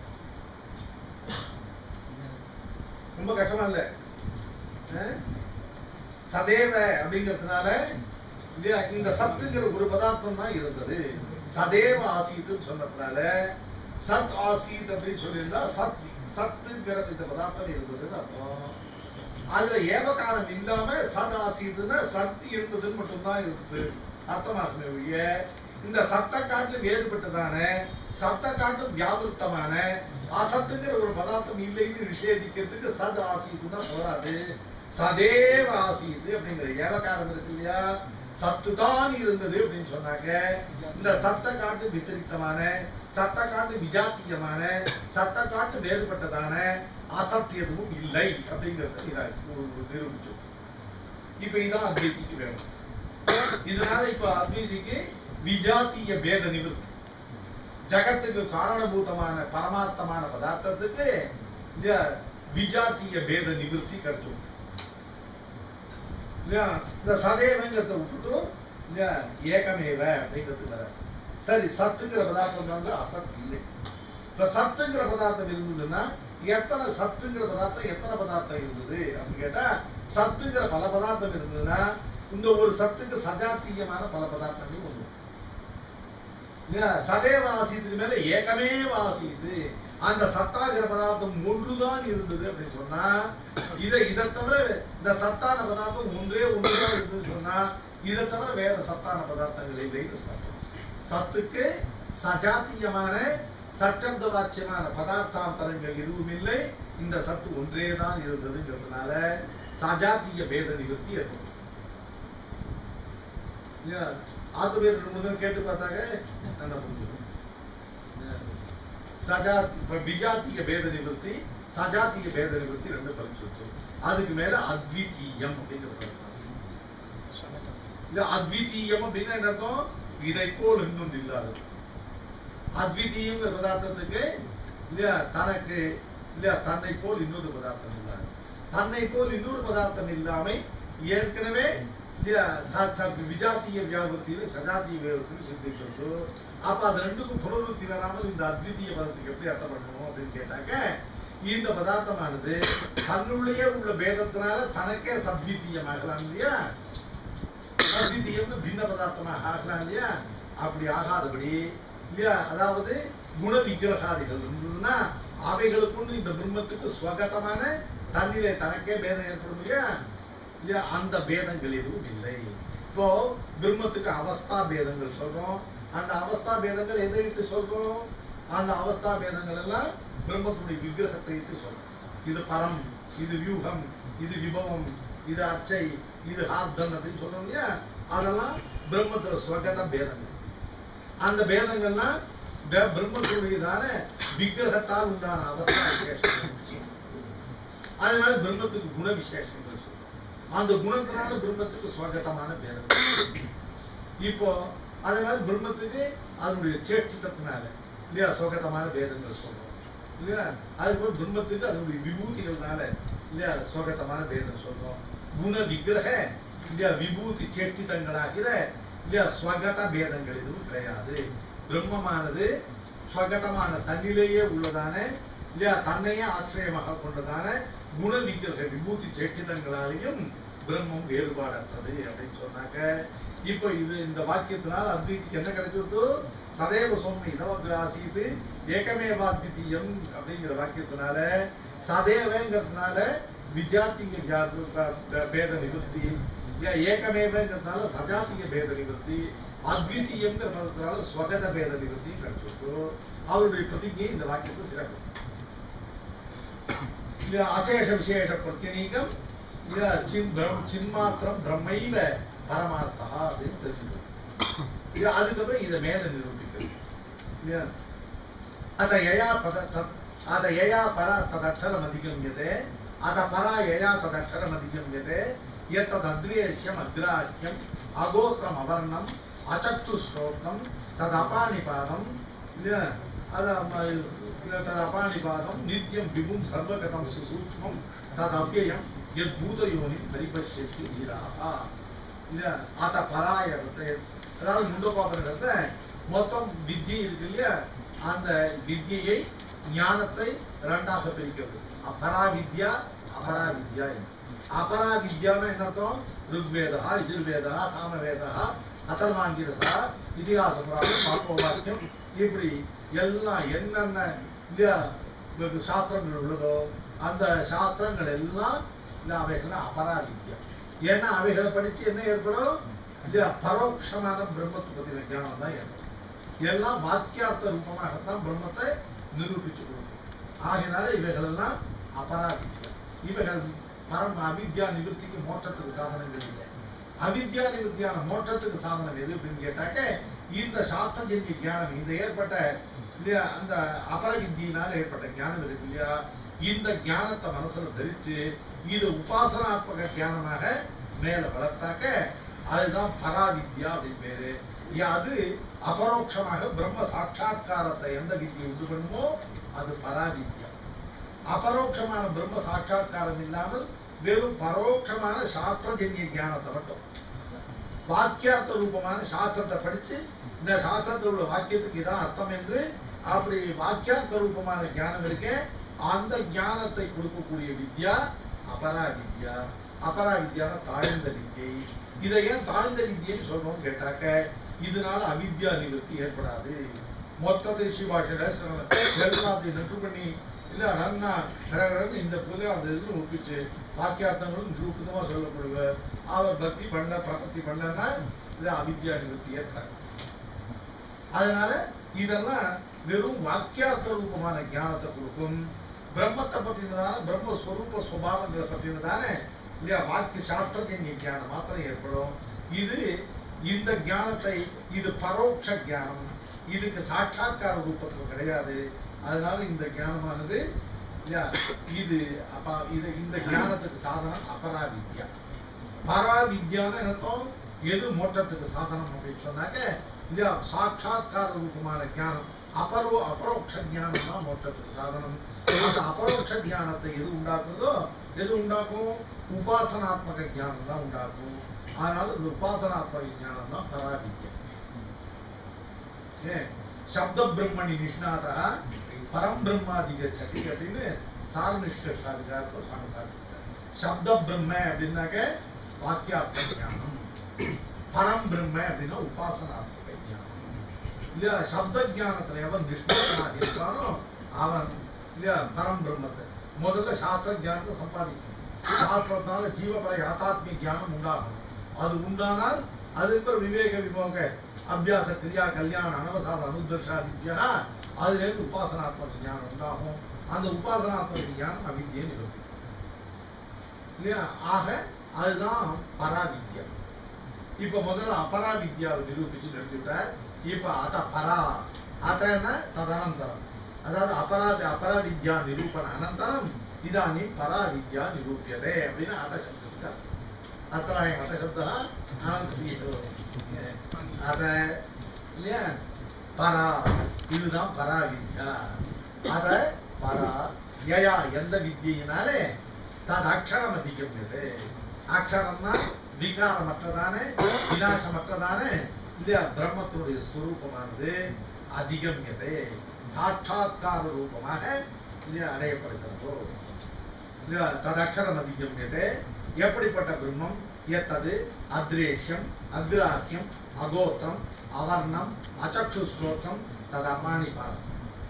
ரொம்ப கஷ்டமா இல்ல அஹ்? சதேவ அப்படிங்கிறதுனால இல்லையா இந்த சத்துங்கிற ஒரு பதார்த்தம் தான் இருந்தது சதேவ ஆசீத்துன்னு சொன்னதுனால சத் ஆசீத் அப்படின்னு சொல்லியிருந்தா சத் சத்துங்கிற இந்த பதார்த்தம் இருந்ததுன்னு அர்த்தம் அதுல ஏவகாரம் இல்லாம சத் ஆசீதுன்னா சத் இருந்ததுன்னு மட்டும்தான் இருக்கு அர்த்தமாகுமே ஒழிய இந்த சத்த காட்டிலும் வேறுபட்டதான சத்த காட்டிலும் வியாபிருத்தமான அசத்துங்கிற ஒரு பதார்த்தம் இல்லைன்னு நிஷேதிக்கிறதுக்கு சத் ஆசீது தான் போராது சதேவ ஆசீது அப்படிங்கிற ஏவகாரம் இருக்கு இல்லையா சத்து தான் இருந்தது அப்படின்னு சொன்னாக்க இந்த சத்த காட்டு வித்திரிக்தமான சத்த காட்டு விஜாத்தியமான சத்த காட்டு வேறுபட்டதான அசத் எதுவும் இல்லை அப்படிங்கறத இதா- ஒரு- நிரூபிச்சோம் இப்ப இதான் அத்வைதிக்கு வேணும் இதனால இப்ப அத்வைதிக்கு விஜாத்திய பேத நிவர்த்தி ஜகத்துக்கு காரணபூதமான பரமார்த்தமான பதார்த்தத்துக்கு இந்த விஜாத்திய பேத நிவர்த்தி கிடைச்சோம் இல்லையா இந்த சதேவங்கிறத விட்டுட்டு இல்லையா ஏகமேவ அப்படிங்கிறது வர சரி சத்துங்கிற பதார்த்தம் வந்து அசத் இல்லை இப்ப சத்துங்கிற பதார்த்தம் இருந்ததுன்னா எத்தனை சத்துங்கிற பதார்த்தம் எத்தனை பதார்த்தம் இருந்தது அப்படின்னு கேட்டா சத்துங்கிற பல பதார்த்தம் இருந்ததுன்னா இந்த ஒரு சத்துக்கு சஜாத்தியமான பல பதார்த்தங்கள் உண்டு இல்லையா சதேவ ஆசியத்துக்கு மேல ஏகமே வாசித்து அந்த சத்தாகிற பதார்த்தம் ஒன்றுதான் இருந்தது அப்படின்னு சொன்னா இதை இதை தவிர இந்த சத்தான பதார்த்தம் ஒன்றே ஒன்றுதான் இருந்ததுன்னு சொன்னா இதை தவிர வேற சத்தான பதார்த்தங்கள் இல்லைன்னு சொல்றோம் சத்துக்கு சஜாத்தியமான சச்சப்த வாச்சியமான பதார்த்தாந்தரங்கள் எதுவும் இல்லை இந்த சத்து ஒன்றே தான் இருந்ததுங்கிறதுனால சஜாத்திய பேத நிவர்த்தி ஏற்படும் இல்லையா ஆத்து பேர் ரெண்டு மூணு தடவை கேட்டு பார்த்தாங்க நல்லா புரிஞ்சுக்கும் சஜாத்தி இப்ப விஜாத்திய பேத நிவர்த்தி சஜாத்திய பேத நிவர்த்தி ரெண்டு பரிச்சு வச்சோம் அதுக்கு மேல அத்விதீயம் அப்படிங்கிறது இது அத்விதீயம் அப்படின்னா என்ன அர்த்தம் இதை போல் இன்னொன்று இல்லாதது அத்விதீயங்கிற பதார்த்தத்துக்கு இல்லையா தனக்கு இல்லையா தன்னை போல் இன்னொரு பதார்த்தம் இல்லாது தன்னை போல் இன்னொரு பதார்த்தம் இல்லாமை ஏற்கனவே இல்லையா ச- ச- விஜாத்திய வியாபத்தியில சஜாத்திய வியாபத்தியில சிந்திக்கிறது அப்ப அது ரெண்டுக்கும் புனருத்தி வராமல் இந்த அத்விதீய பதத்துக்கு எப்படி அர்த்தம் பண்ணணும் அப்படின்னு கேட்டாக்க இந்த பதார்த்தமானது தன்னுள்ளே உள்ள பேதத்தினால தனக்கே சத்விதீயமாகலாம் இல்லையா அத்விதீயம்னு பின்ன பதார்த்தமாக ஆகலாம் இல்லையா அப்படி ஆகாதபடி இல்லையா அதாவது குண விக்கிரகாதிகள் இருந்ததுன்னா அவைகளுக்குண்டு இந்த பிரம்மத்துக்கு ஸ்வகதமான தன்னிலே தனக்கே பேதம் ஏற்படும் இல்லையா இல்லையா அந்த பேதங்கள் எதுவும் இல்லை இப்போ பிரம்மத்துக்கு அவஸ்தா பேதங்கள் சொல்றோம் அந்த அவஸ்தா பேதங்கள் எதை இட்டு சொல்றோம் அந்த அவஸ்தா பேதங்கள் எல்லாம் பிரம்மத்துடைய விக்கிரகத்தை இட்டு சொல்றோம் இது பரம் இது வியூகம் இது விபவம் இது அச்சை இது ஹார்தன் அப்படின்னு சொல்றோம் இல்லையா அதெல்லாம் பிரம்மத்துல ஸ்வகத பேதங்கள் அந்த பேதங்கள்லாம் பே- பிரம்மத்துடையதான விக்கிரகத்தால் உண்டான அவஸ்தா விசேஷங்கள் அதே மாதிரி பிரம்மத்துக்கு குண விசேஷங்கள் சொல்றோம். அந்த குணத்தினால பிரம்மத்துக்கு ஸ்வகதமான பேதங்கள் இப்போ அதே மாதிரி பிரம்மத்துக்கு அதனுடைய சேஷ்டித்தத்தினால இல்லையா சுகதமான பேதங்கள் சொல்றோம் இல்லையா அதுபோல் பிரம்மத்துக்கு அதனுடைய விபூதிகள்னால இல்லையா சுகதமான பேதம் சொல்றோம் குண விக்கிரக இல்லையா விபூதி சேஷ்டிதங்களாகிற இல்லையா ஸ்வகத பேதங்கள் எதுவும் கிடையாது பிரம்மமானது ஸ்வகதமான தன்னிலேயே உள்ளதான இல்லையா தன்னையே ஆசிரியமாக கொண்டதான குண விக்கிரக விபூதி சேஷ்டிதங்களாலையும் பிரம்மம் வேறுபாடற்றது அப்படின்னு சொன்னாங்க இப்போ இது இந்த வாக்கியத்தினால் அத்வைதிக்கு என்ன கிடைச்சிருது சதேவ சொன்ன இடவகிராசிது ஏகமேவாத்விதீயம் அப்படிங்கிற வாக்கியத்தினால சதேவங்கிறதுனால விஜாத்திய வியா- ப- பேத நிவர்த்தி இல்ல ஏகமேவங்கிறதுனால சஜாத்திய பேத நிவர்த்தி அத்விதீயம்ங்கிற பதத்தினால ஸ்வகத பேத நிவர்த்தி கிடைச்சிருக்கு அவருடைய பிரதிஜை இந்த வாக்கியத்தை சிறப்பு இல்ல அசேஷ விசேஷ பிரத்யநீகம் இல்ல சின் பிரம் சின்மாத்திரம் பிரம்மைவ பரமார்த்தா அப்படின்னு தெரிஞ்சுக்கணும் இது அதுக்கப்புறம் இதை மேல நிரூபிக்கிறது இல்லையா அத யயா பத தத் அத யயா பர ததக்ஷரம் அதிகம்யதே அத பரா யயா ததக்ஷரம் அதிகம்யதே எத்தத் அத்ரியஸ்யம் அக்ராஹ்யம் அகோத்திரம் அவர்ணம் அச்சக்ஷு ஸ்ரோத்ரம் தத் அபானிபாதம் இல்லையா அத ம- இல்ல தத் அபானிபாதம் நித்யம் விபும் சர்வகதம் சுசூக்ஷ்மம் தத் அவ்யயம் எத் பூதயோனி பரிபஷ்யத்து வீராகா இல்லையா அத பராயத்தை அதாவது முண்டகோபுரத்தை மொத்தம் வித்தியை இருக்கு இல்லையா அந்த வித்தியை ஞானத்தை இரண்டாக பிரிக்கிறது அபரா வித்யா அபரா வித்யா என்று. அபரா வித்யான்னா என்ன அர்த்தம் ருக்வேதா எதிர்வேதா சாமவேதா அதர்வாங்கிரதா இதிகாச புராணம் பாப்ப வாக்கியம் இப்படி எல்லாம் என்னென்ன இல்லையா வெகு சாஸ்திரங்கள் உள்ளதோ அந்த சாஸ்திரங்கள் எல்லாம் இல்ல அவைகள்லாம் அபரா வித்யா ஏன்னா அவைகளை படிச்சு என்ன ஏற்படும் இல்லையா பரோட்சமான பிரம்மத்தை பத்தின ஞானம் தான் ஏற்படும் எல்லாம் வாக்கியார்த்த ரூபமாகத்தான் பிரம்மத்தை நிரூபிச்சு கொடுக்கும் ஆகையினால இவைகளெல்லாம் அபராவித்யா இவைகள் பரம் அவித்யா நிவர்த்திக்கு மோட்சத்துக்கு சாதனங்கள் இல்லை அவித்யா நிவர்த்தியான மோட்சத்துக்கு சாதனம் எது அப்படின்னு கேட்டாக்க இந்த சாஸ்திரஜன்ய ஞானம் இந்த ஏற்பட்ட இல்லையா அந்த அபரவித்தியினால ஏற்பட்ட ஞானம் இருக்கு இல்லையா இந்த ஞானத்தை மனசுல தரிச்சு இது உபாசனாத்மக ஞானமாக மேல வளர்த்தாக்க அதுதான் பராவித்யா அப்படின்னு பேரு இ- அது அபரோக்ஷமாக பிரம்ம சாட்சா்காரத்தை எந்த வித்தியை உண்டு பண்ணுமோ அது பராவித்யா அபரோக்ஷமான பிரம்ம சாட்சா்காரம் இல்லாமல் வெறும் பரோட்சமான சாஸ்திரஜன்ய ஞானத்தை மட்டும் வாக்கியார்த்த ரூபமான சாஸ்திரத்தை படிச்சு இந்த சாஸ்திரத்தில் உள்ள வாக்கியத்துக்கு இதான் அர்த்தம் என்று அப்படி வாக்கியார்த்த ரூபமான ஞானம் இருக்கே அந்த ஞானத்தை கொடுக்கக்கூடிய வித்யா அபரா வித்யா அபரா வித்யான தாழ்ந்த வித்யை இதை ஏன் தாழ்ந்த வித்யன்னு சொல்றோம்னு கேட்டாக்க இதனால அவித்யா நிவர்த்தி ஏற்படாது மொத்தத்தை சிவாஷில எல்லாத்தையும் சென்று பண்ணி இல்ல நன்னா கடகடன்னு இந்த புது அந்த இதுல ஒப்பிச்சு வாக்கியார்த்தங்களும் நிரூபிதமா சொல்லப்படுவ அவர் பக்தி பண்ண பிரபத்தி பண்ணனா இது அவித்யா நிவர்த்தி ஏற்றாங்க அதனால இதெல்லாம் வெறும் வாக்கியார்த்த ரூபமான ஞானத்தை கொடுக்கும் பிரம்மத்தை பற்றினதான பிரம்மஸ்வரூப சுபாவங்களை பற்றினதான இல்லையா வாக்கிய சாஸ்திரத்தின் ஞானம் மாத்திரம் ஏற்படும் இது இந்த ஞானத்தை இது பரோட்ச ஞானம் இதுக்கு சாட்சாத்கார ரூபத்தில் கிடையாது அதனால இந்த ஞானமானது இல்லையா இது அப்ப இது இந்த ஞானத்துக்கு சாதனம் அபராவித்யா பராவித்யான்னு அர்த்தம் எது மோட்டத்துக்கு சாதனம் அப்படின்னு சொன்னாக்க இல்லையா சாட்சாத்கார ரூபமான ஞானம் அபரோ அபரோக்ஷ ஞானம் தான் மோட்சத்துக்கு சாதனம் அந்த அபரோக்ஷ ஞானத்தை எது உண்டாக்குறதோ எது உண்டாக்கும் உபாசனாத்மக ஞானம் தான் உண்டாக்கும் அதனால இந்த உபாசனாத்மக ஞானம் தான் பராவித்யம் ஏன் சப்த பிரம்மணி நிஷ்ணாதா பரம் பிரம்மாதிகச்சதி அப்படின்னு சார நிஷ்கர்ஷாதிகாரத்தை சுவாமி சாதிச்சிருக்காரு சப்த பிரம்ம அப்படின்னாக்க வாக்கியார்த்த ஞானம் பரம் பிரம்ம அப்படின்னா உபாசனாத்மக ஞானம் இல்லையா சப்த ஞானத்துல எவன் நிஷ்ணாதனாக இருக்கானோ அவன் இல்லையா பரம் பிரம்மத்தை முதல்ல சாஸ்திர ஞானத்தை சம்பாதிக்கணும் சாஸ்திரத்தினால ஜீவபர யாத்தாத்மிய ஞானம் உண்டாகும் அது உண்டானால் அதுக்கு ஒரு விவேக விமோக அபியாச கிரியா கல்யாண அனவசார அனுதர்ஷா வித்யா அதுல இருந்து உபாசனாத்மக ஞானம் உண்டாகும் அந்த உபாசனாத்மக ஞானம் அவித்தியை நிவர்த்தி இல்லையா ஆக அதுதான் பராவித்யா இப்ப முதல்ல அபராவித்யாவை நிரூபிச்சு நிறுத்திட்டார் இப்ப அத பரா அதன ததனந்தரம் அதாவது அபரா அபராவித்யா நிரூபண அனந்தரம் இதானி பராவித்யா நிரூபியதே அப்படின்னு அத சப்தத்துக்கு அத்தராயம் அத சப்தா அனந்தரியோ அத இல்லையா பரா இதுதான் பராவித்யா அத பரா யயா எந்த வித்தியினாலே தது அக்ஷரம் அதிகம்யது அக்ஷரம்னா விகாரமற்றதான விநாசமற்றதான இல்லையா பிரம்மத்தினுடைய ஸ்வரூபமானது அதிகம்யதே சாட்சாத்கார ரூபமாக இல்லையா அடையப்படுகிறதோ இல்லையா தது அக்ஷரம் அதிகம்யதே எப்படிப்பட்ட பிரம்மம் எத்தது அத்ரேஷ்யம் அக்ராஹ்யம் அகோத்திரம் அவர்ணம் அச்சக்ஷு ஸ்லோகம் தது அபாணிபாதம்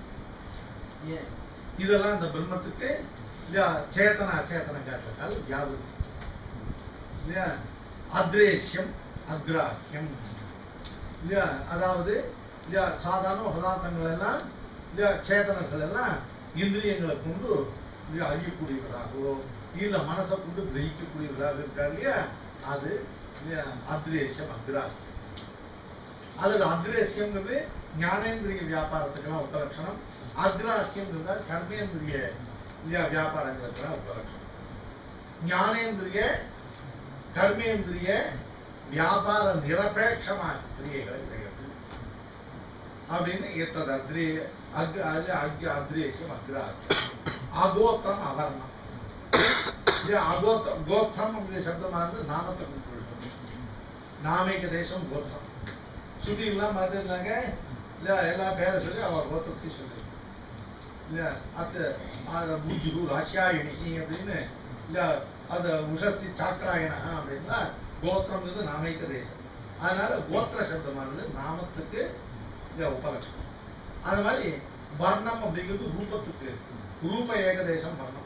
ஏன் இதெல்லாம் இந்த பிரம்மத்துக்கு இல்லையா சேத்தன அச்சேதன காட்டுகள் வியாபுத்தி இல்லையா அத்ரேஷ்யம் அக்ராஹ்யம் இல்லையா அதாவது இல்லையா சாதாரண பதார்த்தங்கள் எல்லாம் இல்லையா சேதனங்கள் எல்லாம் இந்திரியங்களை கொண்டு இல்லையா அழியக்கூடியவர்களாகவோ இல்ல மனசை கொண்டு கிரகிக்கக்கூடியவர்களாக இருக்கா இல்லையா அது இல்லையா அத்ரேஷ்யம் அக்ராஹ்யம் அல்லது அத்ரேஷ்யம்ங்கிறது ஞானேந்திரிய வியாபாரத்துக்கெல்லாம் உபலட்சணம் அக்ராஹ்யம்ங்கிறது கர்மேந்திரிய இல்லையா வியாபாரங்களுக்கெல்லாம் உபலட்சணம் ஞானேந்திரிய கர்மேந்திரிய வியாபார நிரபேட்சமாக கிரியைகளை கிடையாது அப்படின்னு எத்தது அத்ரே அக் அது அக் அத்ரேஷம் அக்ராஹ்யம் அகோத்திரம் அவர்ணம் இது அகோத்த கோத்திரம் அப்படிங்கிற சப்தமானது நாமத்தை குறிப்பிடுறது நாமேக தேசம் கோத்திரம் சுத்தி எல்லாம் பார்த்துருந்தாங்க இல்ல எல்லா பேரை சொல்லி அவ கோத்திரத்தையும் சொல்லி இல்ல அத்த பூஜுரு ராசியாயினி அப்படின்னு இல்ல அது உஷஸ்தி சாக்கராயணா அப்படின்னா கோத்திரம்ங்கிறது நாமைக்க தேசம் அதனால கோத்திர சப்தமானது நாமத்துக்கு இல்ல உபலட்சணம் அது மாதிரி வர்ணம் அப்படிங்கிறது ரூபத்துக்கு ரூப ஏகதேசம் வர்ணம்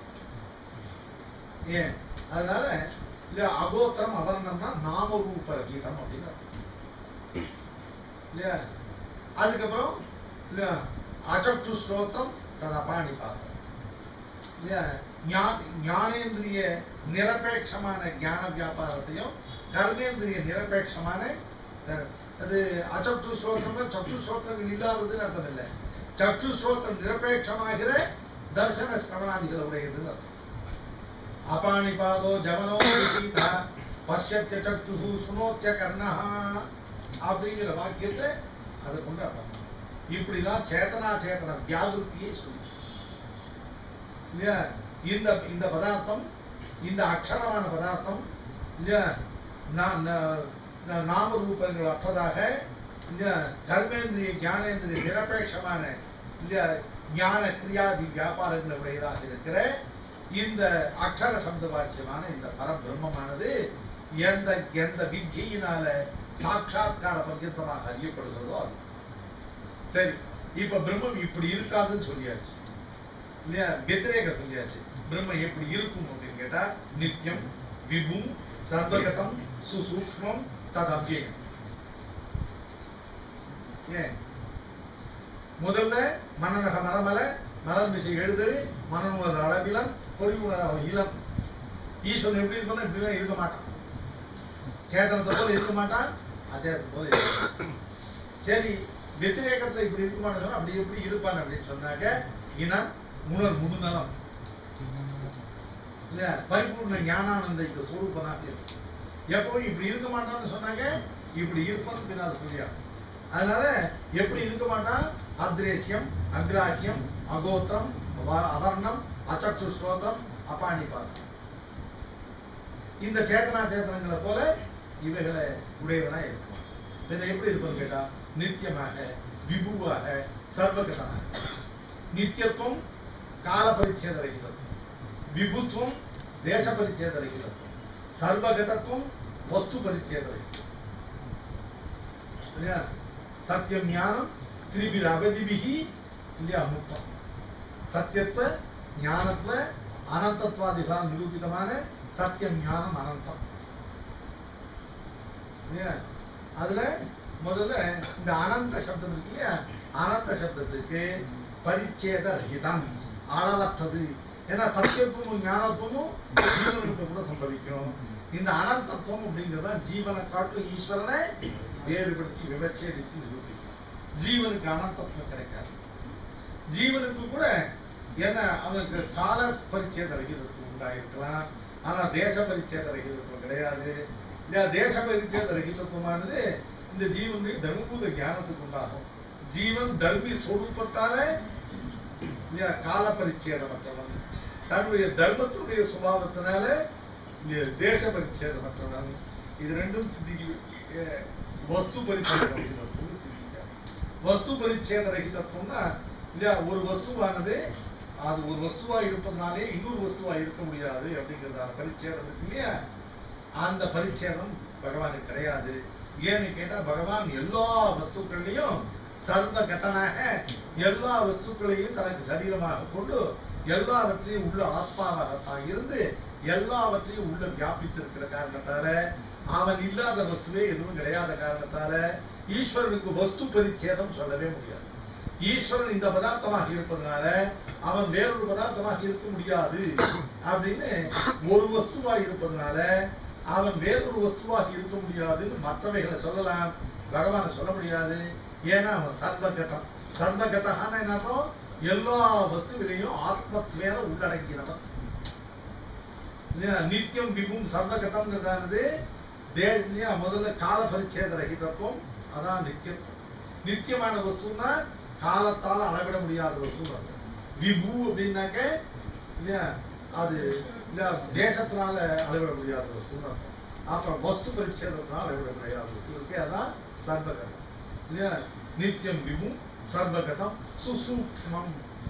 ஏன் அதனால இல்ல அகோத்திரம் அவர்ணம்னா நாம ரூப கீதம் அப்படின்னு அர்த்தம். இல்லையா அதுக்கப்புறம் இல்லையா அச்சக்ஷு ஸ்ரோத்திரம் தது அபாணி பாத்திரம் இல்லையா ஞா- ஞானேந்திரிய நிரபேட்சமான ஞான வியாபாரத்தையும் கர்மேந்திரிய நிரபேட்சமான க- அது அச்சக்ஷு ஸ்ரோத்திரம் சக்ஷு ஸ்ரோத்திரங்கள் இல்லாததுன்னு அர்த்தம் இல்லை சக்ஷு ஸ்ரோத்திரம் நிரபேட்சமாகிற தர்சன சிரவணாதிகள் உடையதுன்னு அர்த்தம் அபாணிபாதோ ஜவனோ சீதா பஷ்யத்திய சக்ஷு சுனோத்திய கர்ணா அப்படிங்கிற வாக்கியத்தை அதை கொண்டு அர்த்தம் பண்ணணும். இப்படிலாம் சேத்தனா சேத்தன வியாபிருத்தியை சொல்லி இல்லையா இந்த இந்த பதார்த்தம் இந்த அக்ஷரமான பதார்த்தம் இல்லையா நா- நா- நா- நாம ரூபங்கள் அற்றதாக இல்லையா கர்மேந்திரிய ஞானேந்திரிய நிரபேட்சமான இல்லையா ஞான கிரியாதி வியாபாரங்கள் உடையதாக இருக்கிற இந்த அக்ஷர சப்த வாச்சியமான இந்த பரபிரம்மமானது எந்த எந்த வித்தியினால சாட்சாத்கார பர்யந்தமாக அறியப்படுகிறதோ அது சரி இப்ப பிரம்மம் இப்படி இருக்காதுன்னு சொல்லியாச்சு இல்லையா வெத்திரேக சொல்லியாச்சு பிரம்மம் எப்படி இருக்கும் அப்படின்னு கேட்டா நித்தியம் விபும் சர்வகதம் சுசூக்ஷ்மம் ததவ்யம் ஏன் முதல்ல மன்னனக மரமல மலர் மிசை எழுதரு மனநூலர் அளவிலம் பொறிவுணர் இளம் ஈஸ்வரன் எப்படி இருக்கணும் இப்படிலாம் இருக்க மாட்டான் சேதனத்தை போல இருக்க மாட்டான் அச்சேதத்தை போல இருக்க மாட்டான். சரி வெத்திரேகத்துல இப்படி இருக்க மாட்டான் சொன்னா அப்படி எப்படி இருப்பான் அப்படின்னு சொன்னாக்க இனம் உணர் முதுநலம் இல்ல பரிபூர்ண ஞானானந்த இந்த ஸ்வரூபனாக இருக்கு எப்பவும் இப்படி இருக்க மாட்டான்னு சொன்னாங்க இப்படி இருப்பான்னு பின்னால் சொல்லியா அதனால எப்படி இருக்க மாட்டான் அத்ரேஷ்யம் அக்ராஹ்யம் அகோத்திரம் வ- அவர்ணம் அச்சக்ஷு ஸ்ரோத்திரம் அபாணிபாதம் இந்த சேத்தனா சேத்தனங்களை போல இவைகளை உடையவனா இருக்கும் பின்ன எப்படி இருக்கும் கேட்டா நித்தியமாக விபுவாக சர்வகதனாக நித்தியத்துவம் கால பரிச்சேத ரகிதத்துவம் விபுத்துவம் தேச பரிச்சேத ரகிதத்துவம் சர்வகதத்துவம் வஸ்து பரிச்சேத ரகிதத்துவம் இல்லையா சத்தியம் ஞானம் திரிபிர அவதிபிகி இல்லையா முக்தம் சத்தியத்துவ ஞானத்துவ அனந்தத்வாதிகளால் நிரூபிதமான சத்தியம் ஞானம் அனந்தம் இல்லையா அதுல முதல்ல இந்த அனந்த சப்தம் இருக்கு இல்லையா அனந்த சப்தத்துக்கு பரிச்சேத ரகிதம் அளவற்றது ஏன்னா சத்தியத்துவமும் ஞானத்துவமும் ஜீவனுக்கு கூட சம்பவிக்கும் இந்த அனந்தத்துவம் அப்படிங்கிறது தான் ஜீவனை காட்டும் ஈஸ்வரனை வேறுபடுத்தி விவச்சேதித்து நிரூபிக்கும் ஜீவனுக்கு அனந்தத்துவம் கிடைக்காது ஜீவனுக்கு கூட என்ன அவனுக்கு கால பரிச்சேத ரகிதத்துவம் உண்டாயிருக்கலாம் ஆனா தேச பரிச்சேத ரகிதத்துவம் கிடையாது இந்த தேச பரிச்சேத ரகிதத்துவமானது இந்த ஜீவனுடைய தர்மபூத ஞானத்துக்கு உண்டாகும் ஜீவன் தர்மி சொரூபத்தாலே இல்லையா கால பரிச்சேதமற்றவன் தன்னுடைய தர்மத்தினுடைய சுபாவத்தினால இந்த தேச பரிச்சேதமற்றவன் இது ரெண்டும் சித்திக்கு அஹ், வஸ்து பரிச்சேத ரகிதத்துவம் சித்திக்காது வஸ்து பரிச்சேத ரகிதத்துவம்னா இல்லையா ஒரு வஸ்துவானது அது ஒரு வஸ்துவா இருப்பதனாலே இன்னொரு வஸ்துவா இருக்க முடியாது அப்படிங்கிறதான பரிச்சேதம் இருக்கு இல்லையா அந்த பரிச்சேதம் பகவானுக்கு கிடையாது ஏன்னு கேட்டா பகவான் எல்லா வஸ்துக்கள்லையும் சர்வகதனாக எல்லா வஸ்துக்களையும் தனக்கு சரீரமாக கொண்டு எல்லாவற்றையும் உள்ள ஆத்மாவாகத்தான் இருந்து எல்லாவற்றையும் உள்ள வியாபித்திருக்கிற காரணத்தால அவன் இல்லாத வஸ்துவே எதுவும் கிடையாத காரணத்தால ஈஸ்வரனுக்கு வஸ்து பரிச்சேதம் சொல்லவே முடியாது ஈஸ்வரன் இந்த பதார்த்தமாக இருப்பதனால அவன் வேறொரு பதார்த்தமாக இருக்க முடியாது அப்படின்னு ஒரு வஸ்துவா இருப்பதனால அவன் வேறொரு வஸ்துவாக இருக்க முடியாதுன்னு மற்றவைகளை சொல்லலாம் பகவானை சொல்ல முடியாது ஏன்னா அவன் சர்வகதம் சர்வகதான என்ன அர்த்தம்? எல்லா வஸ்துவிலையும் ஆத்மத்வேர உள்ளடங்கினவன் இல்லையா? நித்தியம் விபும் சர்வகதம்ங்கிறதானது தே இல்லையா? முதல்ல கால பரிச்சேத ரகிதத்துவம் அதான் நித்தியம் நித்தியமான வஸ்துன்னா காலத்தால அளவிட முடியாத வஸ்து விபு அப்படின்னாக்க இல்லையா அது இல்லையா தேசத்தினால அளவிட முடியாத வஸ்துன்னு அர்த்தம் அப்புறம் வஸ்து பரிச்சேதத்தினால அளவிட முடியாத வஸ்து இருக்கு அதான் சர்வகதம் இல்லையா நித்தியம் விபு சர்வகதம் சுசூக்ஷ்மம்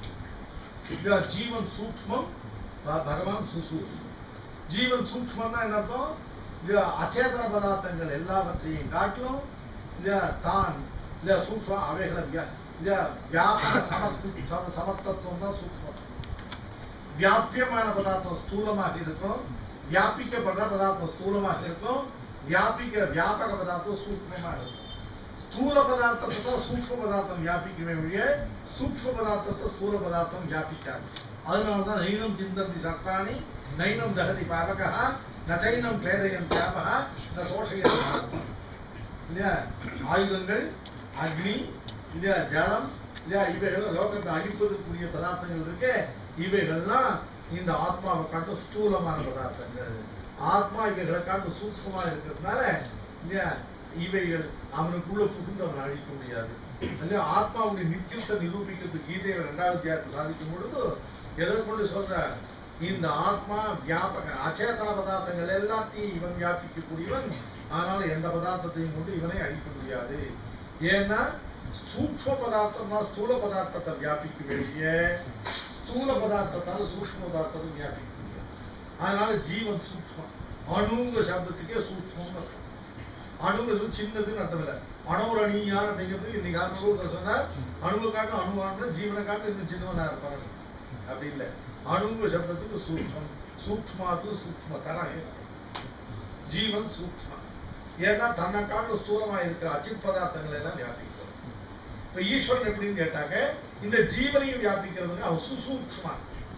இல்லையா ஜீவன் சூக்ஷ்மம் ப- பகவான் சுசூக்ஷ்மம் ஜீவன் சூக்ஷ்மம்னா என்ன அர்த்தம் இல்லையா அச்சேதன பதார்த்தங்கள் எல்லாவற்றையும் காட்டிலும் இல்லையா தான் இல்லையா சூக்ஷ்மம் அவைகளை வியா இல்லையா வியாபக சமர்த்தி சம சமர்த்தத்துவம் தான் சூக்ஷ்மம் வியாபியமான பதார்த்தம் ஸ்தூலமாக இருக்கும் வியாபிக்கப்படுற பதார்த்தம் ஸ்தூலமாக இருக்கும் வியாபிக்க வியாபக பதார்த்தம் சூக்ஷ்மமாக இருக்கும் ஸ்தூல பதார்த்தத்தை தான் சூக்ஷ்ம பதார்த்தம் வியாபிக்குமே ஒழிய சூக்ஷ்ம பதார்த்தத்தை ஸ்தூல பதார்த்தம் வியாபிக்காது அதனாலதான் நைனம் சிந்தந்தி சத்தானி நைனம் தகதி பாவகா நச்சைனம் கிளேதயன் தியாபகா ந சோஷயன் இல்லையா ஆயுதங்கள் அக்னி இல்லையா ஜலம் இல்லையா இவைகள் லோகத்தை அழிப்பதற்குரிய பதார்த்தங்கள் இருக்கு இவைகள்லாம் இந்த ஆத்மாவை காட்டும் ஸ்தூலமான பதார்த்தங்கள் ஆத்மா இவைகளை காட்டும் சூக்ஷ்மமா இருக்கிறதுனால இல்லையா இவைகள் அவனுக்குள்ள புகுந்து அவனை அழிக்க முடியாது இல்லையா ஆத்மாவுடைய நிச்சயத்தை நிரூபிக்கிறதுக்கு கீதையில ரெண்டாவது அத்தியாயத்தை சாதிக்கும் பொழுது எதை கொண்டு சொல்றார் இந்த ஆத்மா வியாபக அச்சேதன பதார்த்தங்கள் எல்லாத்தையும் இவன் வியாபிக்கக்கூடியவன் அதனால எந்த பதார்த்தத்தையும் கொண்டு இவனை அழிக்க முடியாது ஏன்னா சூக்ஷ்ம பதார்த்தம் தான் ஸ்தூல பதார்த்தத்தை வியாபிக்க வேண்டிய ஸ்தூல பதார்த்தத்தால சூக்ஷ்ம பதார்த்தத்தை வியாபிக்க முடியாது அதனால ஜீவன் சூக்ஷ்மம் அணுங்கிற சப்தத்துக்கே சூக்ஷ்மம்னு அர்த்தம் அணுங்கிறது சின்னதுன்னு அர்த்தம் இல்லை அணுரணியான் அப்படிங்கிறது இன்னைக்கு அனுபவத்தை சொன்னா அணுவை காட்டும் அணுவான ஜீவனை காட்டும் இன்னும் சின்னவனா இருப்பாங்க அப்படி இல்லை அணுங்க சப்தத்துக்கு சூக்ஷ்மம் சூக்ஷ்மாத்து சூக்ஷ்ம தரம் ஜீவன் சூக்ஷ்மம் ஏன்னா தன்னை காட்டும் ஸ்தூலமா இருக்கிற அச்சித் பதார்த்தங்களை எல்லாம் வியாபிக்கும் இப்ப ஈஸ்வரன் எப்படின்னு கேட்டாக்க இந்த ஜீவனையும் வியாபிக்கிறவங்க அவன் சுசூக்ஷ்மா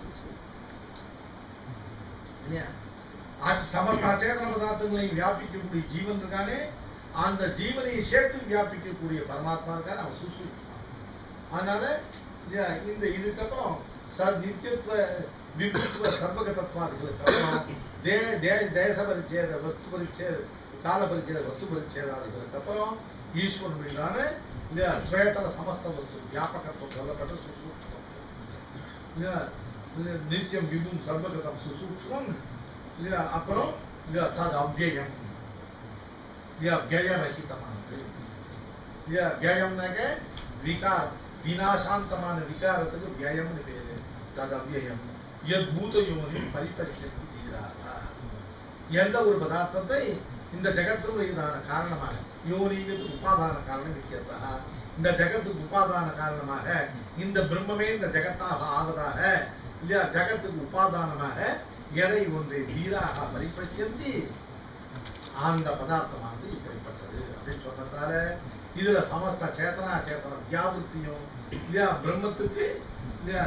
இல்லையா அச்ச- சமஸ்த அச்சேதன பதார்த்தங்களையும் வியாபிக்கக்கூடிய ஜீவன் இருக்கானே அந்த ஜீவனை சேர்த்து வியாபிக்கக்கூடிய பரமாத்மா இருக்கானே அவன் சுசூக்ஷ்மா அதனால இல்லையா, இந்த இதுக்கப்புறம் ச- நித்தியத்துவ விபுத்துவ சர்வகதத்வாதிகளுக்கு அப்புறம் தே தே தேச பரிச்சேத வஸ்து பரிச்சேத கால பரிச்சேத வஸ்து பரிச்சேதாதிகளுக்கு அப்புறம் ஈஸ்வரன் மீதான இல்லையா ஸ்வேதல சமஸ்த வஸ்து வியாபகத்துவம் சொல்லப்பட்ட சுசூக்ஷ்மம் இல்லையா இல்லையா, நித்தியம் விபும் சர்வகதம் சுசூக்ஷ்மம் இல்லையா அப்புறம் இல்லையா தது அவ்யயம் இல்லையா வியயரகிதமானது இல்லையா வியயம்னாக்க விகார் வினாசாந்தமான விகாரத்துக்கு வியயம்னு பேரு தது அவ்யயம் எத் பூத யோனி பரிபட்சத்து தீராதா எந்த ஒரு பதார்த்தத்தை இந்த ஜெகத்தினுடையதான காரணமாக யோனிங்கிறது உபாதான காரணம் நிச்சயத்தா இந்த ஜெகத்துக்கு உபாதான காரணமாக இந்த பிரம்மமே இந்த ஜெகத்தாக ஆவதாக இல்லையா ஜெகத்துக்கு உபாதானமாக எதை ஒன்றை வீராக பரிபட்சந்தி அந்த பதார்த்தமானது இப்படிப்பட்டது அப்படின்னு சொன்னதால இதுல சமஸ்த சேத்தனா சேத்தனம் வியாபத்தியும் இல்லையா பிரம்மத்துக்கு இல்லையா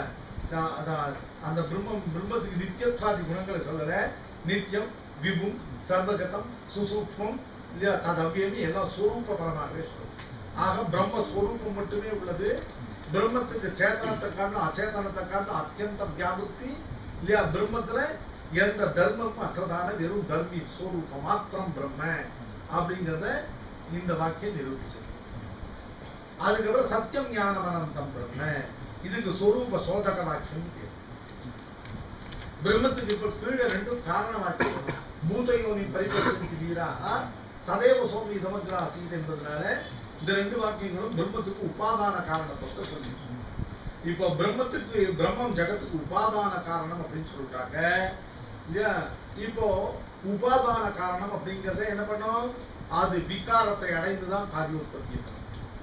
அ- அதான் அந்த பிரம்மம் பிரம்மத்துக்கு நித்தியத்வாதி குணங்களை சொல்லல நித்தியம் விபும் சர்வகதம் சுசூக்ஷ்மம் இல்லையா ததவ்யமி எல்லாம் ஸ்வரூபபரமாகவே சொல்லும் ஆக பிரம்ம ஸ்வரூபம் மட்டுமே உள்ளது பிரம்மத்துக்கு சேத்தனத்தை காட்டிலும் அச்சேதனத்தை காட்டிலும் அத்தியந்த வியாபுத்தி இல்லையா பிரம்மத்துல எந்த தர்மமும் அற்றதான வெறும் தர்மி ஸ்வரூபம் மாத்திரம் பிரம்ம அப்படிங்கிறத இந்த வாக்கியம் நிரூபிச்சது அதுக்கப்புறம் சத்தியம் ஞானம் அனந்தம் பிரம்ம இதுக்கு சொரூப சோதக வாக்கியம் பேரு. பிரம்மத்துக்கு இப்ப கீழே ரெண்டும் காரண வாக்கியம் பூதயோனி பரிபர்த்தனைக்கு வீராக சதேவ சோமி இதமக்ரா சீத் என்பதனால இந்த ரெண்டு வாக்கியங்களும் பிரம்மத்துக்கு உபாதான காரணத்தை சொல்லி இப்போ பிரம்மத்துக்கு பிரம்மம் ஜகத்துக்கு உபாதான காரணம் அப்படின்னு சொல்லிட்டாங்க இல்லையா இப்போ உபாதான காரணம் அப்படிங்கறத என்ன பண்ணும் அது விகாரத்தை அடைந்துதான் காரிய உற்பத்தி பண்ணும்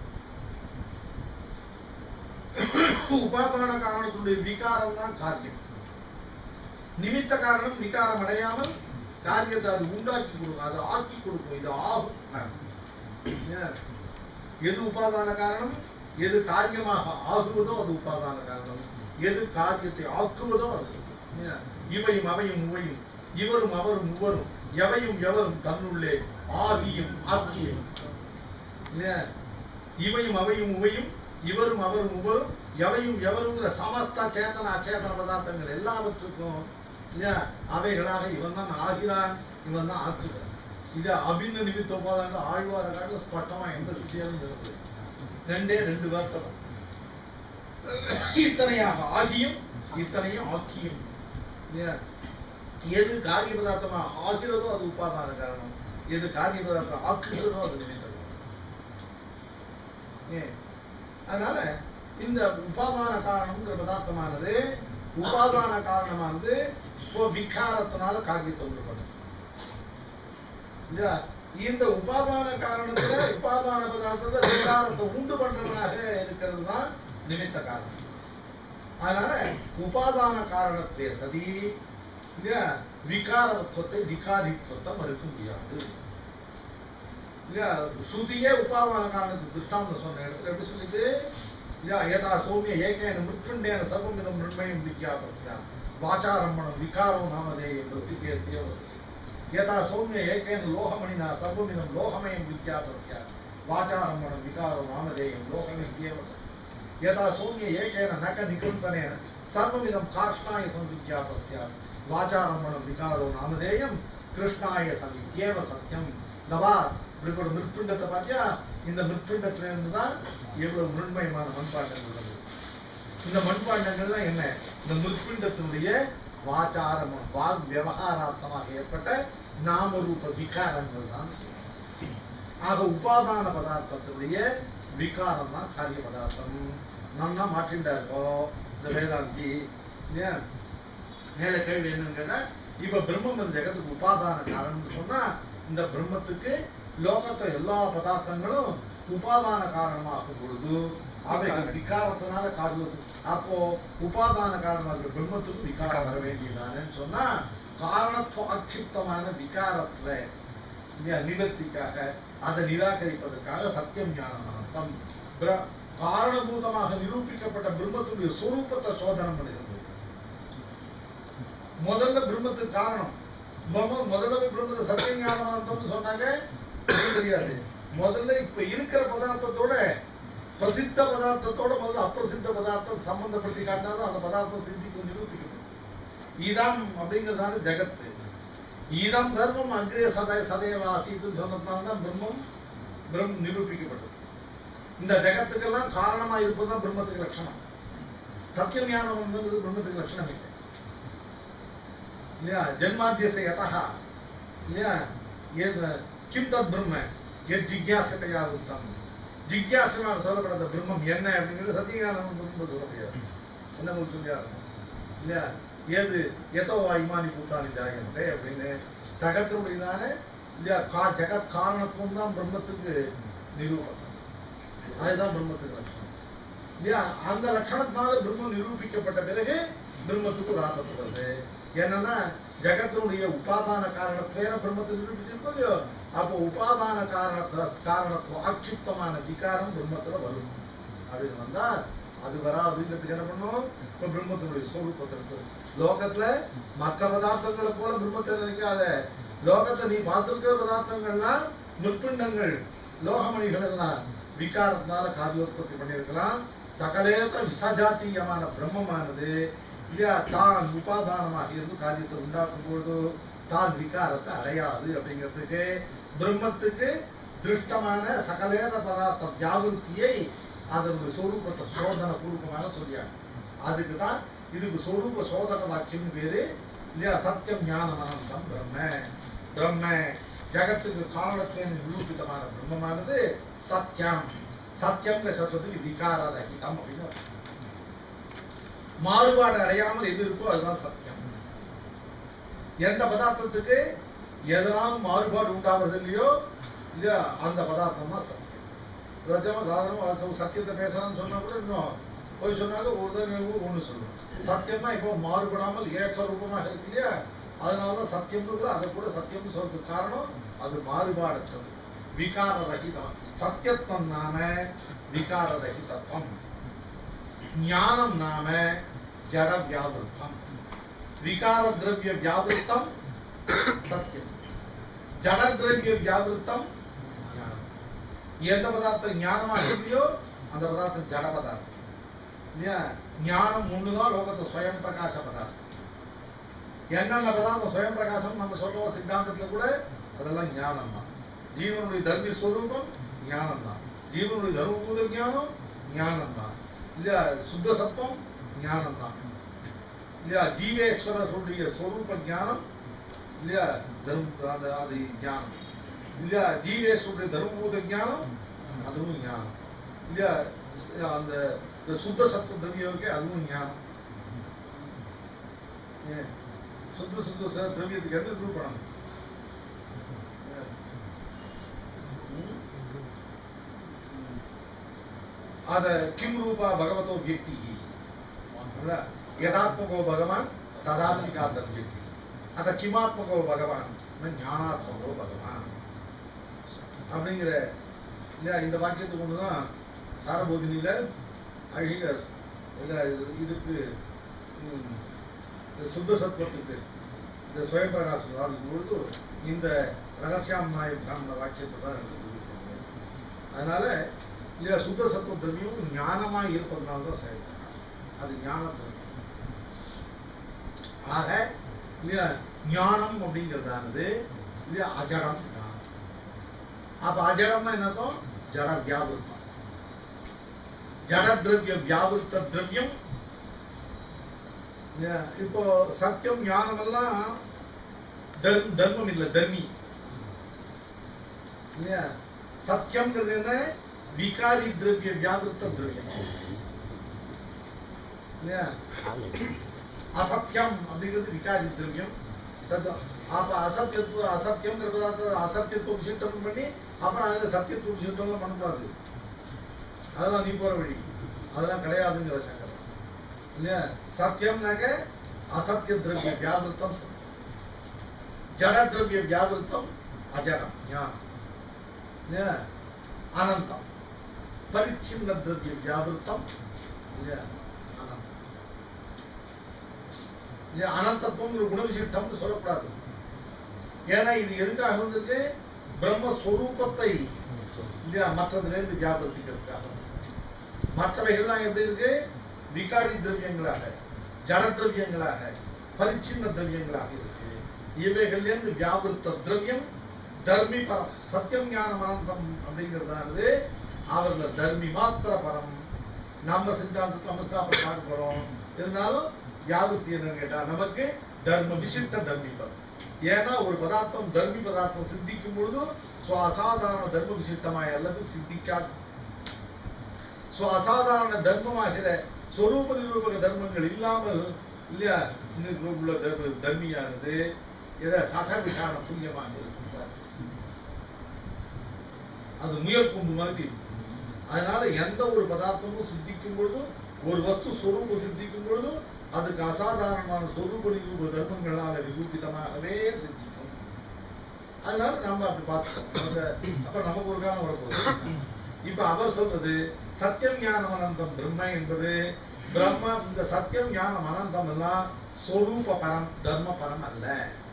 உபாதான காரணத்துடைய விகாரம் தான் காரியம் நிமித்த காரணம் விகாரம் அடையாமல் காரியத்தை அது உண்டாக்கி கொடுக்கும் அது ஆக்கி கொடுக்கும் இது ஆகும் ஏன்? எது உபாதான காரணம் எது காரியமாக ஆகுவதோ அது உபாதான காரணம் எது காரியத்தை ஆக்குவதோ அது ஏன்? இவையும் அவையும் உவையும் இவரும் அவரும் மூவரும் எவையும் எவரும் தன்னுள்ளே ஆகியும் ஆக்கியும் இல்லையா? இவையும் அவையும் உவையும் இவரும் அவரும் உவரும் எவையும் எவருங்கிற சமஸ்த சேதன அச்சேதன பதார்த்தங்கள் எல்லாவற்றுக்கும் இல்லையா அவைகளாக இவன் தான் ஆகிறான் இவன் தான் ஆக்குகிறான் இது அபின்ன நிமித்த உபாதான ஆழ்வார காட்டில் ஸ்பஷ்டமா எந்த வித்தியாசம் இருக்கு ரெண்டே ரெண்டு வார்த்தை தான். இத்தனையாக ஆகியும் இத்தனையும் ஆக்கியும் இல்லையா? எது காரிய பதார்த்தமா ஆகிறதோ அது உபாதான காரணம் எது காரிய பதார்த்தம் ஆக்குகிறதோ அது நிமித்த காரணம். ஏன் அதனால இந்த உபாதான காரணம்ங்கிற பதார்த்தமானது உபாதான காரணமானது ஸ்வவிகாரத்தினால காரியத்தை உண்டு பண்ணும் இல்லையா? இந்த உபாதான காரணத்துல உபாதான பதார்த்தத்தை விகாரத்தை உண்டு பண்றவனாக இருக்கிறது தான் நிமித்த காரணம் அதனால உபாதான காரணத்தை சதி இல்லையா விகாரத்துவத்தை விகாரித்துவத்தை மறுக்க முடியாது இல்லையா ஸ்ருதியே உபாதான காரணத்துக்கு திருஷ்டாந்தம் சொன்ன இடத்துல எப்படி சொல்லுது இல்லையா ஏதா சௌமிய ஏகேன மிருத்ருண்டேன சர்வமிதம் நிர்மயம் விக்யாதஸ்ய வாச்சாரம்பணம் விகாரோ நாமதேயம் பிரத்திகேத்தியவசி यथा सौम्य एकेन लोहमणिना सर्वमिदं लोहमयं विख्यातस्य वाचारम्भणं विकारो नामधेयं लोकमित्येव सति यथा सौम्य एकेन नखनिकृन्तनेन सर्वमिदं कार्ष्णाय संविख्यातस्य वाचारम्भणं विकारो नामधेयं கிருஷ்ணாய சமித்யேவ சத்தியம் தவா இப்படி மிருத்பிண்டத்தை பார்த்தியா இந்த மிருத்பிண்டத்துல இருந்து தான் எவ்வளவு முழுமையமான மண்பாண்டங்கள் உள்ளது இந்த மண்பாண்டங்கள்லாம் என்ன இந்த மிருத்பிண்டத்தினுடைய வாச்சாரம் வாக் விவகாரார்த்தமாக ஏற்பட்ட நாமரூப விகாரங்கள் தான் ஆக உபாதான பதார்த்தத்தினுடைய விகாரம் தான் காரிய பதார்த்தம் நன்னா மாற்றிண்டா இருக்கோம் இந்த வேதாந்தி இல்லையா மேல கேள்வி என்னன்னு கேட்டா இப்ப பிரம்மம் இந்த ஜெகத்துக்கு உபாதான காரணம்னு சொன்னா இந்த பிரம்மத்துக்கு லோகத்தை எல்லா பதார்த்தங்களும் உபாதான காரணமாகும் பொழுது அவைகள் விகாரத்தினால காரியம் அப்போ உபாதான காரணமாக இருக்கிற பிரம்மத்துக்கு விகாரம் வர வேண்டியதானேன்னு சொன்னா காரணத்துவ அக்ஷிப்தமான விகாரத்துல இல்லையா, நிவர்த்திக்காக அதை நிராகரிப்பதற்காக சத்தியம் ஞானமார்த்தம் பிர- காரணபூதமாக நிரூபிக்கப்பட்ட பிரம்மத்துடைய சொரூபத்தை சோதனம் பண்ணுகிறது முதல்ல பிரம்மத்துக்கு காரணம் பிரம்ம முதல்ல போய் பிரம்மத்தை சத்திய ஞானமார்த்தம்னு சொன்னாங்க அது தெரியாது முதல்ல இப்ப இருக்கிற பதார்த்தத்தோட பிரசித்த பதார்த்தத்தோட முதல்ல அப்பிரசித்த பதார்த்தம் சம்பந்தப்படுத்தி காட்டினாதான் அந்த பதார்த்தம் சிந்திக்கும் நிரூபிக்கப்படும் இதம் அப்படிங்கிறதான ஜெகத்து இதம் தர்மம் அக்ரே சதய சதயவாசின்னு சொன்னதுனால தான் பிரம்மம் பிரம் நிரூபிக்கப்பட்டது இந்த ஜெகத்துக்கெல்லாம் காரணமா இருப்பதுதான் பிரம்மத்துக்கு லட்சணம் சத்திய ஞானம் வந்தது பிரம்மத்துக்கு லட்சணம் இல்லை இல்லையா ஜென்மாத்தியச யதா இல்லையா ஏது கிம் தத் பிரம்ம எத் ஜிக்யாசத்தையா உத்தம் ஜிக்யாசமாக சொல்லப்படாத பிரம்மம் என்ன அப்படிங்கிறது சத்தியஞானம் பிரம்மம் சொல்ல முடியாது என்ன உங்களுக்கு சொல்லியா இருக்கும் இல்லையா ஏது எதோ இமானி பூட்டானி ஜாயந்தே அப்படின்னு சகத்தினுடையதான இல்லையா கா ஜெகத் காரணத்துவம் தான் பிரம்மத்துக்கு நிரூபணம் அதுதான் பிரம்மத்துக்கு லட்சணம் இல்லையா அந்த லட்சணத்தினால பிரம்மம் நிரூபிக்கப்பட்ட பிறகு பிரம்மத்துக்கு ஒரு ஆபத்து வருது என்னன்னா ஜெகத்தினுடைய உபாதான காரணத்துவேன பிரம்மத்தை நிரூபிச்சிருக்கோம் இல்லையோ அப்போ உபாதான காரணத்தை காரணத்துவம் ஆட்சிப்தமான விகாரம் பிரம்மத்துல வரும் அப்படின்னு வந்தா அது வராதுங்கிறதுக்கு என்ன பண்ணும் இப்ப பிரம்மத்தினுடைய சொரூபத்தை இருக்கு லோகத்துல மற்ற பதார்த்தங்களை போல பிரம்மத்தை நினைக்காத லோகத்தை நீ பார்த்திருக்கிற பதார்த்தங்கள்லாம் முற்பிண்டங்கள் லோகமணிகள் எல்லாம் விகாரத்தினால காரியோத்பத்தி பண்ணியிருக்கலாம் சகலேத்திர விசஜாத்தீயமான பிரம்மமானது இல்லையா தான் உபாதானமாக இருந்து காரியத்தை உண்டாக்கும் பொழுது தான் விகாரத்தை அடையாது அப்படிங்கிறதுக்கு பிரம்மத்துக்கு திருஷ்டமான சகலேர பதார்த்த வியாபுத்தியை அதனுடைய சொரூபத்தை சோதனை பூர்வமாக சொல்லியாங்க அதுக்கு தான் இதுக்கு சொரூப சோதக வாக்கியம் பேரு இல்லையா சத்தியம் ஞானம் அனந்தம் பிரம்ம பிரம்ம ஜகத்துக்கு காரணத்தின் நிரூபிதமான பிரம்மமானது சத்தியம் சத்தியம்ங்கிற சத்தத்துக்கு விகார ரகிதம் அப்படின்னு அர்த்தம். மாறுபாடு அடையாமல் எது இருக்கோ அதுதான் சத்தியம் எந்த பதார்த்தத்துக்கு எதனாலும் மாறுபாடு உண்டாவது இல்லையோ இல்லையா அந்த பதார்த்தம் தான் சத்தியம் சத்தியமா சாதாரணமா ச- சத்தியத்தை பேசலாம்னு சொன்னா கூட இன்னும் போய் சொன்னாலும் ஒரு தடவை ஒண்ணு சொல்லுவோம் சத்தியம்னா இப்போ மாறுபடாமல் ஏக்க ரூபமாக இருக்கு இல்லையா அதனாலதான் சத்தியம்னு கூட அதை கூட சத்தியம்னு சொல்றதுக்கு காரணம் அது மாறுபாடற்றது விகார ரகிதம் சத்தியத்துவம் நாம விகார ரகிதத்துவம் ஞானம் நாம ஜட வியாபிருத்தம் விகார திரவிய வியாபிருத்தம் சத்தியம் ஜட திரவிய வியாபிருத்தம் ஞானம் எந்த பதார்த்தம் ஞானமாக இல்லையோ அந்த பதார்த்தம் ஜட பதார்த்தம் இல்லையா ஞானம் ஒண்ணுதான் லோகத்தை ஸ்வயம் பிரகாச பதார்த்தம் என்னென்ன பதார்த்தம் ஸ்வயம் பிரகாசம் நம்ம சொல்லுவோம் சித்தாந்தத்துல கூட அதெல்லாம் ஞானம் தான் ஜீவனுடைய தர்மி ஸ்வரூபம் ஞானம் தான் ஜீவனுடைய தர்மபூத ஞானம் ஞானம் தான் இல்லையா சுத்த சத்துவம் ஞானம் தான் இல்லையா ஜீவேஸ்வரருடைய ஸ்வரூப ஞானம் இல்லையா தர்ம அது அது ஞானம் இல்லையா ஜீவேஸ்வருடைய தர்மபூத ஞானம் அதுவும் ஞானம் இல்லையா அந்த இந்த சுத்த சத்துவ திரவியம் இருக்கே அதுவும் ஞானம் ஏன்? சுத்த சுத்த ச- திரவியத்துக்கு என்ன நிரூபணம் ஏன்? ம்? அத கிம் ரூபா பகவதோ வியக்தி யதாத்மகோ பகவான் ததாத்மிகா தத்வியக்தி அத கிமாத்மகோ பகவான் ந ஞானாத்மகோ பகவான் அப்படிங்கிற இல்லையா இந்த வாக்கியத்தை கொண்டுதான் சாரபோதினியில அழகர் இல்ல இது- இதுக்கு ம், இந்த சுத்த சத்துவத்துக்கு இந்த சுயம் பிரகாசம் சாதிக்கும் பொழுது இந்த ரகசியாம் நாய பிராமண வாக்கியத்தை தான் எனக்கு நிரூபிக்கணும். அதனால இல்லையா சுத்த சத்துவ திரவியம் ஞானமா இருப்பதனால தான் சுயம் பிரகாசம் அது ஞான திரவியம் ஆக இல்லையா ஞானம் அப்படிங்கிறதானது இல்லையா அஜடம் ஞானம் அப்ப அஜடம்னா என்னதும் ஜட வியாபுத்தம் ஜட திரவிய வியாபுத்த திரவியம் இல்லையா? இப்போ சத்தியம் ஞானம் எல்லாம் தர்ம தர்மம் இல்ல தர்மி இல்லையா சத்தியம்ங்கிறது என்ன விகாரி திரவிய வியாபுத்த திரவியம் இல்லையா அசத்தியம் அப்படிங்கிறது விகாரி திரவியம் தத் அப்ப அசத்தியத்துவ அசத்தியம்ங்கிற பதார்த்தம் அசத்தியத்துவ விசிட்டம் பண்ணி அப்புறம் அதுல சத்தியத்துவ விசிட்டம்லாம் பண்ணக்கூடாது அதெல்லாம் நீ போற வழி அதெல்லாம் கிடையாதுங்கிற சங்கரம் இல்லையா சத்தியம்னாக்க அசத்திய திரவிய வியாபிருத்தம் சத்தியம் ஜட திரவிய வியாபிருத்தம் அஜடம் ஞானம் இல்லையா அனந்தம் பரிச்சின்ன திரவிய வியாபிருத்தம் இல்லையா அனந்தம் இல்லையா அனந்தத்துவம் ஒரு குணவிசிட்டம்னு சொல்லக்கூடாது ஏன்னா இது எதுக்காக வந்திருக்கு பிரம்மஸ்வரூபத்தை இல்லையா மற்றதுல இருந்து வியாபத்திக்கிறதுக்காக மற்றவைகள்லாம் எப்படி இருக்கு விகாரி திரவியங்களாக ஜட திரவியங்களாக பரிச்சின்ன திரவியங்களாக இருக்கு இவைகள்ல இருந்து வியாபிருத்த திரவியம் தர்மி பரம் சத்தியம் ஞானம் அனந்தம் அப்படிங்கிறதானது அவர்கள தர்மி மாத்திர பரம் நம்ம சித்தாந்தத்தை நம்ம ஸ்தாபனம் பார்க்க போறோம் இருந்தாலும் வியாபுத்தி என்னன்னு கேட்டா நமக்கு தர்ம விசிஷ்ட தர்மி பரம் ஏன்னா ஒரு பதார்த்தம் தர்மி பதார்த்தம் சித்திக்கும் பொழுது ஸ்வ அசாதாரண தர்ம விசிஷ்டமாய் அல்லது சித்திக்காது ஸ்வ அசாதாரண தர்மமாகிற சொரூப நிரூபக தர்மங்கள் இல்லாமல் இல்லையா இன்னும் உள்ள தர்ம தர்மியானது எதை சசவிஷான புண்ணியமாக இருக்கும் சார் அது முயல் கொம்பு மாதிரி இருக்கும். அதனால எந்த ஒரு பதார்த்தமும் சித்திக்கும் பொழுது ஒரு வஸ்து சொரூபம் சித்திக்கும் பொழுது அதுக்கு அசாதாரணமான சொரூப நிரூப தர்மங்களால நிரூபிதமாகவே சித்திக்கும் அதனால நம்ம அப்படி பார்த்துக்கோம் நமக்கு- அப்ப நமக்கு ஒரு காலம் வரப்போகுது இப்ப அவர் சொல்றது சத்தியம் ஞானம் அனந்தம் பிரம்ம என்பது பிரம்ம இந்த சத்தியம் ஞானம் அனந்தம் எல்லாம் சொரூப பரம் தர்ம பரம் அல்ல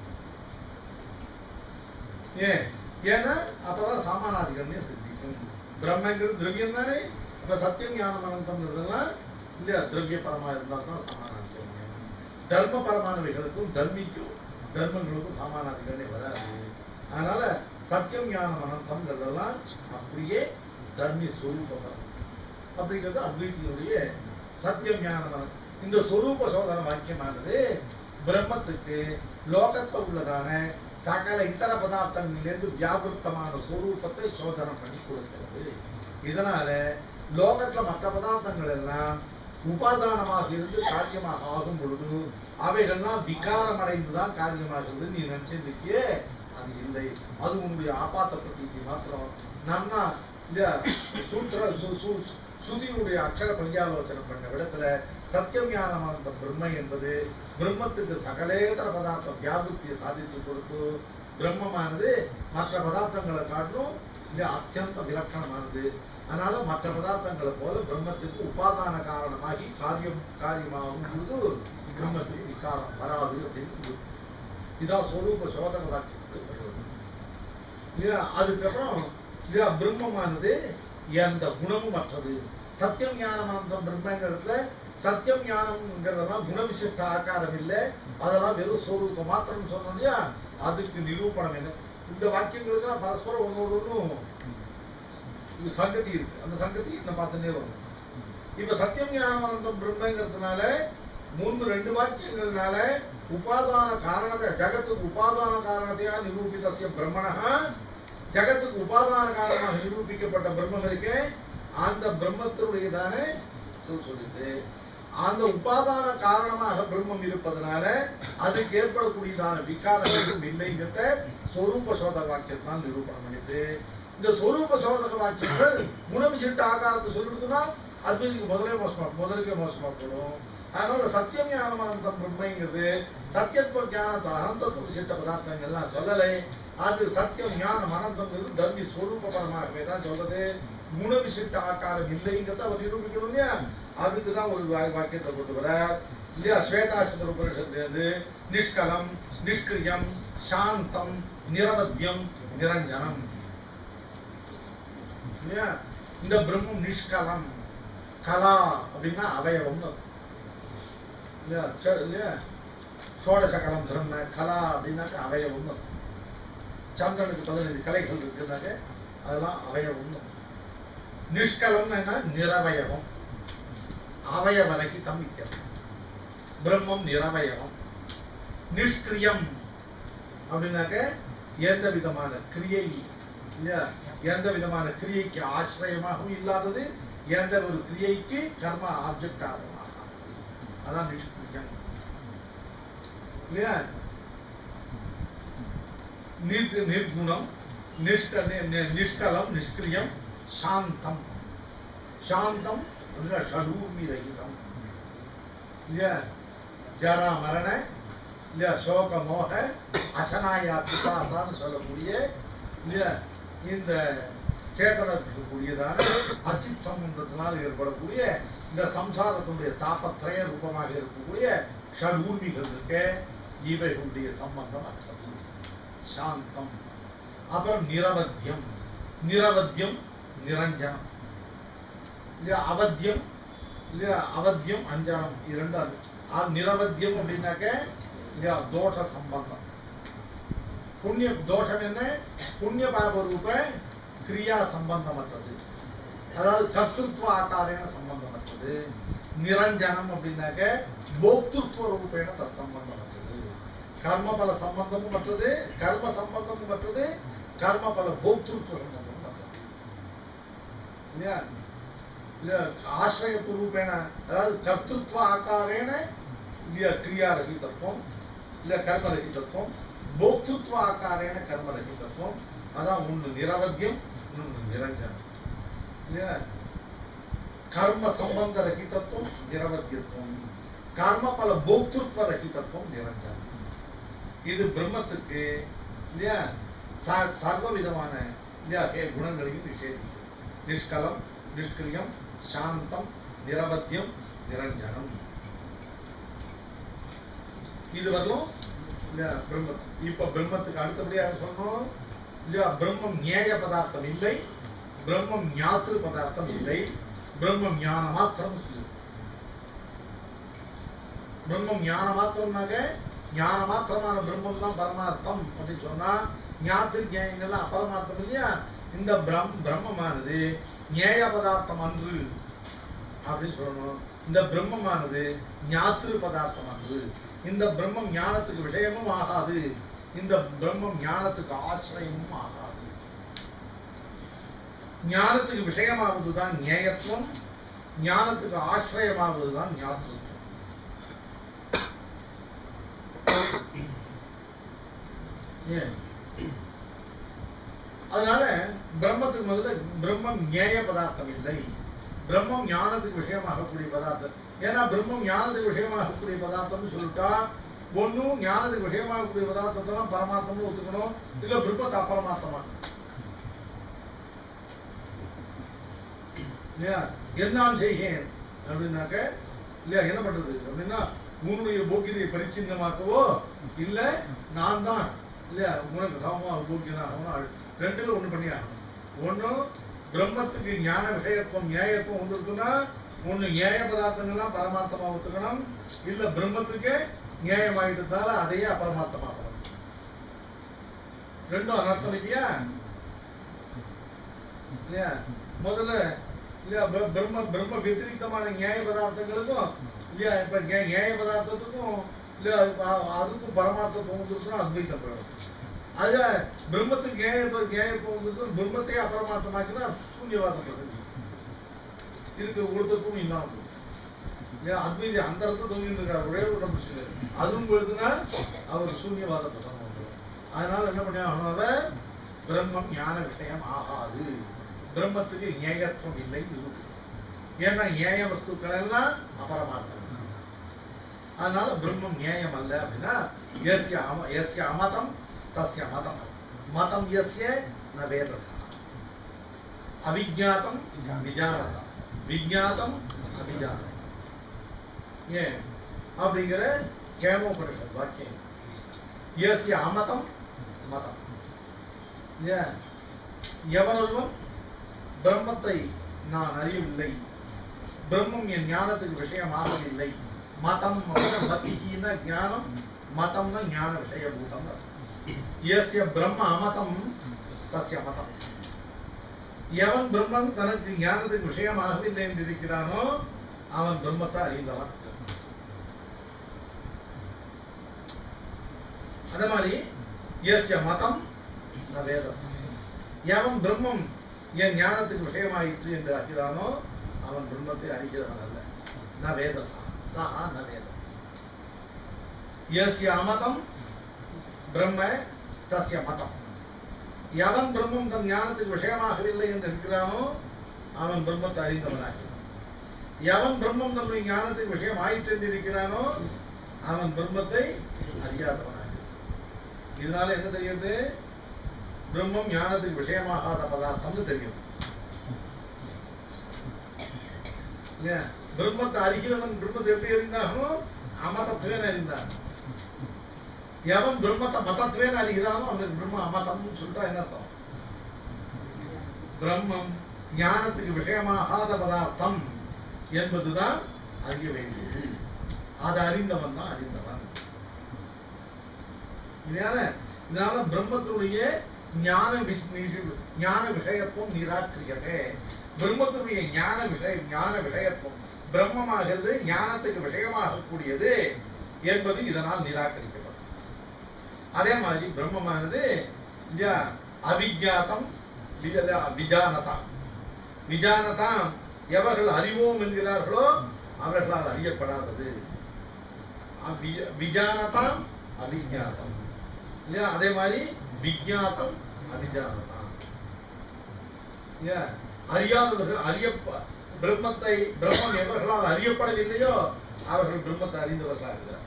ஏன் ஏன்னா அப்பதான் சாமானாதிகமே சித்திக்கும் பிரம்மங்கிறது திரவியம் தானே அப்ப சத்தியம் ஞானம் அனந்தம்ங்கிறதெல்லாம் இல்லையா திரவிய பரமா இருந்தா தான் சமானாதிகம் தர்ம பரமானவைகளுக்கும் தர்மிக்கும் தர்மங்களுக்கும் சமானாதிகமே வராது அதனால சத்தியம் ஞானம் அனந்தம்ங்கிறதெல்லாம் அப்படியே தர்மி ஸ்வரூபம் அப்படிங்கிறது அத்வைத்தியுடைய சத்தியம் ஞானம் அனந்தம். இந்த சொரூப சோதன வாக்கியமானது பிரம்மத்துக்கு லோகத்துல உள்ளதான சகல இதர பதார்த்தங்களிலிருந்து வியாபிருத்தமான சொரூபத்தை சோதனை பண்ணி கொடுக்கிறது இதனால லோகத்துல மற்ற பதார்த்தங்கள் எல்லாம் உபாதானமாக இருந்து காரியமாக ஆகும் பொழுது அவைகள்லாம் விகாரம் அடைந்துதான் காரியமாகிறது நீ நினைச்சிருக்கியே அது இல்லை அது உன்னுடைய ஆபாத்த பிரதீதி மாத்திரம் நன்னா இந்த சூத்திர சு- சு- சுதியுடைய அக்ஷர பரியாலோசனை பண்ண விடத்துல சத்தியம் ஞானமானந்த பிரம்ம என்பது பிரம்மத்துக்கு சகலேதர பதார்த்தம் வியாபுத்தியை சாதித்து கொடுத்து பிரம்மமானது மற்ற பதார்த்தங்களை காட்டிலும் இது அத்தியந்த விலக்கணமானது அதனால மற்ற பதார்த்தங்களை போல பிரம்மத்துக்கு உபாதான காரணமாகி காரியம் காரியமாகும் பொழுது பிரம்மத்துக்கு விகாரம் வராது அப்படின்னு இதான் சொரூப சோதன வாக்கியத்துக்கு வருவது இல்லையா அதுக்கப்புறம் இல்லையா பிரம்மமானது எந்த குணமும் அற்றது சத்தியம் ஞானமானந்தம் பிரம்மங்கிறதுல சத்தியம் ஞானம்ங்கிறதெல்லாம் குணவிசிஷ்ட ஆக்காரம் இல்லை அதெல்லாம் வெறும் சொரூபம் மாத்திரம் சொன்னோம் இல்லையா அதுக்கு நிரூபணம் என்ன இந்த வாக்கியங்களுக்கெல்லாம் பரஸ்பரம் ஒன்னோடு ஒன்றும் இது சங்கதி இருக்கு அந்த சங்கதி இன்னும் பார்த்துட்டே வரும் இப்ப சத்தியம் ஞானமானந்தம் பிரம்மங்கிறதுனால மூன்று ரெண்டு வாக்கியங்கள்னால உபாதான காரணத்தை ஜகத்துக்கு உபாதான காரணத்தையா நிரூபிதசிய பிரம்மணா ஜகத்துக்கு உபாதான காரணமாக நிரூபிக்கப்பட்ட பிரம்மம் இருக்கே அந்த பிரம்மத்தினுடையதானே சொல் சொல்லிட்டு அந்த உபாதான காரணமாக பிரம்மம் இருப்பதனால அதுக்கு ஏற்படக்கூடியதான விகாரம் எதுவும் இல்லைங்கிறத சொரூப சோதக வாக்கியத்தான் நிரூபணம் பண்ணிட்டு இந்த சொரூப சோதக வாக்கியங்கள் குணவிசிட்ட ஆகாரத்தை சொல்லிடுதுன்னா அத்வைதிக்கு முதலே மோசமா முதலுக்கே மோசமா போடும் அதனால சத்தியம் ஞானமானந்தம் பிரம்மைங்கிறது சத்தியத்துவ ஞானத்தை அனந்தத்துவ விசிட்ட பதார்த்தங்கள்லாம் சொல்லலை அது சத்தியம் ஞானம் அனந்தம்ங்கிறது தர்மி ஸ்வரூபபரமாகவே தான் சொல்றது குண விசிட்ட ஆக்காரம் இல்லைங்கிறத அவர் நிரூபிக்கணும் இல்லையா அதுக்கு தான் ஒரு வா- வாக்கியத்தை கொண்டு வர இல்லையா ஸ்வேதாசந்திர உபனிஷத்துலேருந்து நிஷ்கலம் நிஷ்கிரியம் சாந்தம் நிரவத்தியம் நிரஞ்சனம் இல்லையா இந்த பிரம்மம் நிஷ்கலம் கலா அப்படின்னா அவயவம்னு அர்த்தம். இல்லையா ச- இல்லையா சோடசகலம் பிரம்ம கலா அப்படின்னாக்க அவயவம்னு அர்த்தம். சந்திரனுக்கு பதினஞ்சு கலைகள் இருக்குனாக்க அதெல்லாம் அவயவம்னு அர்த்தம். நிஷ்கலம்னா என்ன நிரவயவம் அவயவரகிதம் இத்தியம் பிரம்மம் நிரவயவம் நிஷ்கிரியம் அப்படின்னாக்க எந்த விதமான கிரியை இல்லையா எந்த விதமான கிரியைக்கு ஆசிரியமாகவும் இல்லாதது எந்த ஒரு கிரியைக்கு கர்ம ஆப்ஜெக்ட் ஆகும் ஆகாது. அதான் நிஷ்கிரியம் இல்லையா நிர் நிர்குணம் நிஷ்க நி- நி- நிஷ்கலம் நிஷ்கிரியம் சாந்தம் சாந்தம் அப்படின்னா ஷடூர்மி ரகிதம் இல்லையா ஜரா மரண இல்லையா சோக மோக அசனாயா பிசாசான்னு சொல்லக்கூடிய இல்லையா இந்த சேதனத்துக்கு கூடியதான அச்சித் சம்பந்தத்தினால் ஏற்படக்கூடிய இந்த சம்சாரத்தினுடைய தாபத்திரய ரூபமாக இருக்கக்கூடிய ஷடூர்மிகள் இருக்க இவைகளுடைய சம்பந்தம் அற்றது சாந்தம் அப்புறம் நிரவத்தியம் நிரவத்தியம் நிரஞ்சனம் இல்லையா அவத்தியம் இல்லையா அவத்தியம் அஞ்சனம் இரண்டு அது. ஆ, நிரவத்தியம் அப்படின்னாக்க இல்லையா தோஷ சம்பந்தம் புண்ணிய தோஷம் என்ன புண்ணிய பாப ரூப கிரியா சம்பந்தமற்றது அதாவது கர்த்திருவ ஆக்காரேன சம்பந்தமற்றது நிரஞ்சனம் அப்படின்னாக்க போக்திருத்துவ ரூபேன தத் சம்பந்தமற்றது கர்மபல சம்பந்தமும் மற்றது கர்ம சம்பந்தமும் மற்றது கர்மபல போக்திருத்துவ சம்பந்தமும் மற்றது இல்லையா இல்ல ஆசிரியத்து ரூபேன அதாவது கர்த்திருவ ஆக்காரேன இல்லையா கிரியா ரகிதத்துவம் இல்ல கர்ம ரகிதத்துவம் போக்திருத்துவ ஆக்காரேன கர்ம ரகிதத்துவம் அதான் ஒண்ணு நிரவத்தியம் இன்னொன்னு நிரஞ்சனம் இல்லையா கர்ம சம்பந்த ரகிதத்துவம் நிரவத்தியத்துவம் கர்ம பல போக்திருத்துவ ரகிதத்துவம் நிரஞ்சனம் இது பிரம்மத்துக்கு இல்லையா ச- சர்வ விதமான இல்லையா ஏ குணங்களையும் நிஷேதிக்கும் நிஷ்கலம் நிஷ்கிரியம் சாந்தம் நிரவத்தியம் நிரஞ்சனம் இது வரலும் இல்ல பிரம்ம இப்ப பிரம்மத்துக்கு அடுத்தபடியாக சொன்னோம் இல்லையா பிரம்மம் ஞேய பதார்த்தம் இல்லை பிரம்மம் ஞாத்திரு பதார்த்தம் இல்லை பிரம்மம் ஞான மாத்திரம் சொல்லு பிரம்மம் ஞான மாத்திரம்னாக்க ஞான மாத்திரமான பிரம்மம் தான் பரமார்த்தம் அப்படின்னு சொன்னா ஞாத்திரு ஞாயங்கள்லாம் அபரமார்த்தம் இல்லையா இந்த பிரம் பிரம்மமானது ஞேய பதார்த்தம் அன்று அப்படின்னு சொல்லணும் இந்த பிரம்மமானது ஞாத்திரு பதார்த்தம் அன்று இந்த பிரம்மம் ஞானத்துக்கு விஷயமும் ஆகாது இந்த பிரம்மம் ஞானத்துக்கு ஆசிரியமும் ஆகாது ஞானத்துக்கு விஷயமாவதுதான் ஞேயத்துவம் ஞானத்துக்கு ஆசிரியமாவதுதான் ஞாத்திருத்துவம் ஏன் அதனால பிரம்மத்துக்கு முதல்ல பிரம்மம் ஞேய பதார்த்தம் இல்லை பிரம்மம் ஞானத்துக்கு விஷயமாகக்கூடிய பதார்த்தம் ஏன்னா பிரம்மம் ஞானத்துக்கு விஷயமாகக்கூடிய பதார்த்தம்னு சொல்லிட்டா ஒண்ணும் ஞானத்துக்கு விஷயமாகக்கூடிய பதார்த்தத்தெல்லாம் பரமார்த்தம்னு ஒத்துக்கணும் இல்ல பிரம்மத்தை அபரமார்த்தமா இல்லையா என்னான் செய்கேன் அப்படின்னாக்க இல்லையா என்ன பண்றது அப்படின்னா உன்னுடைய போக்கியதை பரிச்சின்னமாக்கவோ இல்ல நான் தான் இல்லையா உனக்கு சமமா போக்கியனா ரெண்டுல ஒண்ணு பண்ணியா ஒண்ணும் பிரம்மத்துக்கு ஞான விஷயத்துவம் நியாயத்துவம் ஒன்று இருக்குன்னா ஒண்ணு நியாய பதார்த்தங்கள்லாம் பரமார்த்தமா ஒத்துக்கணும் இல்ல பிரம்மத்துக்கே நியாயமாயிட்டதால அதையே அபரமார்த்தமாக்கணும் ரெண்டும் அனர்த்தம் இல்லையா இல்லையா முதல்ல இல்லையா பிர- பிரம்ம பிரம்ம வெத்திரிகமான நியாய பதார்த்தங்களுக்கும் இல்லையா இப்ப நியா- நியாய பதார்த்தத்துக்கும் இல்லையா இப்ப அ- அதுக்கும் பரமார்த்தத்துவம் வந்துருச்சுன்னா அத்வைத்தம் போயிடும் அது பிரம்மத்துக்கு நியாய ப- நியாயத்துவம் வந்துருக்கு பிரம்மத்தையே அபரமார்த்தமாக்கினா சூன்யவாதம் பிரசங்கி இருக்கு ஒருத்தருக்கும் இல்லாம போகும். இல்லையா அத்வைதி அந்த இடத்துல தொங்கிட்டு இருக்காரு ஒரே ஒரு பிரச்சனை அதுவும் போயிடுதுன்னா அவர் சூன்யவாத பிரசங்கம் வந்துரும். அதனால என்ன பண்ணி அவர் பிரம்மம் ஞான விஷயம் ஆகாது பிரம்மத்துக்கு ஞேயத்துவம் இல்லை இருக்கு ஏன்னா ஞேய வஸ்துக்கள் எல்லாம் அபரமார்த்தம் அதனால பிரம்மம் ஞேயம் அல்ல அப்படின்னா எஸ்ய அம எஸ்ய அமதம் தஸ்ய மதம் மதம் எஸ்ய ந வேதச அவிஜாத்தம் விஜானதம் விஜாத்தம் அவிஜானம் ஏன் அப்படிங்கிற கேமோபனிஷத் வாக்கியம் எஸ்ய அமதம் மதம் ஏன் எவனொருவன் பிரம்மத்தை நான் அறியவில்லை பிரம்மம் என் ஞானத்துக்கு விஷயமாகவில்லை மதம் அப்படின்னா மதிஹீன ஞானம் மதம்னா ஞான விஷயபூதம் எஸ்ய பிரம்ம அமதம் தஸ்ய மதம் எவன் பிரம்மம் தனக்கு ஞானத்துக்கு விஷயமாகவில்லை என்று இருக்கிறானோ அவன் பிரம்மத்தை அறிந்தவன் அதே மாதிரி எஸ்ய மதம் ந வேதசம் எவன் பிரம்மம் என் ஞானத்துக்கு விஷயமாயிற்று என்று அறிகிறானோ அவன் பிரம்மத்தை அறிகிறவன் அல்ல ந வேதசா சஹா ந வேதம் எஸ்ய அமதம் பிரம்ம தஸ்ய மதம் எவன் பிரம்மம் தன் ஞானத்துக்கு விஷயமாகவில்லை என்று இருக்கிறானோ அவன் பிரம்மத்தை அறிந்தவனாகிறான் எவன் பிரம்மம் தன்னுடைய ஞானத்துக்கு விஷயம் ஆயிற்று என்று இருக்கிறானோ அவன் பிரம்மத்தை அறியாதவனாகிறான் இதனால என்ன தெரியுது பிரம்மம் ஞானத்துக்கு விஷயமாகாத பதார்த்தம்னு தெரியும் இல்லையா? பிரம்மத்தை அறிகிறவன் பிரம்மத்தை எப்படி அறிந்தானோ அமதத்துவேன அறிந்தான் எவன் பிரம்மத்தை மதத்துவேன அறிகிறானோ அவனுக்கு பிரம்ம அமதம்னு சொல்லிட்டா என்ன அர்த்தம் பிரம்மம் ஞானத்துக்கு விஷயமாகாத பதார்த்தம் என்பதுதான் அறிய வேண்டியது அதை அறிந்தவன் தான் அறிந்தவன் இதனால இதனால பிரம்மத்தினுடைய ஞான விஷ- நிஷி- ஞான விஷயத்துவம் நிராகரியதே பிரம்மத்தினுடைய ஞான விஷய ஞான விஷயத்துவம் பிரம்மமாகிறது ஞானத்துக்கு விஷயமாகக்கூடியது என்பது இதனால் நிராகரிக்கப்படும் அதே மாதிரி பிரம்மமானது இல்லையா, அவிஜாத்தம் விஜ- விஜானதாம் விஜானதாம் எவர்கள் அறிவோம் என்கிறார்களோ அவர்களால் அறியப்படாதது அவி- விஜானதாம் அவிஜாத்தம் இல்லையா அதே மாதிரி விஜாத்தம் அவிஜானதாம் இல்லையா அறியாதவர்கள் அறிய பிரம்மத்தை பிரம்மம் எவர்களால் அறியப்படவில்லையோ அவர்கள் பிரம்மத்தை அறிந்தவர்களாக இருக்கிறார்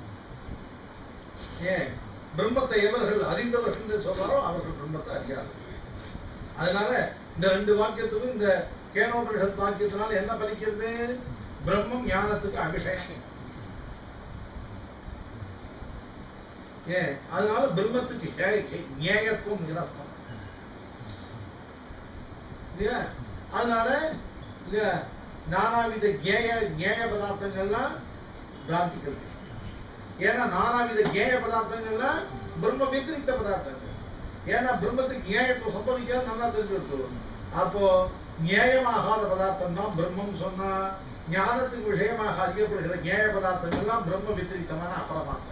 ஏன் பிரம்மத்தை எவர்கள் அறிந்தவர்கள் என்று சொல்றாரோ அவர்கள் பிரம்மத்தை அறியாதவர்கள் அதனால இந்த ரெண்டு வாக்கியத்துக்கும் இந்த கேனோபனிஷத் வாக்கியத்தினால என்ன பலிக்கிறது பிரம்மம் ஞானத்துக்கு அபிஷேகம் ஏன் அதனால பிரம்மத்துக்கு ஹே- ஹே- ஞேயத்துவம் நிரஸ்தம் இல்லையா அதனால இல்லையா நானாவித ஞேய ஞேய பதார்த்தங்கள்லாம் பிராந்தி கல்வி ஏன்னா நானாவித ஞேய பதார்த்தங்கள்லாம் பிரம்ம व्यतिरिक्त பதார்த்தங்கள் ஏன்னா பிரம்மத்துக்கு ஞேயத்துவம் சம்பவிக்காது நல்லா தெரிஞ்சுட்டு அப்போ ஞேயமாகாத பதார்த்தம் தான் பிரம்மம் சொன்னா ஞானத்துக்கு விஷயமாக அறியப்படுகிற ஞேய பதார்த்தங்கள்லாம் பிரம்ம व्यतिरिक्तமான அபரமார்த்தம்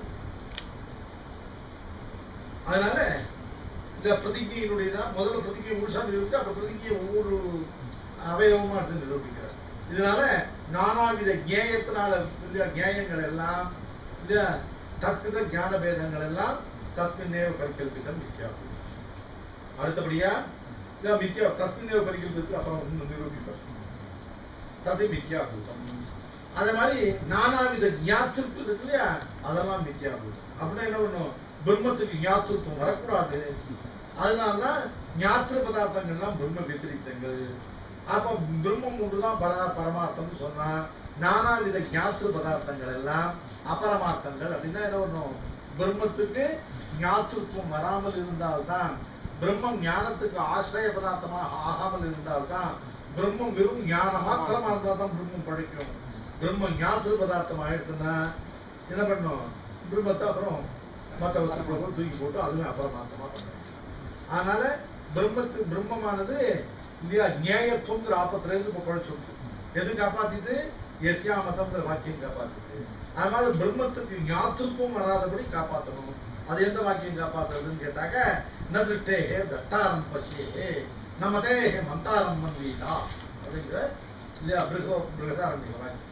அதனால இந்த பிரதிஜையினுடைய தான் முதல்ல பிரதிஜை முழுசா நிரூபித்து அப்புறம் பிரதிஜையை ஒவ்வொரு அவயவமா எடுத்து நிரூபிக்கிறார் இதனால நானாவித ஞேயத்தினால இல்லையா ஞேயங்கள் எல்லாம் இல்லையா தத்வித ஞான பேதங்கள் எல்லாம் தஸ்மின்னேவ பரிகல்பிதம் மித்யாபூதம் அடுத்தபடியா இல்ல மித்யா தஸ்மின்னேவ பரிகல்பித்து அப்புறம் இன்னும் நிரூபிப்பார் தது மித்யாபூதம் அதே மாதிரி நானாவித ஞாத்திருப்பு இருக்கு இல்லையா அதெல்லாம் மித்யாபூதம் அப்படின்னா என்ன பண்ணும் பிரம்மத்துக்கு ஞாத்திருத்தம் வரக்கூடாது அதனாலதான் ஞாத்திர பதார்த்தங்கள்லாம் பிரம்ம வெத்திரித்தங்கள் அப்ப பிரம்மம் ஒன்றுதான் பர பரமார்த்தம்னு சொன்னா நானாவித ஞாத்திர பதார்த்தங்கள் எல்லாம் அபரமார்த்தங்கள் அப்படின்னா என்ன பண்ணும் பிரம்மத்துக்கு ஞாத்திருத்துவம் வராமல் இருந்தால்தான் பிரம்மம் ஞானத்துக்கு ஆசிரிய பதார்த்தமாக ஆகாமல் இருந்தால்தான் பிரம்மம் வெறும் ஞான மாத்திரமா இருந்தால் தான் பிரம்மம் படைக்கும் பிரம்மம் ஞாத்திர பதார்த்தம் ஆயிடுச்சுன்னா என்ன பண்ணும் பிரம்மத்தை அப்புறம் மற்ற வஸ்துக்களை கூட தூக்கி போட்டு அதுவே அபரமார்த்தமா பண்ணும் அதனால பிரம்மத்து பிரம்மமானது இல்லையா நியாயத்துவங்கிற ஆபத்துல இருந்து இப்ப குழைச்சிருக்கு எது காப்பாத்திட்டு எஸ்யா மதம்ங்கிற வாக்கியம் காப்பாத்துது அதனால பிரம்மத்துக்கு ஞாத்திருப்பம் வராதபடி காப்பாத்தணும் அது எந்த வாக்கியம் காப்பாத்துறதுன்னு கேட்டாக்க ந திருஷ்டேஹே தட்டாரம் பசியே நமதே மந்தாரம் மன்வீதா அப்படிங்கிற இல்லையா பிருகோ பிருகதாரம்பிக வாக்கியம்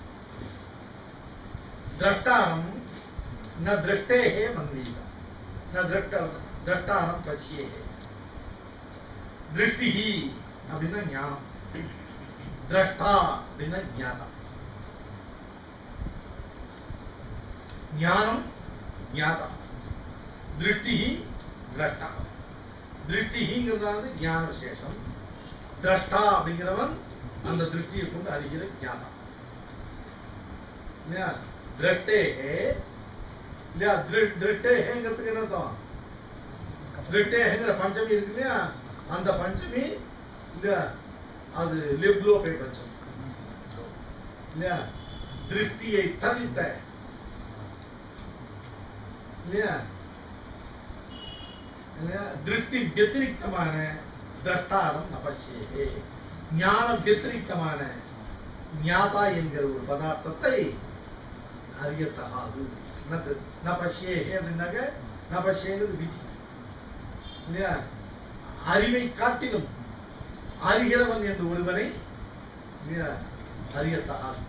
திரஷ்டாரம் ந திருஷ்டேஹே மன்வீதா ந திருஷ்ட திரஷ்டாரம் பசியே திருஷ்டிஹி அப்படின்னா ஞானம் திரஷ்டா அப்படின்னா ஞானம் ஞானம் ஞாதா திருஷ்டி திரஷ்டா திருஷ்டிங்கிறதாவது ஞான விசேஷம் திரஷ்டா அப்படிங்கிறவன் அந்த திருஷ்டியை கொண்டு அறிகிற ஞானம் இல்லையா திரட்டேஹே இல்லையா திரு- திருட்டேஹேங்கிறதுக்கு என்ன அர்த்தம் திருட்டேஹேங்கிற பஞ்சமி இருக்கு இல்லையா அந்த பஞ்சமி இல்லையா அது லிப்லோபை பஞ்சமி இல்லையா திருஷ்டியை தவித்த இல்லையா இல்லையா திருஷ்டி व्यतिरिक्तமான திரஷ்டாரம் அவசியே ஞானம் व्यतिरिक्तமான ஞாதா என்கிற ஒரு பதார்த்தத்தை அறியத்தகாது என்னது ந பசியே அப்படின்னாக்க ந பசியங்கிறது விதி இல்லையா அறிவை காட்டிலும் அறிகிறவன் என்று ஒருவனை இல்லையா அறியத்தகாது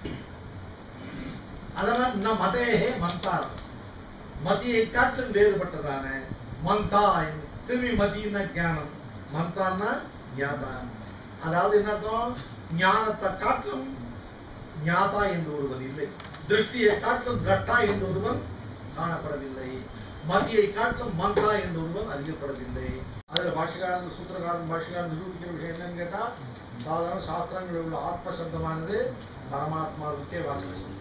அதனால் ந மதேகே மந்தார் மதியை காட்டிலும் வேறுபட்டதான மந்தா என்று. திரும்பி மதினா ஞானம் மந்தான்னா ஞாதா அதாவது என்ன அர்த்தம் ஞானத்தை காட்டிலும் ஞாதா என்று ஒருவன் இல்லை திருஷ்டியை காட்டிலும் திரட்டா என்று ஒருவன் காணப்படவில்லை மதியை காட்டிலும் மந்தா என்று ஒருவன் அறியப்படவில்லை அதுல பாஷகாரன் சூத்திரகாரன் பாஷகாரன் நிரூபிக்கிற விஷயம் என்னன்னு கேட்டா சாதாரண சாஸ்திரங்களில் உள்ள ஆத்ம சப்தமானது பரமாத்மாவுக்கே வாசல்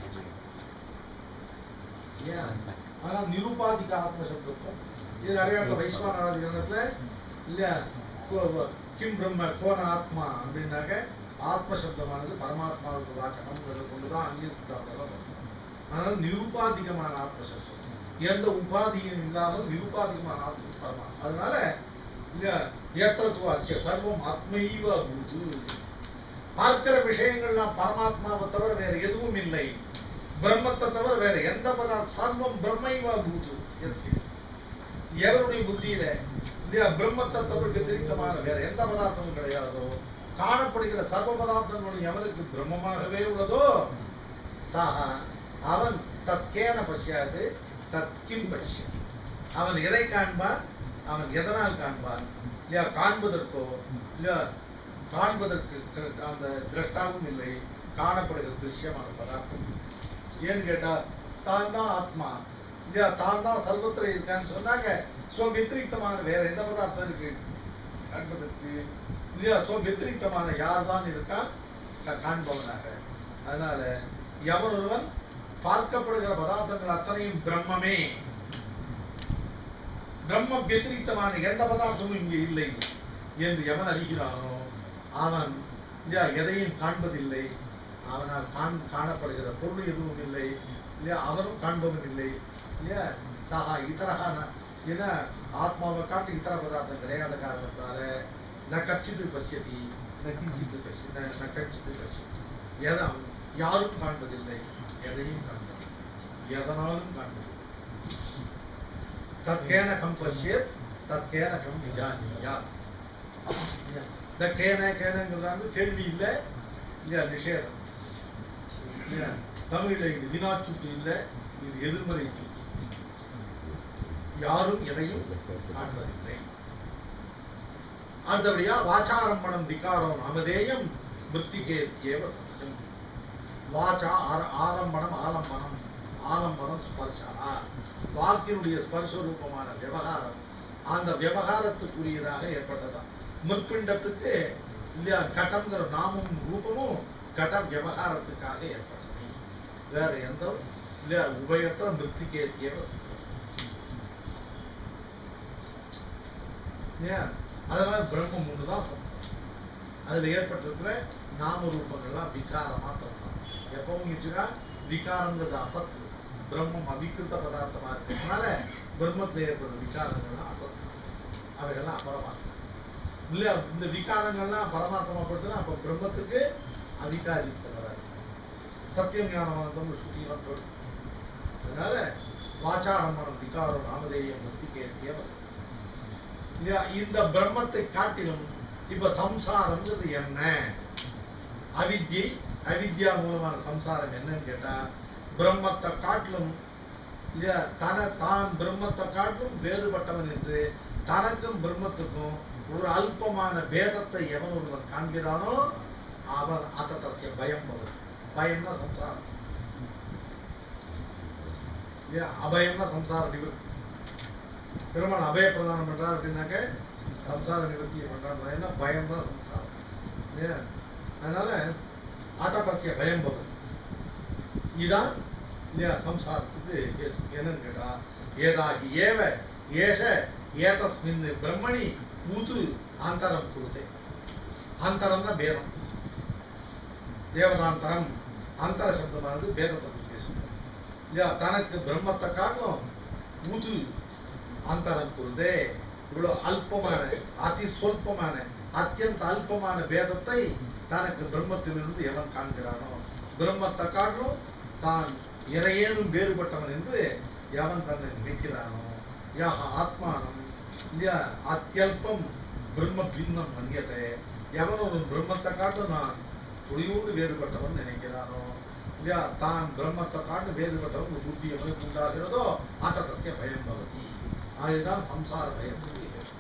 ஏன் ஆனா நிருபாதிக ஆத்ம சப்தத்துவம் இது நிறைய இடத்துல வைஸ்வானாதி கிரந்தத்துல இல்லையா கோ- கிம் பிரம்ம கோன ஆத்மா அப்படின்னாக்க ஆத்ம சப்தமானது பரமாத்மாவுக்கு வாச்சகம்ங்கிறத கொண்டுதான் அந்நிய சித்தாந்தம் ஆனால் நிருபாதிகமான ஆத்ம சப்தம் எந்த உபாதியும் இல்லாமல் நிருபாதிகமான ஆத்ம பரமா அதனால இல்லையா ஏத்திரத்துவ அஸ்ய சர்வம் ஆத்மைவ பூது பார்க்கிற விஷயங்கள்லாம் பரமாத்மாவை தவிர வேற எதுவும் இல்லை பிரம்மத்தை தவிர வேற எந்த பதார்த்தம் சர்வம் பிரம்மைவா பூது எஸ் எவருடைய புத்தியில இல்லையா பிரம்மத்தை தவிர தெரிவித்தமான வேற எந்த பதார்த்தமும் கிடையாதோ காணப்படுகிற சர்வ பதார்த்தங்களும் எவனுக்கு பிரம்மமாகவே உள்ளதோ சாஹா அவன் தற்கேன பசியாது தற்கிம் பசிய அவன் எதை காண்பான் அவன் எதனால் காண்பான் இல்லையா காண்பதற்கோ இல்லையா காண்பதற்கு க- அந்த திரஷ்டாவும் இல்லை காணப்படுகிற திருஷ்யமான பதார்த்தம் ஏன்னு கேட்டா தான் தான் ஆத்மா இல்லையா தான் தான் சர்வத்திர இருக்கான்னு சொன்னாங்க சோ வித்திரிக்தமான வேற எந்த பதார்த்தம் இருக்கு காண்பதற்கு இல்லையா சோ வெத்திரிக்தமான யார் தான் இருக்கா க- காண்பவனாக அதனால எவர் ஒருவன் பார்க்கப்படுகிற பதார்த்தங்கள் அத்தனையும் பிரம்மமே பிரம்ம வெத்திரிக்தமான எந்த பதார்த்தமும் இங்கே இல்லை என்று எவன் அறிகிறானோ அவன் இல்லையா எதையும் காண்பதில்லை அவனால் காண் காணப்படுகிற பொருள் எதுவும் இல்லை இல்லையா அவனும் காண்பவன் இல்லை இல்லையா சஹா இதரகான ஏன்னா ஆத்மாவை காட்டு இதர பதார்த்தம் கிடையாத காரணத்தால ந கச்சித்து பசியதி ந கிஞ்சித்து பசி ந ந கச்சித்து பசி எதை யாரும் காண்பதில்லை எதையும் காண்பதில்லை எதனாலும் காண்பதில்லை தற்கேன கம் பசியத் தற்கேன கம் விஜானியாத் இந்த கேன கேனங்கிறது கேள்வி இல்லை இல்லையா நிஷேதம் இல்லையா தமிழ்ல இது வினாச்சுட்டு இல்லை இது எதிர்மறை சுட்டு யாரும் எதையும் காண்பதில்லை அடுத்தபடியா வாச்சாரம்பணம் விகாரம் நாமதேயம் மிருத்திகேத்தியேவ சத்தியம் வாச்சா ஆர- ஆரம்பணம் ஆலம்பனம் ஆலம்பனம் ஸ்பர்ஷா வாக்கினுடைய ஸ்பர்ஷ ரூபமான விவகாரம் அந்த விவகாரத்துக்குரியதாக ஏற்பட்டதா முற்பிண்டத்துக்கு இல்லையா கட்டம்ங்கிற நாமும் ரூபமும் கட விவகாரத்துக்காக ஏற்பட்டது வேற எந்த இல்லையா உபயத்திர மிருத்திகேத்தியவ சத்தியம் இல்லையா அது மாதிரி பிரம்மம் ஒன்று தான் சத்தம் அதுல ஏற்பட்டிருக்கிற நாம ரூபங்கள்லாம் விகார மாத்திரம் தான் எப்பவும் இருந்துச்சுன்னா விகாரங்கிறது அசத்து பிரம்மம் அவிக்கிருத்த பதார்த்தமா இருக்கிறதுனால பிரம்மத்துல ஏற்படுற விகாரங்கள்லாம் அசத்து அவைகள்லாம் அபரமார்த்தம் இல்ல இந்த விகாரங்கள்லாம் பரமார்த்தமா படுத்துனா அப்ப பிரம்மத்துக்கு அதிகாரித்தம் வராது சத்தியம் ஞானமானந்தம் சுத்தியம் பொருள் அதனால வாச்சாரம்பணம் விகாரம் நாமதேயம் முத்திகேத்திய இல்லையா இந்த பிரம்மத்தை காட்டிலும் இப்ப சம்சாரம்ங்கிறது என்ன அவித்யை அவித்யா மூலமான சம்சாரம் என்னன்னு கேட்டா பிரம்மத்தை காட்டிலும் இல்லையா தன தான் பிரம்மத்தை காட்டிலும் வேறுபட்டவன் என்று தனக்கும் பிரம்மத்துக்கும் ஒரு அல்பமான பேதத்தை எவன் ஒருவன் காண்கிறானோ அவன் அத்தசிய பயம் வரும் பயம்னா சம்சாரம் இல்லையா அபயம்னா சம்சார நிவர்த்தி பெருமாள் அபய பிரதானம் பண்றார் அப்படின்னாக்க சம்சார நிவர்த்தியை பண்றாரு ஏன்னா பயம் தான் சம்சாரம் இல்லையா அதனால ஆத்தாத்தசிய பயம் பவன் இதான் இல்லையா சம்சாரத்துக்கு ஹேது. என்னன்னு கேட்டா ஏதாகி ஏவ ஏஷ ஏதஸ்மின் பிரம்மணி ஊது ஆந்தரம் கொடுத்தே ஆந்தரம்னா பேதம் தேவதாந்தரம் அந்தர சப்தமானது பேதத்தை பத்தி பேசும் இல்லையா தனக்கு பிரம்மத்தை காட்டும் ஊது ஆந்தரம் கொடுத்தே இவ்வளவு அல்பமான அதி சொல்பமான அத்தியந்த அல்பமான பேதத்தை தனக்கு பிரம்மத்திலிருந்து எவன் காண்கிறானோ பிரம்மத்தை காட்டும் தான் இறையேனும் வேறுபட்டவன் என்று எவன் தன்னை நினைக்கிறானோ யாக ஆத்மானம் இல்லையா அத்தியல்பம் பிரம்ம பின்னம் மன்யத்தை எவன் ஒரு பிரம்மத்தை காட்டும் நான் துளியோடு வேறுபட்டவன் நினைக்கிறானோ இல்லையா தான் பிரம்மத்தை காட்டு வேறுபட்டவன் ஒரு புத்தி எவனுக்கு உண்டாகிறதோ ஆட்டத்தசிய பயம் பவதி அதுதான் சம்சார பயத்துக்கு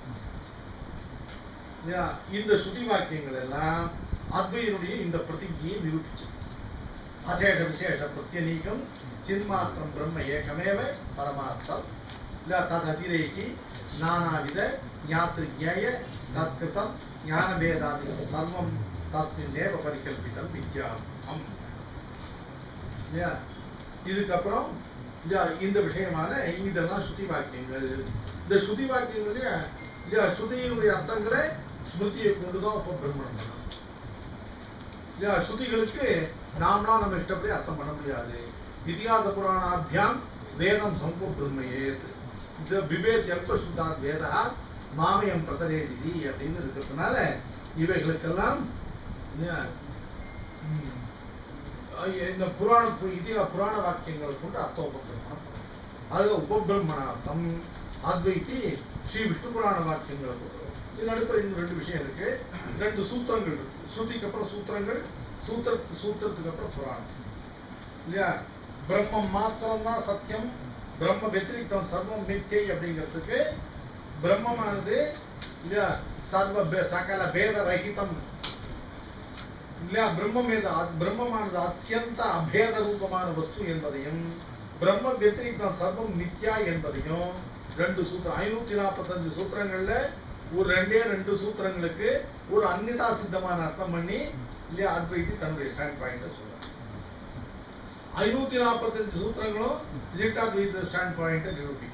இல்லையா இந்த ஸ்ருதி வாக்கியங்கள் எல்லாம் அத்வையினுடைய இந்த பிரதிஜையை நிரூபிச்சு அசேஷ விசேஷ பிரத்யநீகம் சின்மாத்திரம் பிரம்ம ஏகமேவ பரமார்த்தம் இல்ல தத் அதிரேகி நானாவித ஞாத்து ஞேய தத்கிருதம் ஞானபேதாதி சர்வம் தஸ்மின் ஏவ பரிகல்பிதம் வித்யாம் இல்லையா இதுக்கப்புறம் இல்லையா இந்த விஷயமான இதெல்லாம் ஸ்ருதி வாக்கியங்கள் இந்த ஸ்ருதி வாக்கியங்களுடைய இல்லையா ஸ்ருதியினுடைய அர்த்தங்களை ஸ்மிருதியை கொண்டுதான் இப்போ பிரம்மணம் பண்ணணும் இல்லையா ஸ்ருதிகளுக்கு நாம்னா நம்ம இஷ்டப்படி அர்த்தம் பண்ண முடியாது இதிகாச புராணாபியாம் வேதம் சம்பூர் பிரம்மையே இந்த விவேத் எல்ப சுத்தாத் வேதா மாமயம் பிரதரேதி அப்படின்னு இருக்கிறதுனால இவைகளுக்கெல்லாம் இல்லையா, ம், ஐய, இந்த புராண பு- இதிகா புராண வாக்கியங்களை கொண்டு அர்த்த உபபிரமணம் அது உபபிரமணார்த்தம் அத்வைத்தி ஸ்ரீ விஷ்ணு புராண வாக்கியங்களை கொண்டு இது நடுப்புற இன்னும் ரெண்டு விஷயம் இருக்கு ரெண்டு சூத்திரங்கள் இருக்கு ஸ்ருதிக்கு அப்புறம் சூத்திரங்கள் சூத்திர சூத்திரத்துக்கு அப்புறம் புராணம் இல்லையா பிரம்மம் மாத்திரம்தான் சத்தியம் பிரம்ம வெத்திரிக்தம் சர்வம் மிச்சை அப்படிங்கிறதுக்கு பிரம்மமானது இல்லையா சர்வ பே- சகல பேத ரகிதம் இல்லையா பிரம்மம் எது அத்- பிரம்மமானது அத்தியந்த அபேத ரூபமான வஸ்து என்பதையும் பிரம்ம வெத்திரிக்தம் சர்வம் நித்யா என்பதையும் ரெண்டு சூத்திரம் ஐநூத்தி நாற்பத்தஞ்சு சூத்திரங்கள்ல ஒரு ரெண்டே ரெண்டு சூத்திரங்களுக்கு ஒரு அந்நிதா சித்தமான அர்த்தம் பண்ணி இல்லையா அத்வைதி தன்னுடைய ஸ்டாண்ட் பாயிண்ட சொல்றாங்க ஐநூத்தி நாற்பத்தஞ்சு சூத்திரங்களும் ஜீட்டாத்வைத ஸ்டாண்ட் பாயிண்ட நிரூபிக்கும்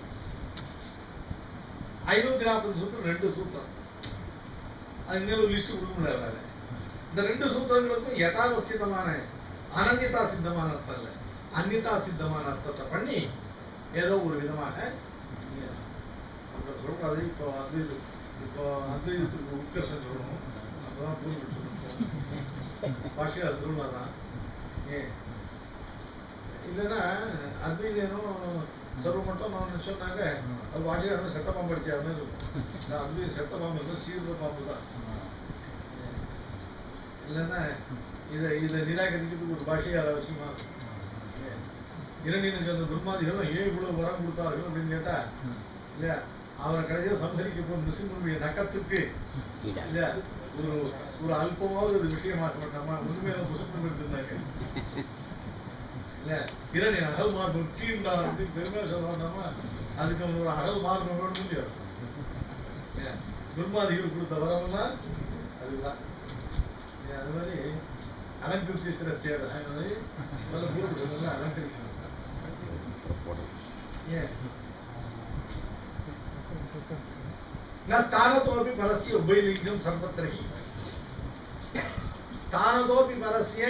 ஐநூத்தி நாற்பது சூத்திரம் ரெண்டு சூத்திரம் அது இன்னும் லிஸ்ட் கொடுக்க முடியாது அதுல. இந்த ரெண்டு சூத்திரங்களுக்கும் யதாவஸ்திதமான அனன்யதா சித்தமான அர்த்தம் இல்லை அந்நிதா சித்தமான அர்த்தத்தை பண்ணி ஏதோ ஒரு விதமாக நம்ம சொல்றது இப்போ வந்து இது- இப்போ வந்து இதுக்கு உத்கர்ஷம் சொல்லணும் அப்பதான் புரிஞ்சு சொல்லணும் பாஷையா திருவிழாதான் ஏன் இல்லைன்னா அத்வைதனும் சர்வ மட்டும் நான் சொன்னாங்க அது பாஷையாரும் செத்த பாம்பு அடிச்சாருன்னு இருக்கும் நான் அத்வைத செத்த பாம்பு இல்லை சீர்வ பாம்பு தான் இல்லைன்னா இதை இதை நிராகரிக்கிறதுக்கு ஒரு பாஷையார் அவசியமா இருக்கும் இரண்டினுக்கு அந்த பிரம்மாதிகளும் ஏன் இவ்வளவு வரம் கொடுத்தார்கள் அப்படின்னு கேட்டா இல்லையா அவரை கடைசியாக சம்சரிக்க போய் முஸ்லிம்களுடைய நக்கத்துக்கு இல்லையா ஒரு ஒரு அல்பமாவது ஒரு விஷயமாக்க மாட்டாமா உண்மையில முஸ்லிம் இருந்தாங்க இல்ல இரண்டு அகல் மார்பு கீழ்டா அப்படின்னு பெருமையா சொல்ல வேண்டாமா அதுக்கு அவன் ஒரு அகல் மார்பு வேணும் முடியும் துர்மாதிகள் கொடுத்த வரம்னா அதுதான் ஏன் அது மாதிரி அலங்கரிக்கிற சேர் அது மாதிரி நல்ல பூர்வம் அலங்கரிக்கணும் ஏன் न स्थानतोऽपि फलस्य उभयलिङ्गं सर्वत्र हि स्थानतोऽपि फलस्य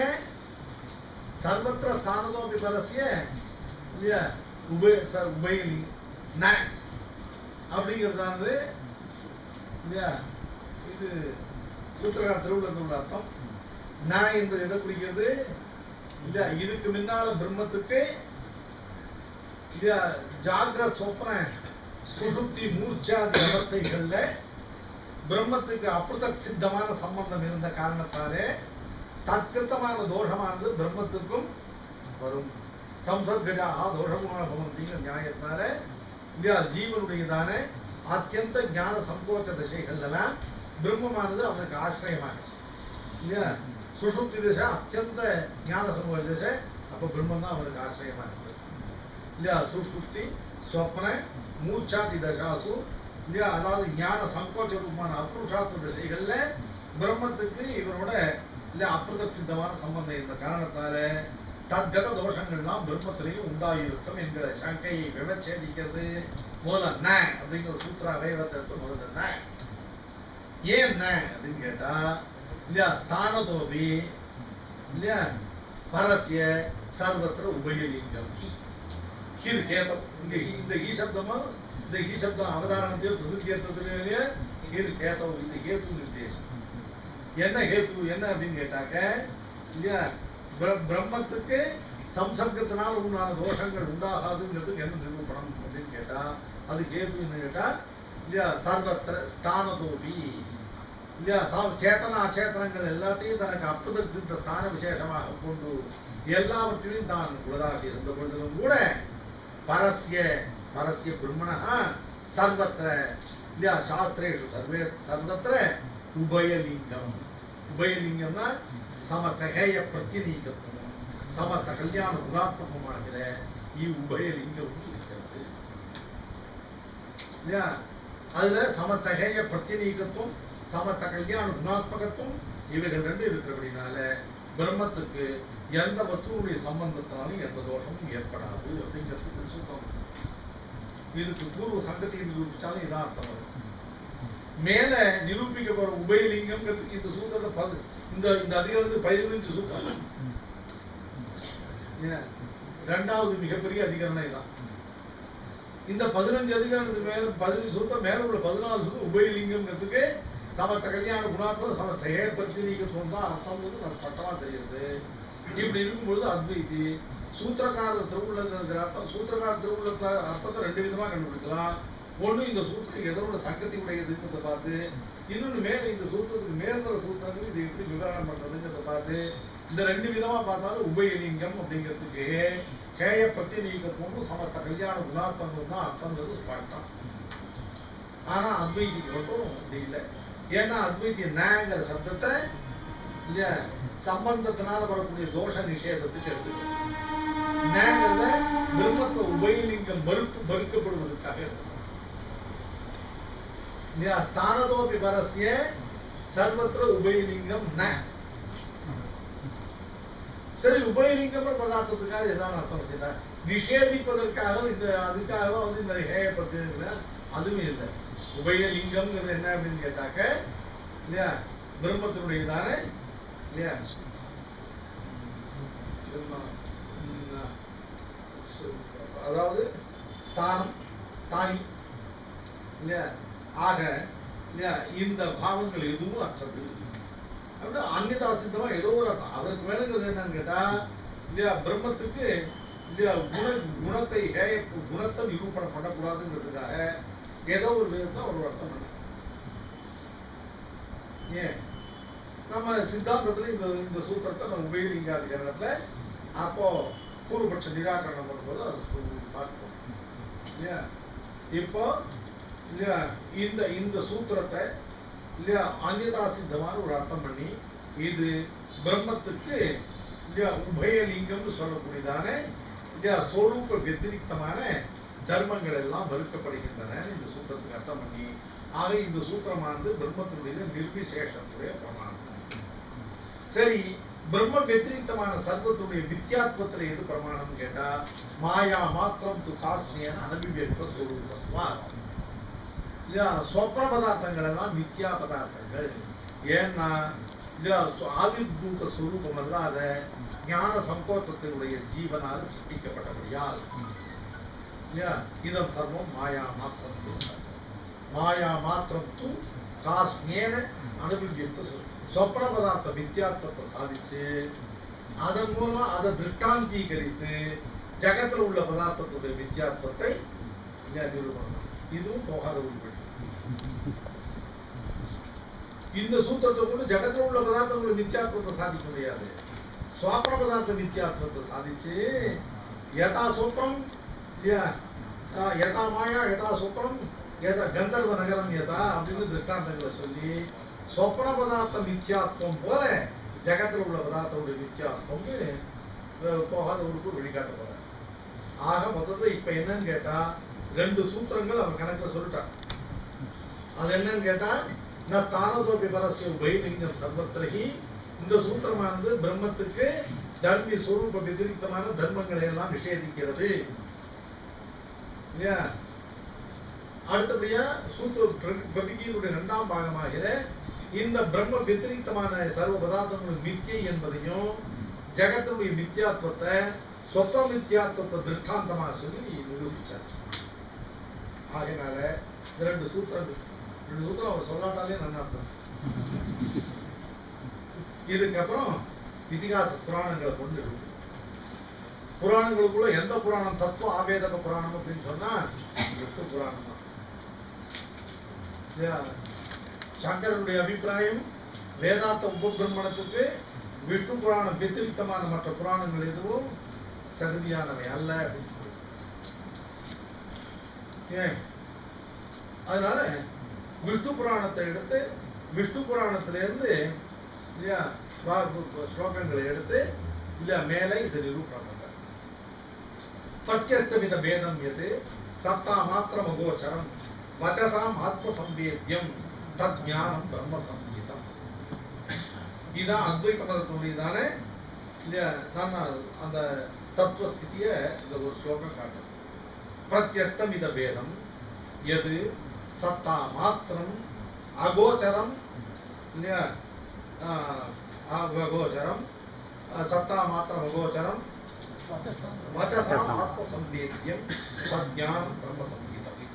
सर्वत्र स्थानतोऽपि फलस्य இல்லையா உபய ச உபயலிங்க ந அப்படிங்கிறதானது இல்லையா இது சூத்திரகார திருவிழத்தில் உள்ள அர்த்தம் ந என்பது எதை குறிக்கிறது இல்லையா இதுக்கு முன்னால பிரம்மத்துக்கு இல்லையா ஜாகிர சொப்ன சுசுப்தி மூர்ச்சாதி அவஸ்தைகள்ல பிரம்மத்துக்கு அப்ரதக் சித்தமான சம்பந்தம் இருந்த காரணத்தாலே தற்கிருத்தமான தோஷமானது பிரம்மத்துக்கும் வரும் சம்சர்கஜா தோஷமாக பவந்திங்கிற நியாயத்தினால இல்லையா ஜீவனுடையதான அத்தியந்த ஞான சங்கோச்ச திசைகள் எல்லாம் பிரம்மமானது அவனுக்கு ஆசிரியமாக இல்லையா சுசுப்தி திசை அத்தியந்த ஞான சங்கோச்ச திசை அப்ப பிரம்மம் தான் அவனுக்கு ஆசிரியமாக இருக்குது இல்லையா சுசுப்தி ஸ்வப்ன மூச்சாதி தசாசு இல்லையா அதாவது ஞான சங்கோச்ச ரூபமான அப்புருஷார்த்த திசைகள்ல பிரம்மத்துக்கு இவரோட இல்ல அப்பிரத சித்தமான சம்பந்தம் இருந்த காரணத்தால தத்கத தோஷங்கள்லாம் பிரம்மத்திலையும் உண்டாயிருக்கும் என்கிற சங்கையை விவச்சேதிக்கிறது முதல்ல ந அப்படிங்கிற சூத்திர அவைவத்தை எடுத்து முதல்ல ந ஏன் ந அப்படின்னு கேட்டா இல்லையா ஸ்தானதோபி இல்லையா பரஸ்ய சர்வத்திர உபயலிங்கம் ஹிர் ஹேதம் இங்க ஹி- இந்த ஈ சப்தமா இந்த ஈ சப்தம் அவதாரணத்தையோ பிரசித்தியத்திலேயே ஹிர் ஹேதம் இந்த ஹேத்து நிர்தேசம் என்ன ஹேத்து என்ன அப்படின்னு கேட்டாக்க இல்லையா பிர- பிரம்மத்துக்கு சம்சர்க்கத்தினால் உண்டான தோஷங்கள் உண்டாகாதுங்கிறதுக்கு என்ன நிரூபணம் அப்படின்னு கேட்டா அது ஹேத்துன்னு கேட்டா இல்லையா சர்வத்திர ஸ்தானதோபி இல்லையா சா- சேத்தன அச்சேதனங்கள் எல்லாத்தையும் தனக்கு அற்புதத்தின் ஸ்தான விசேஷமாக கொண்டு எல்லாவற்றிலும் தான் உள்ளதாக இருந்த பொழுதிலும் கூட பரஸ்ய பரஸ்ய பிரம்மணா சர்வத்திர இல்லையா சாஸ்திரேஷு சர்வே சர்வத்திர உபயலிங்கம் உபயலிங்கம்னா சமஸ்தகேய பிரத்தினீகத்துவம் சமஸ்த கல்யாண குணாத்மகமாகிற இ உபயலிங்கம் இருக்கிறது இல்லையா அதுல சமஸ்தகேய பிரத்தினீகத்துவம் சமஸ்த கல்யாண குணாத்மகத்துவம் இவைகள் ரெண்டு இருக்கிறபடினால பிரம்மத்துக்கு எந்த வஸ்துவுடைய சம்பந்தத்தினாலும் எந்த தோஷமும் ஏற்படாது அப்படிங்கிறதுக்கு சுத்தம் இதுக்கு பூர்வ சங்கத்தை நிரூபிச்சாலும் இதான் அர்த்தம் வரும் மேல நிரூபிக்கப்படுற உபயலிங்கம்ங்கிறதுக்கு இந்த சூத்திரத்தை பது இந்த இந்த அதிகாரத்து பதினஞ்சு சூத்திரம் ஏன்? ரெண்டாவது மிகப்பெரிய அதிகரணம் இதான் இந்த பதினஞ்சு அதிகாரத்துக்கு மேல பதினஞ்சு சூத்திரம் மேல உள்ள பதினாலு சூத்திரம் உபயலிங்கம்ங்கிறதுக்கு சமஸ்த கல்யாண குணாத்மகம் சமஸ்த ஏற்படுத்தி தான் அர்த்தம்ங்கிறது நமக்கு பட்டமா தெரியுது இப்படி இருக்கும்பொழுது அத்வைதி சூத்திரக்கார திருவுள்ளங்கிற அர்த்தம் சூத்திரக்கார திருவுள்ளத்தை அர்த்தத்தை ரெண்டு விதமா கண்டுபிடிக்கலாம் ஒண்ணு இந்த சூத்திரம் எதோட சங்கத்தி உடையதுங்கிறத பார்த்து இன்னொன்னு மேல இந்த சூத்திரத்துக்கு மேல் வர சூத்திரங்கள் இது எப்படி விவரணம் பண்றதுங்கிறத பார்த்து இந்த ரெண்டு விதமா பார்த்தாலும் உபயலிங்கம் அப்படிங்கிறதுக்கு கேய பிரத்திநீகத்துவமும் சமஸ்த கல்யாண குணாத்மகம் தான் அர்த்தங்கிறது ஸ்பஷ்டம் ஆனா அத்வைதிக்கு மட்டும் அப்படி இல்லை ஏன்னா அத்வைத்திய நேங்கிற சப்தத்தை இல்லையா சம்பந்தத்தினால வரக்கூடிய தோஷ நிஷேதத்துக்கு எடுத்துக்கணும் நேங்கிறத பிரம்மத்துல உபயலிங்கம் மறுப்பு மறுக்கப்படுவதற்காக எடுத்துக்கணும் இல்லையா ஸ்தானதோபி பரஸ்ய சர்வத்திர உபயலிங்கம் ந சரி உபயலிங்கம் பதார்த்தத்துக்காக ஏதாவது அர்த்தம் வச்சுட்டா நிஷேதிப்பதற்காக இந்த அதுக்காக வந்து இந்த ஹேயப்பட்டு அதுவும் இல்லை உபயலிங்கம்ங்கிறது என்ன அப்படின்னு கேட்டாக்க இல்லையா பிரம்மத்தினுடைய தானே இல்லையா பிரம்ம- ம், சு- அதாவது ஸ்தானம் ஸ்தானி இல்லையா ஆக இல்லையா இந்த பாவங்கள் எதுவும் அற்றது அப்படின்னா அந்நிதா சித்தமா ஏதோ ஒரு அர்த்தம் அதற்கு வேணுங்கிறது என்னன்னு கேட்டா இல்லையா பிரம்மத்துக்கு இல்லையா குண குணத்தை ஹேய குணத்தை நிரூபணம் பண்ணக்கூடாதுங்கிறதுக்காக ஏதோ ஒரு விதத்துல ஒரு அர்த்தம் பண்ண ஏன் நம்ம சித்தாந்தத்துல இந்த இந்த சூத்திரத்தை நம்ம உபயோகிக்காதிகரணத்துல அப்போ பூர்வபட்ச நிராகரணம் பண்ணும்போது அதை சொல்லி பார்ப்போம் இல்லையா இப்போ இல்லையா இந்த இந்த சூத்திரத்தை இல்லையா அந்நியதா சித்தமான ஒரு அர்த்தம் பண்ணி இது பிரம்மத்துக்கு இல்லையா உபயலிங்கம்னு சொல்லக்கூடியதான இல்லையா சொரூப வெத்திரிக்தமான தர்மங்கள் எல்லாம் மறுக்கப்படுகின்றன இந்த சூத்திரத்துக்கு அர்த்தம் பண்ணி ஆக இந்த சூத்திரமானது பிரம்மத்தினுடைய நிர்விசேஷத்துடைய பிரமாணம் சரி பிரம்ம வெத்திரிக்தமான சர்வத்துடைய வித்தியாத்வத்துல எது பிரமாணம் கேட்டா மாயா மாத்திரம் து காஸ்மியன் அனபிவேக சொரூபத்வா இல்லையா சொப்ன பதார்த்தங்கள் எல்லாம் மித்யா பதார்த்தங்கள் ஏன்னா இல்லையா சு- ஆவிர்பூத சுரூபம் அல்லாத ஞான சங்கோச்சத்தினுடைய ஜீவனால் சிருஷ்டிக்கப்பட்டபடியால் இல்லையா இதம் சர்வம் மாயா மாத்திரம் பேசுறாங்க. மாயா மாத்திரம் தூ காஸ்மேன அனுபவித்து சொப்ன பதார்த்த வித்தியாத்வத்தை சாதிச்சு அதன் மூலமா அதை திருஷ்டாந்தீகரித்து ஜகத்துல உள்ள பதார்த்தத்துடைய வித்தியாத்வத்தை இல்லையா நிரூபணம் இதுவும் போகாத உருப்படி இந்த சூத்திரத்தை கூட ஜகத்துல உள்ள பதார்த்தங்களோட வித்தியாத்வத்தை சாதிக்க முடியாது சுவாபன பதார்த்த வித்தியாத்வத்தை சாதிச்சு யதா சொப்பனம் இல்லையா ஆஹ் யதா மாயா யதா சொப்பனம் யதா கந்தர்வ நகரம் யதா அப்படின்னு திருஷ்டாந்தங்களை சொல்லி சொப்பன பதார்த்த மித்யாத்வம் போல ஜகத்துல உள்ள பதார்த்தோட வித்தியாத்வம்னு அஹ், போகாத உறுப்பு வெளிக்காட்ட போறார் ஆக மொத்தத்துல இப்ப என்னன்னு கேட்டா ரெண்டு சூத்திரங்கள் அவர் கணக்குல சொல்லிட்டார் அது என்னன்னு கேட்டா ந ஸ்தானதோபி பரஸ்ய உபயலிங்கம் சர்வத்திரகி இந்த சூத்திரமானது பிரம்மத்துக்கு தர்மி ஸ்வரூப व्यतिरिक्तமான தர்மங்களை எல்லாம் நிஷேதிக்கிறது இல்லையா அடுத்தபடியா சூத்திர பிர- பிரதிகியினுடைய இரண்டாம் பாகமாகிற இந்த பிரம்ம व्यतिरिक्तமான சர்வ பதார்த்தங்களும் மித்யை என்பதையும் ஜெகத்தினுடைய மித்யாத்வத்தை சொப்ப மித்யாத்வத்தை திருஷ்டாந்தமாக சொல்லி நிரூபிச்சார் ஆகையினால இந்த ரெண்டு சூத்திரங்கள் ரெண்டு சூத்திரம் அவர் சொல்லாட்டாலே நல்லா அர்த்தம் இதுக்கப்புறம் இதிகாச புராணங்களை கொண்டு இருக்கு. புராணங்களுக்குள்ள எந்த புராணம் தத்துவ ஆவேதக புராணம் அப்படின்னு சொன்னா விஷ்ணு புராணம் தான் இல்லையா? சங்கரனுடைய அபிப்பிராயம் வேதாந்த உபபிரமணத்துக்கு விஷ்ணு புராணம் வெத்திரிக்தமான மற்ற புராணங்கள் எதுவும் தகுதியானவை அல்ல அப்படின்னு சொல்லி ஏன் அதனால விஷ்ணு புராணத்தை எடுத்து விஷ்ணு புராணத்திலிருந்து இல்லையா வா- கு- கு- ஸ்லோகங்களை எடுத்து இல்லையா மேலே இது நிரூபணம் பண்றார் பிரத்யஸ்தமித பேதம் எது சத்தா மாத்திரம் அகோச்சரம் வச்சசாம் ஆத்ம சம்பேத்தியம் தத் ஞானம் பிரம்ம சங்கீதம் இதான் அத்வைத மதத்தினுடையதான இல்லையா நான் அந்த தத்துவ ஸ்திதியை இந்த ஒரு ஸ்லோகம் காட்டுறேன் பிரத்யஸ்தமித பேதம் எது சத்தா மாத்திரம் அகோச்சரம் இல்லையா ஆஹ், அகோச்சரம் ஆஹ், சத்தா மாத்திரம் அகோச்சரம் வச்சசாம் ஆத்ம சம்பேத்தியம் தஜ்ஞானம் பிரம்ம சங்கீதம்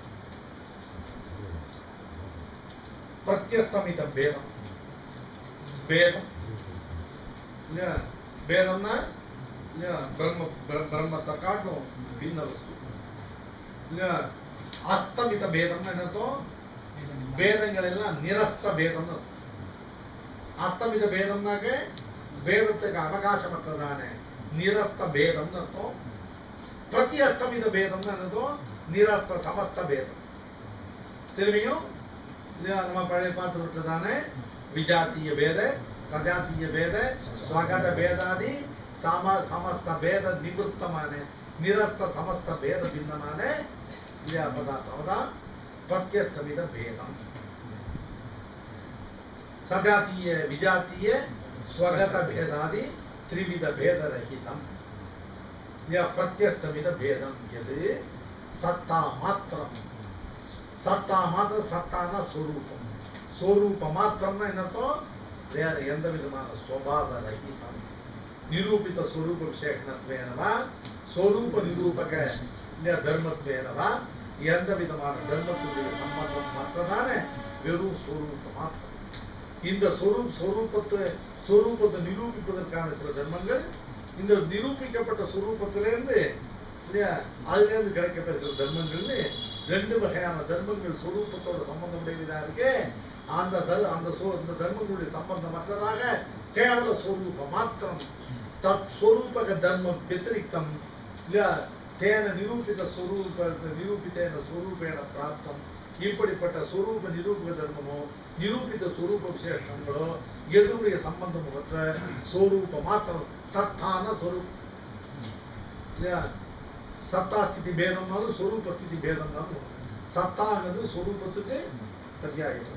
பிரத்யஸ்தமித பேதம் பேதம் இல்லையா பேதம்னா இல்லையா பிரம்ம பிர- பிரம்மத்தை காட்டும் பின்ன வஸ்து இல்லையா அஸ்தமித பேதம்னா என்ன அர்த்தம் பேதங்கள் எல்லாம் நிரஸ்த பேதம்னு அர்த்தம். அஸ்தமித பேதம்னாக்க பேதத்துக்கு அவகாசமற்றதான நிரஸ்த பேதம்னு அர்த்தம் பிரதி அஸ்தமித பேதம்னு அர்த்தம் நிரஸ்த சமஸ்த பேதம் திரும்பியும் இல்லையா நம்ம பழைய பார்த்து விட்டதான விஜாத்திய பேத சஜாத்திய பேத ஸ்வகத பேதாதி சம சமஸ்த பேத நிவృత్తமான நிரஸ்த சமஸ்த பேத பின்னமான இல்லையா பதார்த்தம் தான் பிரத்யஸ்தமித பேதம் சஜாத்திய விஜாத்திய ஸ்வகத பேதாதி த்ரிவித பேதரஹிதம் ய பிரத்யஸ்தமித பேதம் எது சத்தா மாத்திரம் சத்தா மாத்திரம் சத்தான ஸ்வரூபம் ஸ்வரூப மாத்திரம்னா என்னத்தம் வேற எந்த விதமான ஸ்வபாவ ரஹிதம் ನಿರೂಪಿತ ಸ್ವರೂಪ ವಿಶೇಷಣತ್ವೇನವ ಸ್ವರೂಪ ನಿರೂಪಕ இல்லையா தர்மத்வேனவா எந்த விதமான தர்மத்துடைய சம்பந்தம் மற்றதானே வெறும் ஸ்வரூபம் மாத்திரம் இந்த ஸ்வரூப் ஸ்வரூபத்தை ஸ்வரூபத்தை நிரூபிப்பதற்கான சில தர்மங்கள் இந்த நிரூபிக்கப்பட்ட ஸ்வரூபத்திலிருந்து இல்லையா அதுல இருந்து கிடைக்கப்பெறுகிற தர்மங்கள்னு ரெண்டு வகையான தர்மங்கள் ஸ்வரூபத்தோட சம்பந்தமுடையதா இருக்கு அந்த தர் அந்த சோ- இந்த தர்மங்களுடைய சம்பந்தமற்றதாக கேவல ஸ்வரூப மாத்திரம் தத் ஸ்வரூபக தர்மம் ವ್ಯತಿರಿಕ್ತம் இல்லையா தேன நிரூபித ஸ்வரூப நிரூபித்தேன ஸ்வரூபேண பிராப்தம் இப்படிப்பட்ட ஸ்வரூப நிரூபக தர்மமோ நிரூபித ஸ்வரூப விசேஷங்களோ எதுவுடைய சம்பந்தம் மற்ற ஸ்வரூப மாத்திரம் சத்தான ஸ்வரூப் இல்லையா சத்தா ஸ்திதி பேதம்னாலும் ஸ்வரூப ஸ்திதி பேதம்னாலும் சத்தாங்கிறது ஸ்வரூபத்துக்கு பர்யாயம்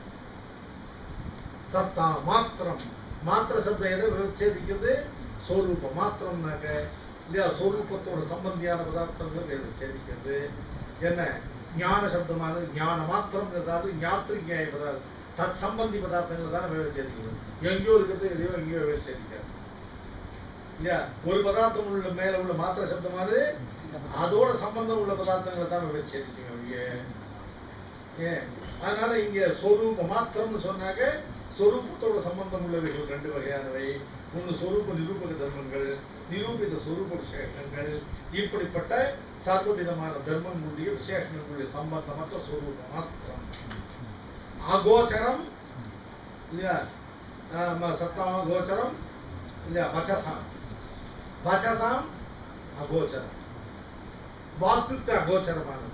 சத்தா மாத்திரம் மாத்திர சப்தம் எதை விச்சேதிக்கிறது ஸ்வரூப மாத்திரம்னாக்க இல்லையா ஸ்வரூபத்தோட சம்பந்தியான பதார்த்தங்கள் எதை விச்சேதிக்கிறது என்ன ஞான சப்தமானது ஞான மாத்திரம் ஏதாவது ஞாத்திரிஞாய பதார்த்தம் தத் சம்பந்தி பதார்த்தங்கள் தான் விவச்சேதிக்கிறது எங்கேயோ இருக்கிறது எதையோ எங்கேயோ விவச்சேதிக்காது இல்லையா ஒரு பதார்த்தம் உள்ள மேல உள்ள மாத்திர சப்தமானது அதோட சம்பந்தம் உள்ள பதார்த்தங்களை தான் விவச்சேதிக்கும் ஒழிய ஏன் அதனால இங்க சொரூப மாத்திரம்னு சொன்னாக்க சொரூபத்தோட சம்பந்தம் உள்ளவைகள் ரெண்டு வகையானவை ஒன்று சொரூப நிரூபக தர்மங்கள் நிரூபித சொரூப விசேஷங்கள் இப்படிப்பட்ட சர்வவிதமான தர்மங்களுடைய விசேஷங்களுடைய சம்பந்தமற்ற சொரூப மாத்திரம் அகோச்சரம் இல்லையா ஆமா, சத்தாம கோச்சரம் இல்லையா வச்சசாம் வச்சசாம் அகோச்சரம் வாக்குக்கு அகோச்சரமானது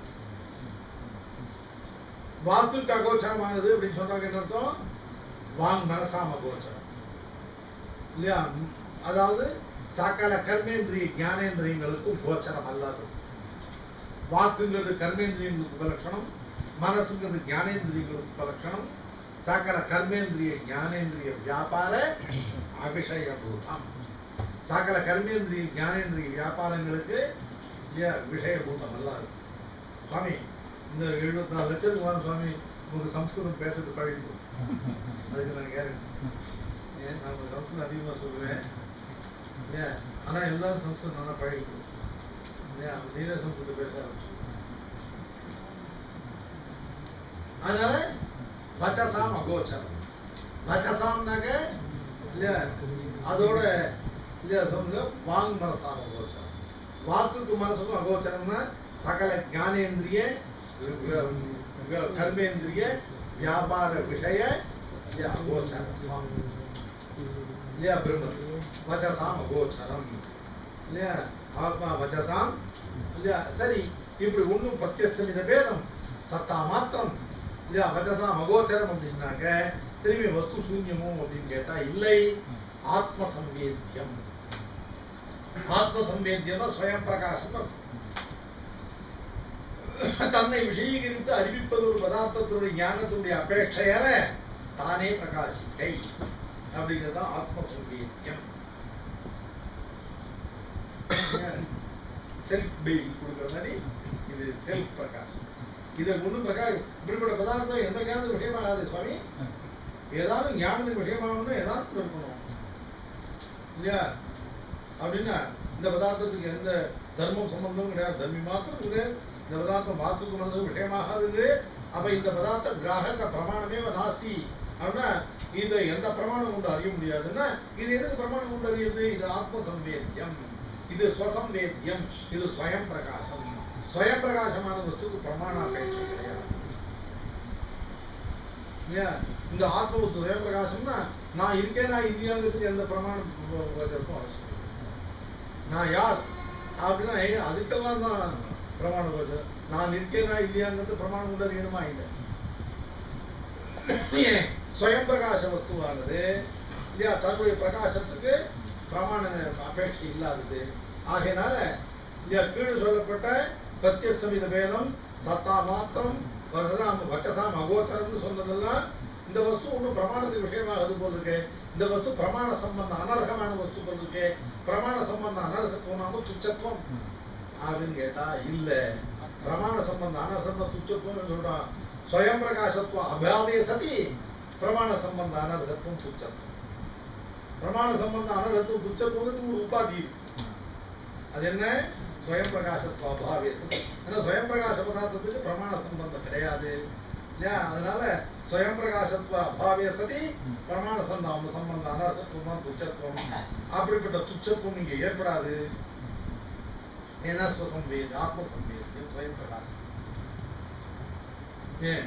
வாக்குக்கு அகோச்சரமானது அப்படின்னு சொன்னாங்க என்ன அர்த்தம் வாங் மனசாம அகோச்சரம் இல்லையா ம், அதாவது சகல கர்மேந்திரிய ஞானேந்திரியங்களுக்கும் கோச்சரம் அல்லாது வாக்குங்கிறது கர்மேந்திரியங்களுக்கு உபலட்சணம் மனசுங்கிறது ஞானேந்திரியங்களுக்கு உபலட்சணம் சகல கர்மேந்திரிய ஞானேந்திரிய வியாபார அபிஷயபூதம் சகல கர்மேந்திரிய ஞானேந்திரிய வியாபாரங்களுக்கு இல்லையா விஷயபூதம் அல்லாது சுவாமி இந்த எழுபத்தி நாலு லட்சத்துக்கு வாங்க சுவாமி உங்களுக்கு சம்ஸ்கிருதம் பேசுறது பழகிடும் அதுக்கு நான் கேரண்டி ஏன் நான் கொஞ்சம் சம்ஸ்கிருதம் அதிகமாக சொல்லுவேன் ஏன் ஆனால் எல்லாரும் சம்ஸ்கிருதம் நல்லா பழகிடும் ஏன் நீரே சம்ஸ்கிருதம் பேச ஆரம்பிச்சு அதனால வச்சசாம் அகோச்சரம் வச்சசாம்னாக்க இல்லையா அதோட இல்லையா சொல்லுங்க வாங் மனசாம் அகோச்சரம் வாக்குக்கு மனசுக்கும் அகோச்சரம்னா சகல ஞானேந்திரிய வி- வி- வி- கர்மேந்திரிய வியாபார விஷய இல்லையா அகோச்சரம் இல்லையா பிரம்ம வச்சசாம் அகோச்சரம் இல்லையா ஆத்மா வச்சசாம் இல்லையா சரி இப்படி ஒண்ணும் பிரத்யஸ்தமித பேதம் சத்தா மாத்திரம் இல்லையா வச்சசாம் அகோச்சரம் அப்படின்னாக்க திரும்பி வஸ்து சூன்யமோ அப்படின்னு கேட்டா இல்லை ஆத்ம சம்வேத்தியம் ஆத்ம சம்வேத்தியம்னா ஸ்வயம் பிரகாசம் அர்த்தம். தன்னை விஷயீகரித்து அறிவிப்பது ஒரு பதார்த்தத்தினுடைய ஞானத்தினுடைய அபேட்சையற தானே பிரகாசிக்கை அப்படிங்கிறது தான் ஆத்ம சங்கீத்தியம் செல்ஃப் பெயில் கொடுக்குற மாதிரி இது செல்ஃப் பிரகாசம் இதை ஒன்றும் பிரகாஷ் இப்படிப்பட்ட பதார்த்தம் எந்த ஞானத்துக்கு விஷயமாகாது சுவாமி ஏதாவது ஞானத்துக்கு விஷயமாகணும்னா ஏதாவது இருக்கணும் இல்லையா அப்படின்னா இந்த பதார்த்தத்துக்கு எந்த தர்மம் சம்பந்தமும் கிடையாது தர்மி மாத்திரம் கிடையாது இந்த பதார்த்தம் வாக்குக்கு வந்தது விஷயமாகாது அப்ப இந்த பதார்த்த கிராகக பிரமாணமே நாஸ்தி அப்படின்னா இதை எந்த பிரமாணம் கொண்டு அறிய முடியாதுன்னா இது எதுக்கு பிரமாணம் கொண்டு அறியுது இது ஆத்ம சம்வேத்தியம் இது ஸ்வசம்வேத்தியம் இது ஸ்வயம் பிரகாசம் ஸ்வயம் பிரகாசமான வஸ்துக்கு பிரமாண அபேட்சை கிடையாது இல்லையா இந்த ஆத்ம சுயம் பிரகாசம்னா நான் இருக்கேன் நான் இல்லையாங்கிறதுக்கு எந்த பிரமாணம் வச்சிருக்கும் அவசியம் இல்லை. நான் யார் அப்படின்னா ஏய், அதுக்கெல்லாம் தான் பிரமாணம் வச்சு நான் இருக்கேனா இல்லையாங்கிறது பிரமாணம் கொண்டு அறியணுமா இல்லை ஏன் ஸ்வயம் பிரகாச வஸ்துவானது இல்லையா தன்னுடைய பிரகாசத்துக்கு பிரமாண அபேட்சை இல்லாதது ஆகையினால இல்லையா கீழே சொல்லப்பட்ட பிரத்யசமித பேதம் சத்தா மாத்திரம் வசதாம் வச்சசாம் அகோச்சரம்னு சொன்னதெல்லாம் இந்த வஸ்து ஒன்றும் பிரமாணத்துக்கு விஷயமாகுது போல் இருக்கு இந்த வஸ்து பிரமாண சம்பந்தம் அனர்ஹமான வஸ்து போல் இருக்கு பிரமாண சம்பந்தம் அனர்ஹத்துவம் நாம துச்சத்துவம் அப்படின்னு கேட்டா இல்ல பிரமாண சம்பந்தம் அனர்ஹம் துச்சத்துவம் சொல்றான் ஸ்வயம் பிரகாசத்துவம் அபாவே சதி பிரமாண சம்பந்த அனர்ஹத்துவம் துச்சத்துவம் பிரமாண சம்பந்த அனர்ஹத்துவம் துச்சத்துவம் ஒரு உபாதி இருக்கு. அது என்ன ஸ்வயம் பிரகாசத்துவ அபாவே சதி ஏன்னா ஸ்வயம் பிரகாச பதார்த்தத்துக்கு பிரமாண சம்பந்தம் கிடையாது இல்லையா அதனால ஸ்வயம் பிரகாசத்துவ அபாவே சதி பிரமாண சந்தம் சம்பந்த அனர்த்தத்துவம் துச்சத்துவம் அப்படிப்பட்ட துச்சத்துவம் இங்க ஏற்படாது ஏன்னா ஸ்வசம்வேத் ஆத்மசம்வேத் ஸ்வயம் பிரகாசம் ஏன்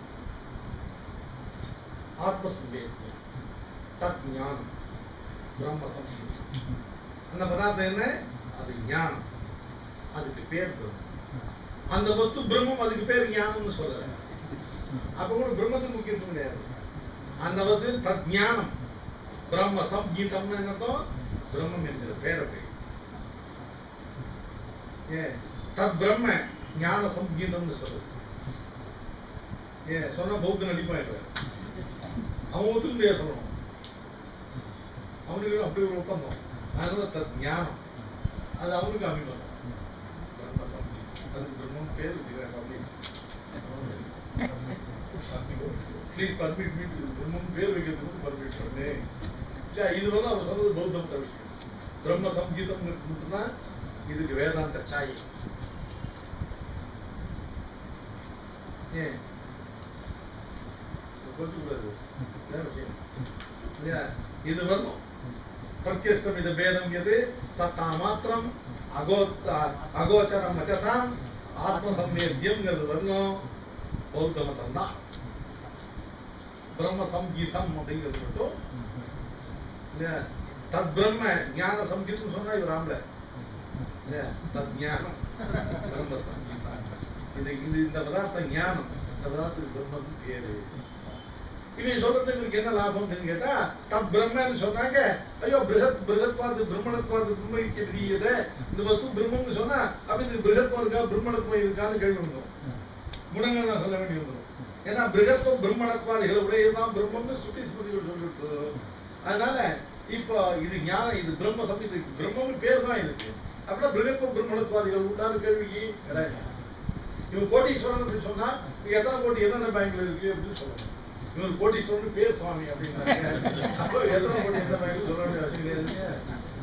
ஆத்மசம்வேத் தத் ஞானம் பிரம்ம சம்ஸ்கிருதம் அந்த பதார்த்தம் என்ன அது ஞானம் அதுக்கு பேர் பிரம்மம் அந்த வஸ்து பிரம்மம் அதுக்கு பேர் ஞானம்னு சொல்லல அப்ப கூட பிரம்மத்துக்கு முக்கியத்துவம் கிடையாது அந்த வஸ்து தத் ஞானம் பிரம்ம சம்கீதம்னு என்ன அர்த்தம் பிரம்மம் என்கிற பேரை பேர் ஏன் தத் பிரம்ம ஞான சம்கீதம்னு சொல்லுது ஏன் சொன்னா பௌத்த நடிப்பாயிடுவார் அவன் ஒத்துக்க முடியாது சொல்லணும் அவனுக்கு அப்படி ஒரு ஒப்பந்தம் அதனால தத் ஞானம் அது அவனுக்கு அபிமதம் பிரம்ம சம்கீதம் அதுக்கு பிரம்மம் பேர் வச்சுக்கிறேன் ப்ளீஸ் பர்மிட் மீ பிரம்மம் பேர் வைக்கிறதுக்கு பர்மிட் பண்ணு இல்ல இது வந்து அவர் சொன்னது பௌத்தம் விஷயம் பிரம்ம சங்கீதம் மட்டும்தான் இதுக்கு வேதாந்த சாய் ஏன் கூடாது விஷயம் இல்லையா? இது வரணும் பிரத்யஸ்தம் இது பேதம் எது சத்தா மாத்திரம் அகோ அகோச்சரம் மச்சசாம் ஆத்ம சம்வேத்தியம்ங்கிறது வரணும் பௌத்த மதம் தான் பிரம்ம சங்கீதம் அப்படிங்கிறது மட்டும் இல்லையா? தத் பிரம்ம ஞான சங்கீதம் சொன்னா இவர் ஆம்பளை இல்லையா? தத் ஞானம் பிரம்ம சங்கீதம் இது இது இந்த பதார்த்தம் ஞானம் இந்த பதார்த்தத்துக்கு பிரம்மத்துக்கு பேரு இவன் சொல்றதுக்கு இவருக்கு என்ன லாபம் அப்படின்னு கேட்டா தத் பிரம்மன்னு சொன்னாங்க ஐயோ பிருகத் பிருகத்வாது பிரம்மணத்வாது பிரம்ம தெரியல இந்த வஸ்து பிரம்மம்னு சொன்னா அப்ப இது பிருகத்வம் இருக்கா பிரம்மணத்துவம் இருக்கான்னு கேள்வி வந்துடும் குணங்கள் நான் சொல்ல வேண்டி வந்துடும் ஏன்னா பிருகத்துவம் பிரம்மணத்வாதிகளை உடையதுதான் பிரம்மம்னு சுத்தி ஸ்மிருதிகள் சொல்லிட்டு அதனால இப்போ இது ஞானம் இது பிரம்ம சமயத்துக்கு பிரம்மம்னு பேர் தான் இருக்கு அப்படின்னா பிருகத்துவம் பிரம்மணத்வாதிகள் உண்டான கேள்விக்கு கிடையாது இவன் கோட்டீஸ்வரன் அப்படின்னு சொன்னா இங்க எத்தனை கோடி என்னென்ன பேங்க்ல இருக்கு அப்படின்னு சொல்லணும் இவர் கோட்டீஸ்வரன் பேர் சுவாமி அப்படின்னாங்க அப்போ எத்தனை கோடி எந்த பேங்க்ல சொல்ல வேண்டிய அவசியம் கிடையாது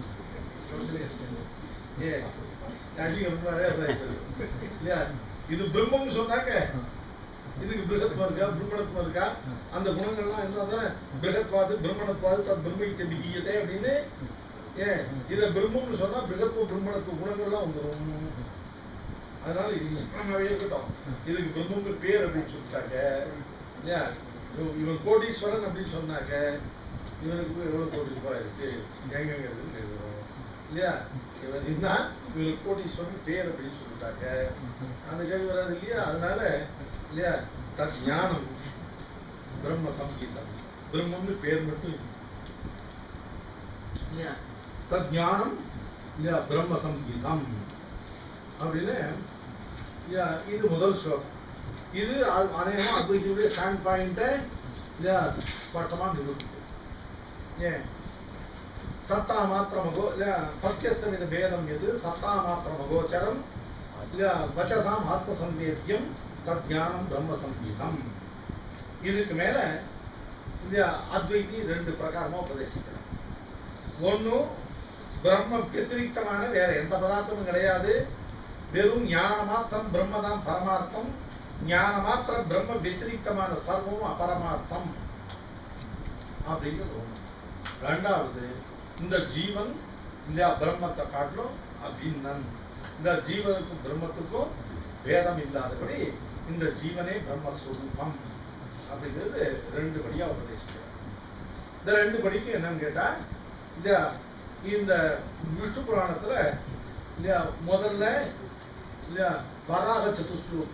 ஏ actually ரொம்ப அழகா சாதிச்சது. இல்லையா இது பிரம்மம்னு சொன்னாங்க இதுக்கு பிருகத்வம் இருக்கா பிரம்மணத்துவம் இருக்கா அந்த குணங்கள்லாம் இருந்தாதான் பிருகத்வாது பிரம்மணத்வாது தத் பிரம்மிக்க விகியதே அப்படின்னு ஏன் இதை பிரம்மம்னு சொன்னா பிருகத்துவ பிரம்மணத்துவ குணங்கள்லாம் வந்துடும் அதனால இது ஞானமாவே இருக்கட்டும் இதுக்கு பிரம்மங்க பேர் அப்படின்னு சொல்லிட்டாங்க இல்லையா இவ- இவன் கோடீஸ்வரன் அப்படின்னு சொன்னாங்க இவனுக்கு எவ்வளவு கோடி ரூபாய் இருக்கு எங்க எங்க இருக்குன்னு கேட்கிறோம் இல்லையா இவன் என்ன இவனுக்கு கோடீஸ்வரன் பேர் அப்படின்னு சொல்லிட்டாங்க அந்த கேள்வி வராது இல்லையா அதனால இல்லையா தத் ஞானம் பிரம்ம சங்கீதம் பிரம்மம்னு பேர் மட்டும் இருக்கு. இல்லையா தத் ஞானம் இல்லையா பிரம்ம சங்கீதம் அப்படின்னு இல்லையா இது முதல் ஸ்லோகம் இது அ- அநேகமா அத்வைத்தியுடைய ஸ்டாண்ட் பாயிண்ட்டை இல்லையா ஸ்பஷ்டமா நிரூபிக்கும் ஏன் சத்தா மாத்திரமகோ இல்லையா பிரத்யஸ்தமித பேதம் எது சத்தா மாத்திரமகோச்சரம் இல்லையா வச்சசாம் ஆத்ம சம்பேத்தியம் தத் ஞானம் பிரம்ம சங்கீதம் இதுக்கு மேல இல்லையா அத்வைதி ரெண்டு பிரகாரமா உபதேசிக்கிறான் ஒண்ணு பிரம்ம வத்திரிக்தமான வேற எந்த பதார்த்தமும் கிடையாது வெறும் ஞான மாத்திரம் பிரம்மதான் பரமார்த்தம் ஞான மாத்திர பிரம்ம வத்திரிக்தமான சர்வம் அபரமார்த்தம் அப்படிங்கிறது ஒண்ணு ரெண்டாவது இந்த ஜீவன் இல்லையா பிரம்மத்தை காட்டிலும் அபிநன் இந்த ஜீவனுக்கும் பிரம்மத்துக்கும் வேதம் இல்லாதபடி இந்த ஜீவனே பிரம்மஸ்வரூபம் அப்படிங்கிறது ரெண்டு படியா உபதேசிக்கிறார் இந்த ரெண்டு படிக்கு என்னன்னு கேட்டா இல்லையா இந்த விஷ்ணு புராணத்துல இல்லையா முதல்ல இல்லையா வராக சதுஷ்லோக்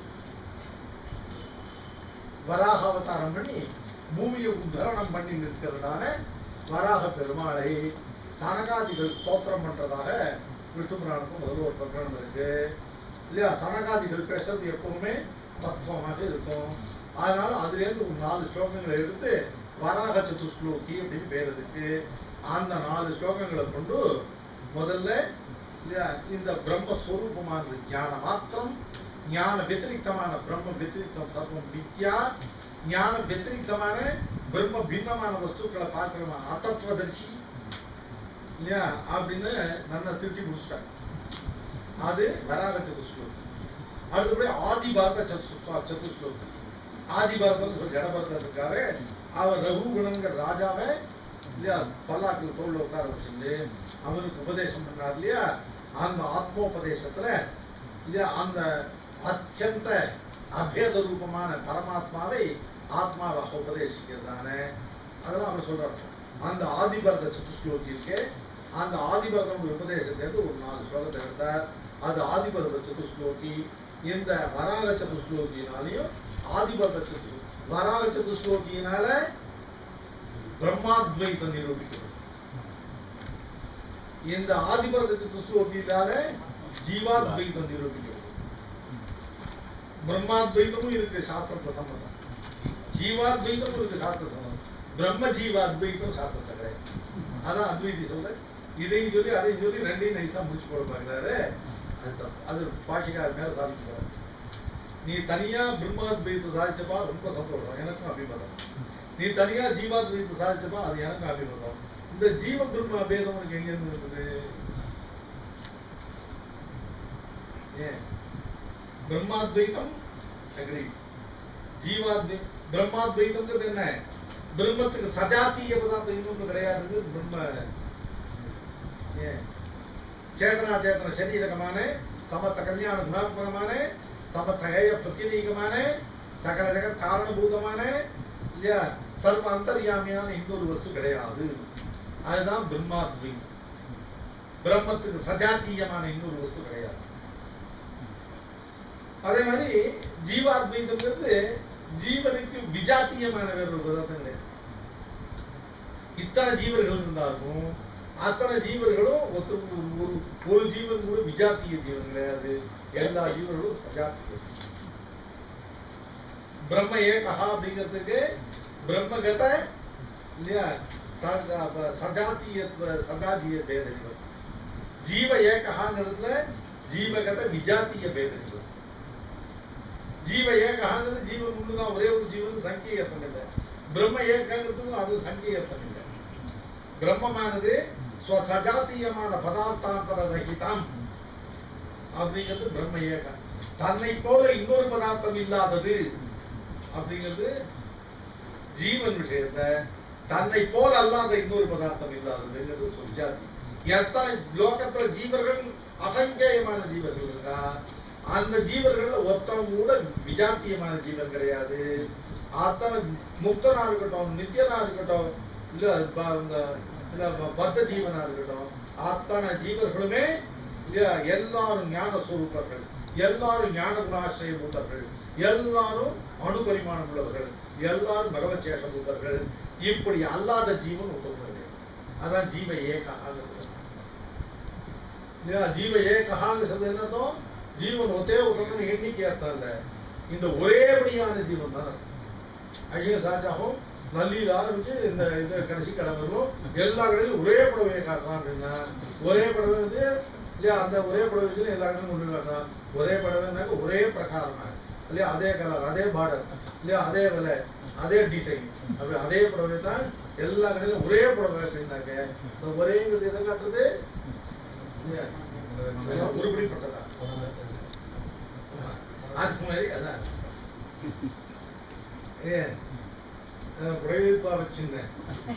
வராக அவதாரம் பண்ணி பூமியை உத்தரணம் பண்ணி நிற்கிறதான வராக பெருமாளை சனகாதிகள் ஸ்தோத்திரம் பண்றதாக விஷ்ணு புராணத்துக்கு முதல்ல ஒரு பிரகடனம் இருக்கு இல்லையா சனகாதிகள் பேசுறது எப்பவுமே தத்துவமாக இருக்கும் அதனால அதுல இருந்து ஒரு நாலு ஸ்லோகங்களை எடுத்து வராக சதுஸ்லோகி அப்படின்னு பேர் இருக்கு அந்த நாலு ஸ்லோகங்களை கொண்டு முதல்ல இல்லையா, இந்த பிரம்மஸ்வரூபமான ஞான மாத்திரம் ஞான வெத்திரிக்தமான பிரம்ம வெத்திரிக்தம் சர்வம் வித்யா ஞான வெத்திரிக்தமான பிரம்ம பின்னமான வஸ்துக்களை பார்க்கிறோமா அத்தத்துவதர்சி இல்லையா அப்படின்னு நல்லா திருட்டி முடிச்சிட்டாங்க அது வராக சதுஸ்லோகி அடுத்தபடி ஆதி பாரத சதுஸ்லோ சதுஸ்லோகி ஆதி பரதம் சொல்லி ஜடபரதம் இருக்காரு அவர் ரகுகுணங்கிற ராஜாவை இல்லையா பல்லாக்கில் தோல்ல உட்கார வச்சுட்டு அவனுக்கு உபதேசம் பண்ணார் இல்லையா அந்த ஆத்மோபதேசத்துல இல்லையா அந்த அத்தியந்த அபேத ரூபமான பரமாத்மாவை ஆத்மாவாக உபதேசிக்கிறதான அதெல்லாம் அவர் சொல்றாரு அந்த ஆதிபரத சதுஸ்லோகி இருக்கு அந்த ஆதிபரதம் உபதேசத்தை எடுத்து ஒரு நாலு ஸ்லோகத்தை எடுத்தார் அது ஆதிபரத சதுஸ்லோகி இந்த வராக சதுஸ்லோகினாலையும் ஆதிபரத சது வராக சதுஸ்லோகியினால பிரம்மாத்வைத்தம் நிரூபிக்கிறது இந்த ஆதிபரத சதுஸ்லோகியினால ஜீவாத்வைத்தம் நிரூபிக்கிறது பிரம்மாத்வைத்தமும் இருக்கு சாஸ்திரத்தை சம்பந்தம் ஜீவாத்வைத்தமும் இருக்கு சாஸ்திர சம்பந்தம் பிரம்ம ஜீவாத்வைத்தம் சாஸ்திரத்தை கிடையாது அதான் அத்வைதி சொல்ற இதையும் சொல்லி அதையும் சொல்லி ரெண்டையும் நைஸா முடிச்சு போட பாக்குறாரு அது தப்பு. அது பாஷிக்கார் மேல சாதிக்கிறார் நீ தனியா பிரம்மாத்வைத்தை சாதிச்சப்பா ரொம்ப சந்தோஷம் எனக்கும் அபிமதம் நீ தனியா ஜீவாத்வைத்தை சாதிச்சப்பா அது எனக்கும் அபிமதம் இந்த ஜீவ பிரம்ம அபேதம் உனக்கு எங்க இருந்து இருக்குது ஏன் பிரம்மாத்வைத்தம் அக்ரி ஜீவாத்வை பிரம்மாத்வைத்தம்ன்றது என்ன பிரம்மத்துக்கு சஜாத்திய பதார்த்தம் இன்னொன்று கிடையாது பிரம்ம ஏன் சேதனா சேதன சரீரகமான சமஸ்த கல்யாண குணாத்மகமான சமஸ்த ஹேய பிரத்யேகமான சகல ஜெகத் காரணபூதமான இல்லையா சர்வ அந்தர்யாமியான இன்னொரு வஸ்து கிடையாது அதுதான் பிரம்மாத்வைத்தம் பிரம்மத்துக்கு சஜாத்தீயமான இன்னொரு வஸ்து கிடையாது அதே மாதிரி ஜீவாத்வைதம்ங்கிறது ஜீவனுக்கு விஜாத்தியமான வேற ஒரு பதார்த்தம் கிடையாது இத்தனை ஜீவர்கள் இருந்தாலும் அத்தனை ஜீவர்களும் ஒத்து ஒரு ஒரு ஜீவன் கூட விஜாத்திய ஜீவன் கிடையாது எல்லா ஜீவர்களும் சஜாத்திய பிரம்ம ஏகா அப்படிங்கிறதுக்கு பிரம்மகத இல்லையா ச- அப்ப சஜாத்தியத்துவ சஜாத்திய பேதங்கள் ஜீவ ஏகங்கிறதுல ஜீவகத விஜாத்திய பேதங்கள் ஜீவ ஏகாங்கிறது ஜீவன் ஒண்ணுதான் ஒரே ஒரு ஜீவன் சங்கிய அர்த்தம் இல்லை பிரம்ம ஏகாங்கிறதுக்கும் அது சங்கிய அர்த்தம் இல்லை பிரம்மமானது ஸ்வசஜாத்தியமான பதார்த்தாந்தர ரகிதம் அப்படிங்கிறது பிரம்ம ஏகம் தன்னை போல இன்னொரு பதார்த்தம் இல்லாதது அப்படிங்கிறது ஜீவன் விஷயத்த தன்னை போல அல்லாத இன்னொரு பதார்த்தம் இல்லாததுங்கிறது சுஜாதி எத்தனை லோகத்துல ஜீவர்கள் அசங்கேயமான ஜீவர்கள் இருக்கா அந்த ஜீவர்கள்ல ஒருத்தவங்க கூட விஜாத்தியமான ஜீவன் கிடையாது அத்தனை முக்தனா இருக்கட்டும் நித்தியனா இருக்கட்டும் இல்ல ப- இந்த இல்ல ப- பத்த ஜீவனா இருக்கட்டும் அத்தனை ஜீவர்களுமே இல்லையா எல்லாரும் ஞான ஸ்வரூபர்கள் எல்லாரும் ஞான குணாசிரிய பூத்தர்கள் எல்லாரும் அணுபரிமாணம் உள்ளவர்கள் எல்லாரும் பகவத் சேஷ பூத்தர்கள் இப்படி அல்லாத ஜீவன் ஒத்துக்கிறது அதான் ஜீவ ஏகாங்கிறது இல்லையா ஜீவ ஏகாங்க சொல்றது என்னதும் ஜீவன் ஒத்தே ஒருத்தன் எண்ணிக்கை அர்த்தம் இல்ல இந்த ஒரேபடியான ஜீவன் தான் அர்த்தம். அழிய சாஜாவும் நல்லீர் ஆரம்பிச்சு இந்த இந்த கடைசி கடை வரும் எல்லா கடையிலும் ஒரே புடவையை காட்டுறான் அப்படின்னா ஒரே புடவை வந்து இல்லையா அந்த ஒரே புடவை வச்சு எல்லா கடையிலும் கொண்டு காட்டுறான் ஒரே புடவைனாக்க ஒரே பிரகாரமா இல்லையா அதே கலர் அதே பார்டர் இல்லையா அதே விலை அதே டிசைன் அப்படி அதே புடவை தான் எல்லா கடையிலும் ஒரே புடவை அப்படின்னாக்க இந்த ஒரேங்கிறது எதை காட்டுறது இல்லையா இதெல்லாம் உருப்படிப்பட்டதா அது மாதிரி அதான் ஏன் பிரயோகிப்பா வச்சிருந்தேன்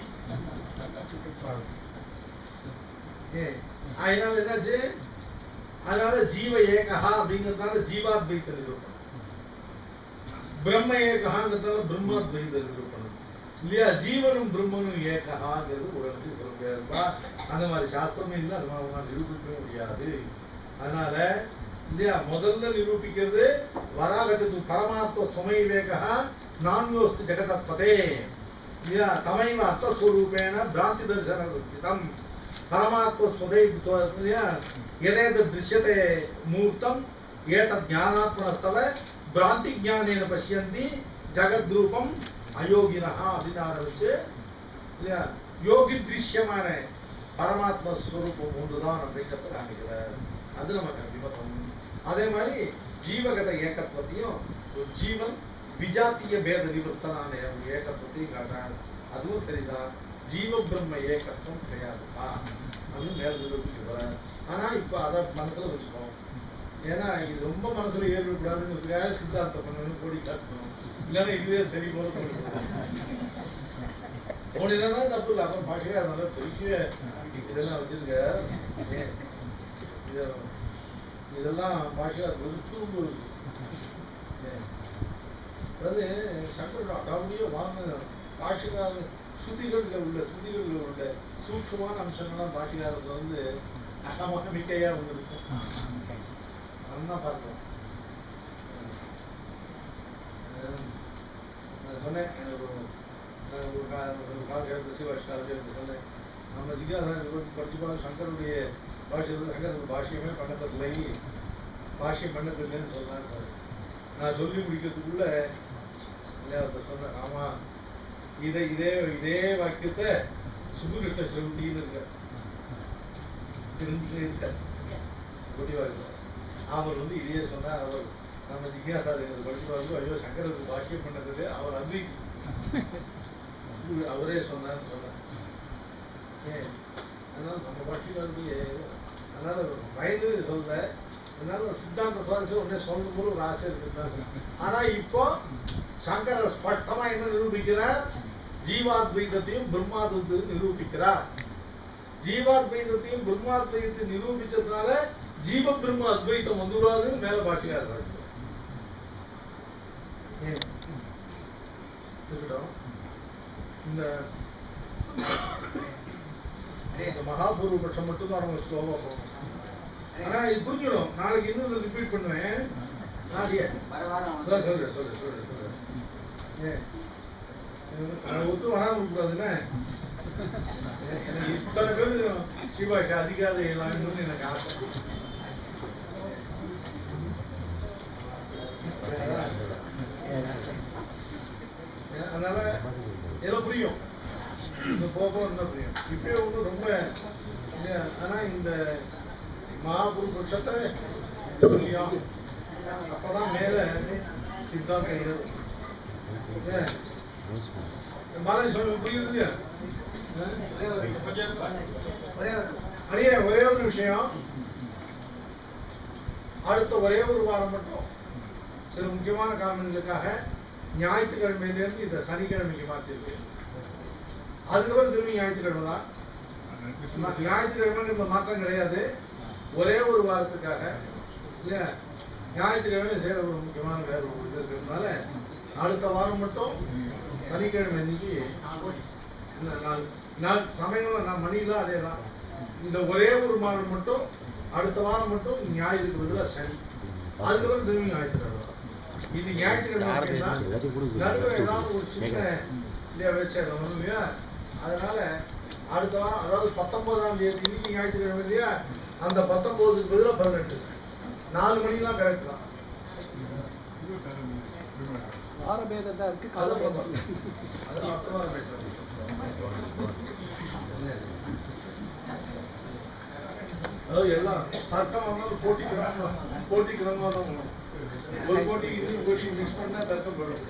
ஏன் அதனால என்னாச்சு அதனால ஜீவ ஏகஹா அப்படிங்கிறதுனால ஜீவாத்வைத்த நிரூபணம் பிரம்ம ஏகஹாங்கிறதுனால பிரம்மாத்வைத்த நிரூபணம் இல்லையா ஜீவனும் பிரம்மனும் ஏகஹாங்கிறது உலகத்துக்கு சொல்ல முடியாதுப்பா அந்த மாதிரி சாஸ்திரமே இல்லை அது மாதிரி உங்களால நிரூபிக்கவே முடியாது அதனால இல்லையா முதல்ல நிரூபிக்கிறது வராகத்து பரமாத்ம ஸ்வமை வேகா நான்யோஸ்து ஜெகதப்பதே இல்லையா தமைவ அர்த்தஸ்வரூபேண பிராந்தி தரிசன ஸ்திதம் பரமாத்ம ஸ்வதை இல்லையா எதேத திருஷ்யते மூர்த்தம் ஏதத் ஞானாத்மனஸ்தவ பிராந்தி ஞானேன பஷ்யந்தி ஜகத் ரூபம் அயோகினஹா அப்படின்னு ஆரம்பிச்சு இல்லையா யோகி திருஷ்யமான பரமாத்ம ஸ்வரூபம் ஒன்றுதான் அப்படிங்கிறத காமிக்கிறார் அது நமக்கு அபிமதம் அதே மாதிரி ஜீவகத ஏகத்துவத்தையும் ஒரு ஜீவன் விஜாத்திய பேத நிவர்த்தனான ஒரு ஏகத்துவத்தையும் காட்டுறார் அதுவும் சரிதான் ஜீவ பிரம்ம ஏகத்துவம் கிடையாதுப்பா அப்படின்னு மேல நிரூபிக்கிறார் ஆனா இப்ப அதை மனசுல வச்சுக்கணும் ஏன்னா இது ரொம்ப மனசுல ஏற்படக்கூடாதுங்கிறதுக்காக சித்தாந்தம் பண்ணணும் கோடி காட்டணும் இல்லைன்னா இதுவே சரி போல ஓடினா தப்பு இல்லை அப்புறம் பாஷையே அதனால பெரிய இதெல்லாம் வச்சிருக்க ஏன், இது- இதெல்லாம் பாஷையா வெறுத்து ஏன். அதாவது சங்கரோட அப்படியே வாங்க பாஷைக்காரன் ஸ்ருதிகளில் உள்ள ஸ்ருதிகளில் உள்ள சூட்சமான அம்சங்கள்லாம் பாஷைக்காரத்தில் வந்து அகமாக மிக்கையா வந்துருக்கு அதுதான் பார்க்கணும் அஹ் நான் சொன்னேன் எனக்கு ஒரு நான் ஒரு கா- ஒரு காலகட்டத்தில் சிவாஷ்டாவது சொன்னேன் நம்ம ஜிக்யாசா படிச்சுப்பா சங்கருடைய பாஷை வந்து சங்கர் பாஷ்யமே பண்ணதில்லை பாஷ்யம் பண்ணதில்லைன்னு சொன்னாங்க நான் சொல்லி முடிக்கிறதுக்குள்ள இல்லையா அதை சொன்னேன் ஆமா இதை இதே இதே வாக்கியத்தை சுப்புகிருஷ்ண சிவட்டின்னு இருக்க இருந்து இருக்க முடிவா இருக்க அவர் வந்து இதையே சொன்னார் அவர் நம்ம ஜிக்யாசா படிச்சு பார்த்து ஐயோ சங்கருக்கு பாஷ்யம் பண்ணதில்லை அவர் அத்வைதி இது அவரே சொன்னார்னு சொன்னார் ஏன் அதனால நம்ம பாஷைக்காரருக்கு அதனால வயது சொல்ல அதனால சித்தாந்த சுவாரஸ்யம் உடனே சொல்லணும் போல ஒரு ஆசை இருக்கு ஆனா இப்போ சங்கரர் ஸ்பஷ்டமா என்ன நிரூபிக்கிறார் ஜீவாத்வைதத்தையும் பிரம்மாத்வைத்தையும் நிரூபிக்கிறார் ஜீவாத்வைதத்தையும் பிரம்மாத்வைதத்தையும் நிரூபிச்சதுனால ஜீவ பிரம்ம அத்வைத்தம் வந்துடாதுன்னு மேல பாஷைக்காரர் ஏன் இருக்கட்டும் இந்த இந்த மகாபூர்வ பட்சம் மட்டும் தான் நம்ம ஸ்லோவா போகணும் ஆனா இது புரிஞ்சிடும் நாளைக்கு இன்னும் ரிப்பீட் பண்ணுவேன் நாளைக்கு வர வாரம் அதான் வந்து சொல்றேன் சொல்றேன் சொல்றேன் சொல்றேன் ஏன் எனக்கு ஒத்து வராம இருக்கக்கூடாதுல்ல எனக்கு இத்தனை பேர் சிவாக்கு அதிகாரம் இல்லாமல் எனக்கு ஆசை ஏன் அதனால ஏதோ புரியும் இந்த போக போக இருந்தா புரியும் இப்பயே ஒன்றும் ரொம்ப இல்லையா ஆனா இந்த மகாபுரு பட்சத்தை புரியும் அப்பதான் மேல சித்தாந்தம் ஏறும் ஏன்? பாலாஜி சுவாமி புரியுது இல்லையா ஒரே ஒரு அடியே ஒரே ஒரு விஷயம் அடுத்த ஒரே ஒரு வாரம் மட்டும் சில முக்கியமான காரணங்களுக்காக ஞாயிற்றுக்கிழமையிலேருந்து இந்த சனிக்கிழமைக்கு மாற்றிருக்கு அதுக்கப்புறம் திரும்பி ஞாயிற்றுக்கிழமை தான் ம- ஞாயிற்றுக்கிழமை இந்த மாற்றம் கிடையாது ஒரே ஒரு வாரத்துக்காக இல்லையா ஞாயிற்றுக்கிழமை சேர ஒரு முக்கியமான வேற ஒரு இது இருக்கிறதுனால அடுத்த வாரம் மட்டும் சனிக்கிழமை இன்னைக்கு இந்த நாள் நாள் சமயம் நான் மணிலாம் அதே தான் இந்த ஒரே ஒரு வாரம் மட்டும் அடுத்த வாரம் மட்டும் ஞாயிற்றுக்கு பதிலா சனி அதுக்கப்புறம் திரும்பி ஞாயிற்றுக்கிழமை தான். இது ஞாயிற்றுக்கிழமை இருக்குன்னா, நடுவுல ஏதாவது ஒரு சின்ன இல்லையா வச்சிடணும் இல்லையா அதனால அடுத்த வாரம் அதாவது பத்தொன்பதாம் தேதி இன்னைக்கு ஞாயிற்றுக்கிழமை இல்லையா அந்த பத்தொன்பதுக்கு பதிலா பதினெட்டு நாலு மணிலாம் கரெக்ட் தான் வாரபேதம் தான் இருக்கு அது காலபேதம் போதும். அது அப்புறமா பேசுறோம். அதாவது எல்லாம் தர்க்கம் வந்தாலும் போட்டி கிரமம் போட்டி கிரமமா தான் போகணும். ஒரு போட்டி இன்னொரு போட்டி மிக்ஸ் பண்ணா தர்க்கம் வரும்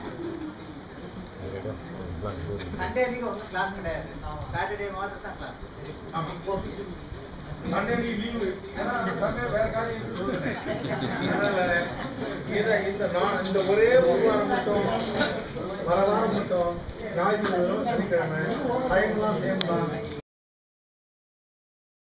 சண்டே அன்னைக்கு ஒன்றும் கிளாஸ் கிடையாது சாட்டர்டே மாத்திரம் தான் கிளாஸ் ஆமா. சண்டே நீ லீவு ஏன்னா சண்டே வேற காரியம் இருக்குன்னு சொல்லுறேன் அதனால இத இந்த நான் இந்த ஒரே ஒரு வாரம் மட்டும் வர வாரம் மட்டும் ஞாயிற்றுக்கிழமை சனிக்கிழமை டைம்லாம் சேம் தான்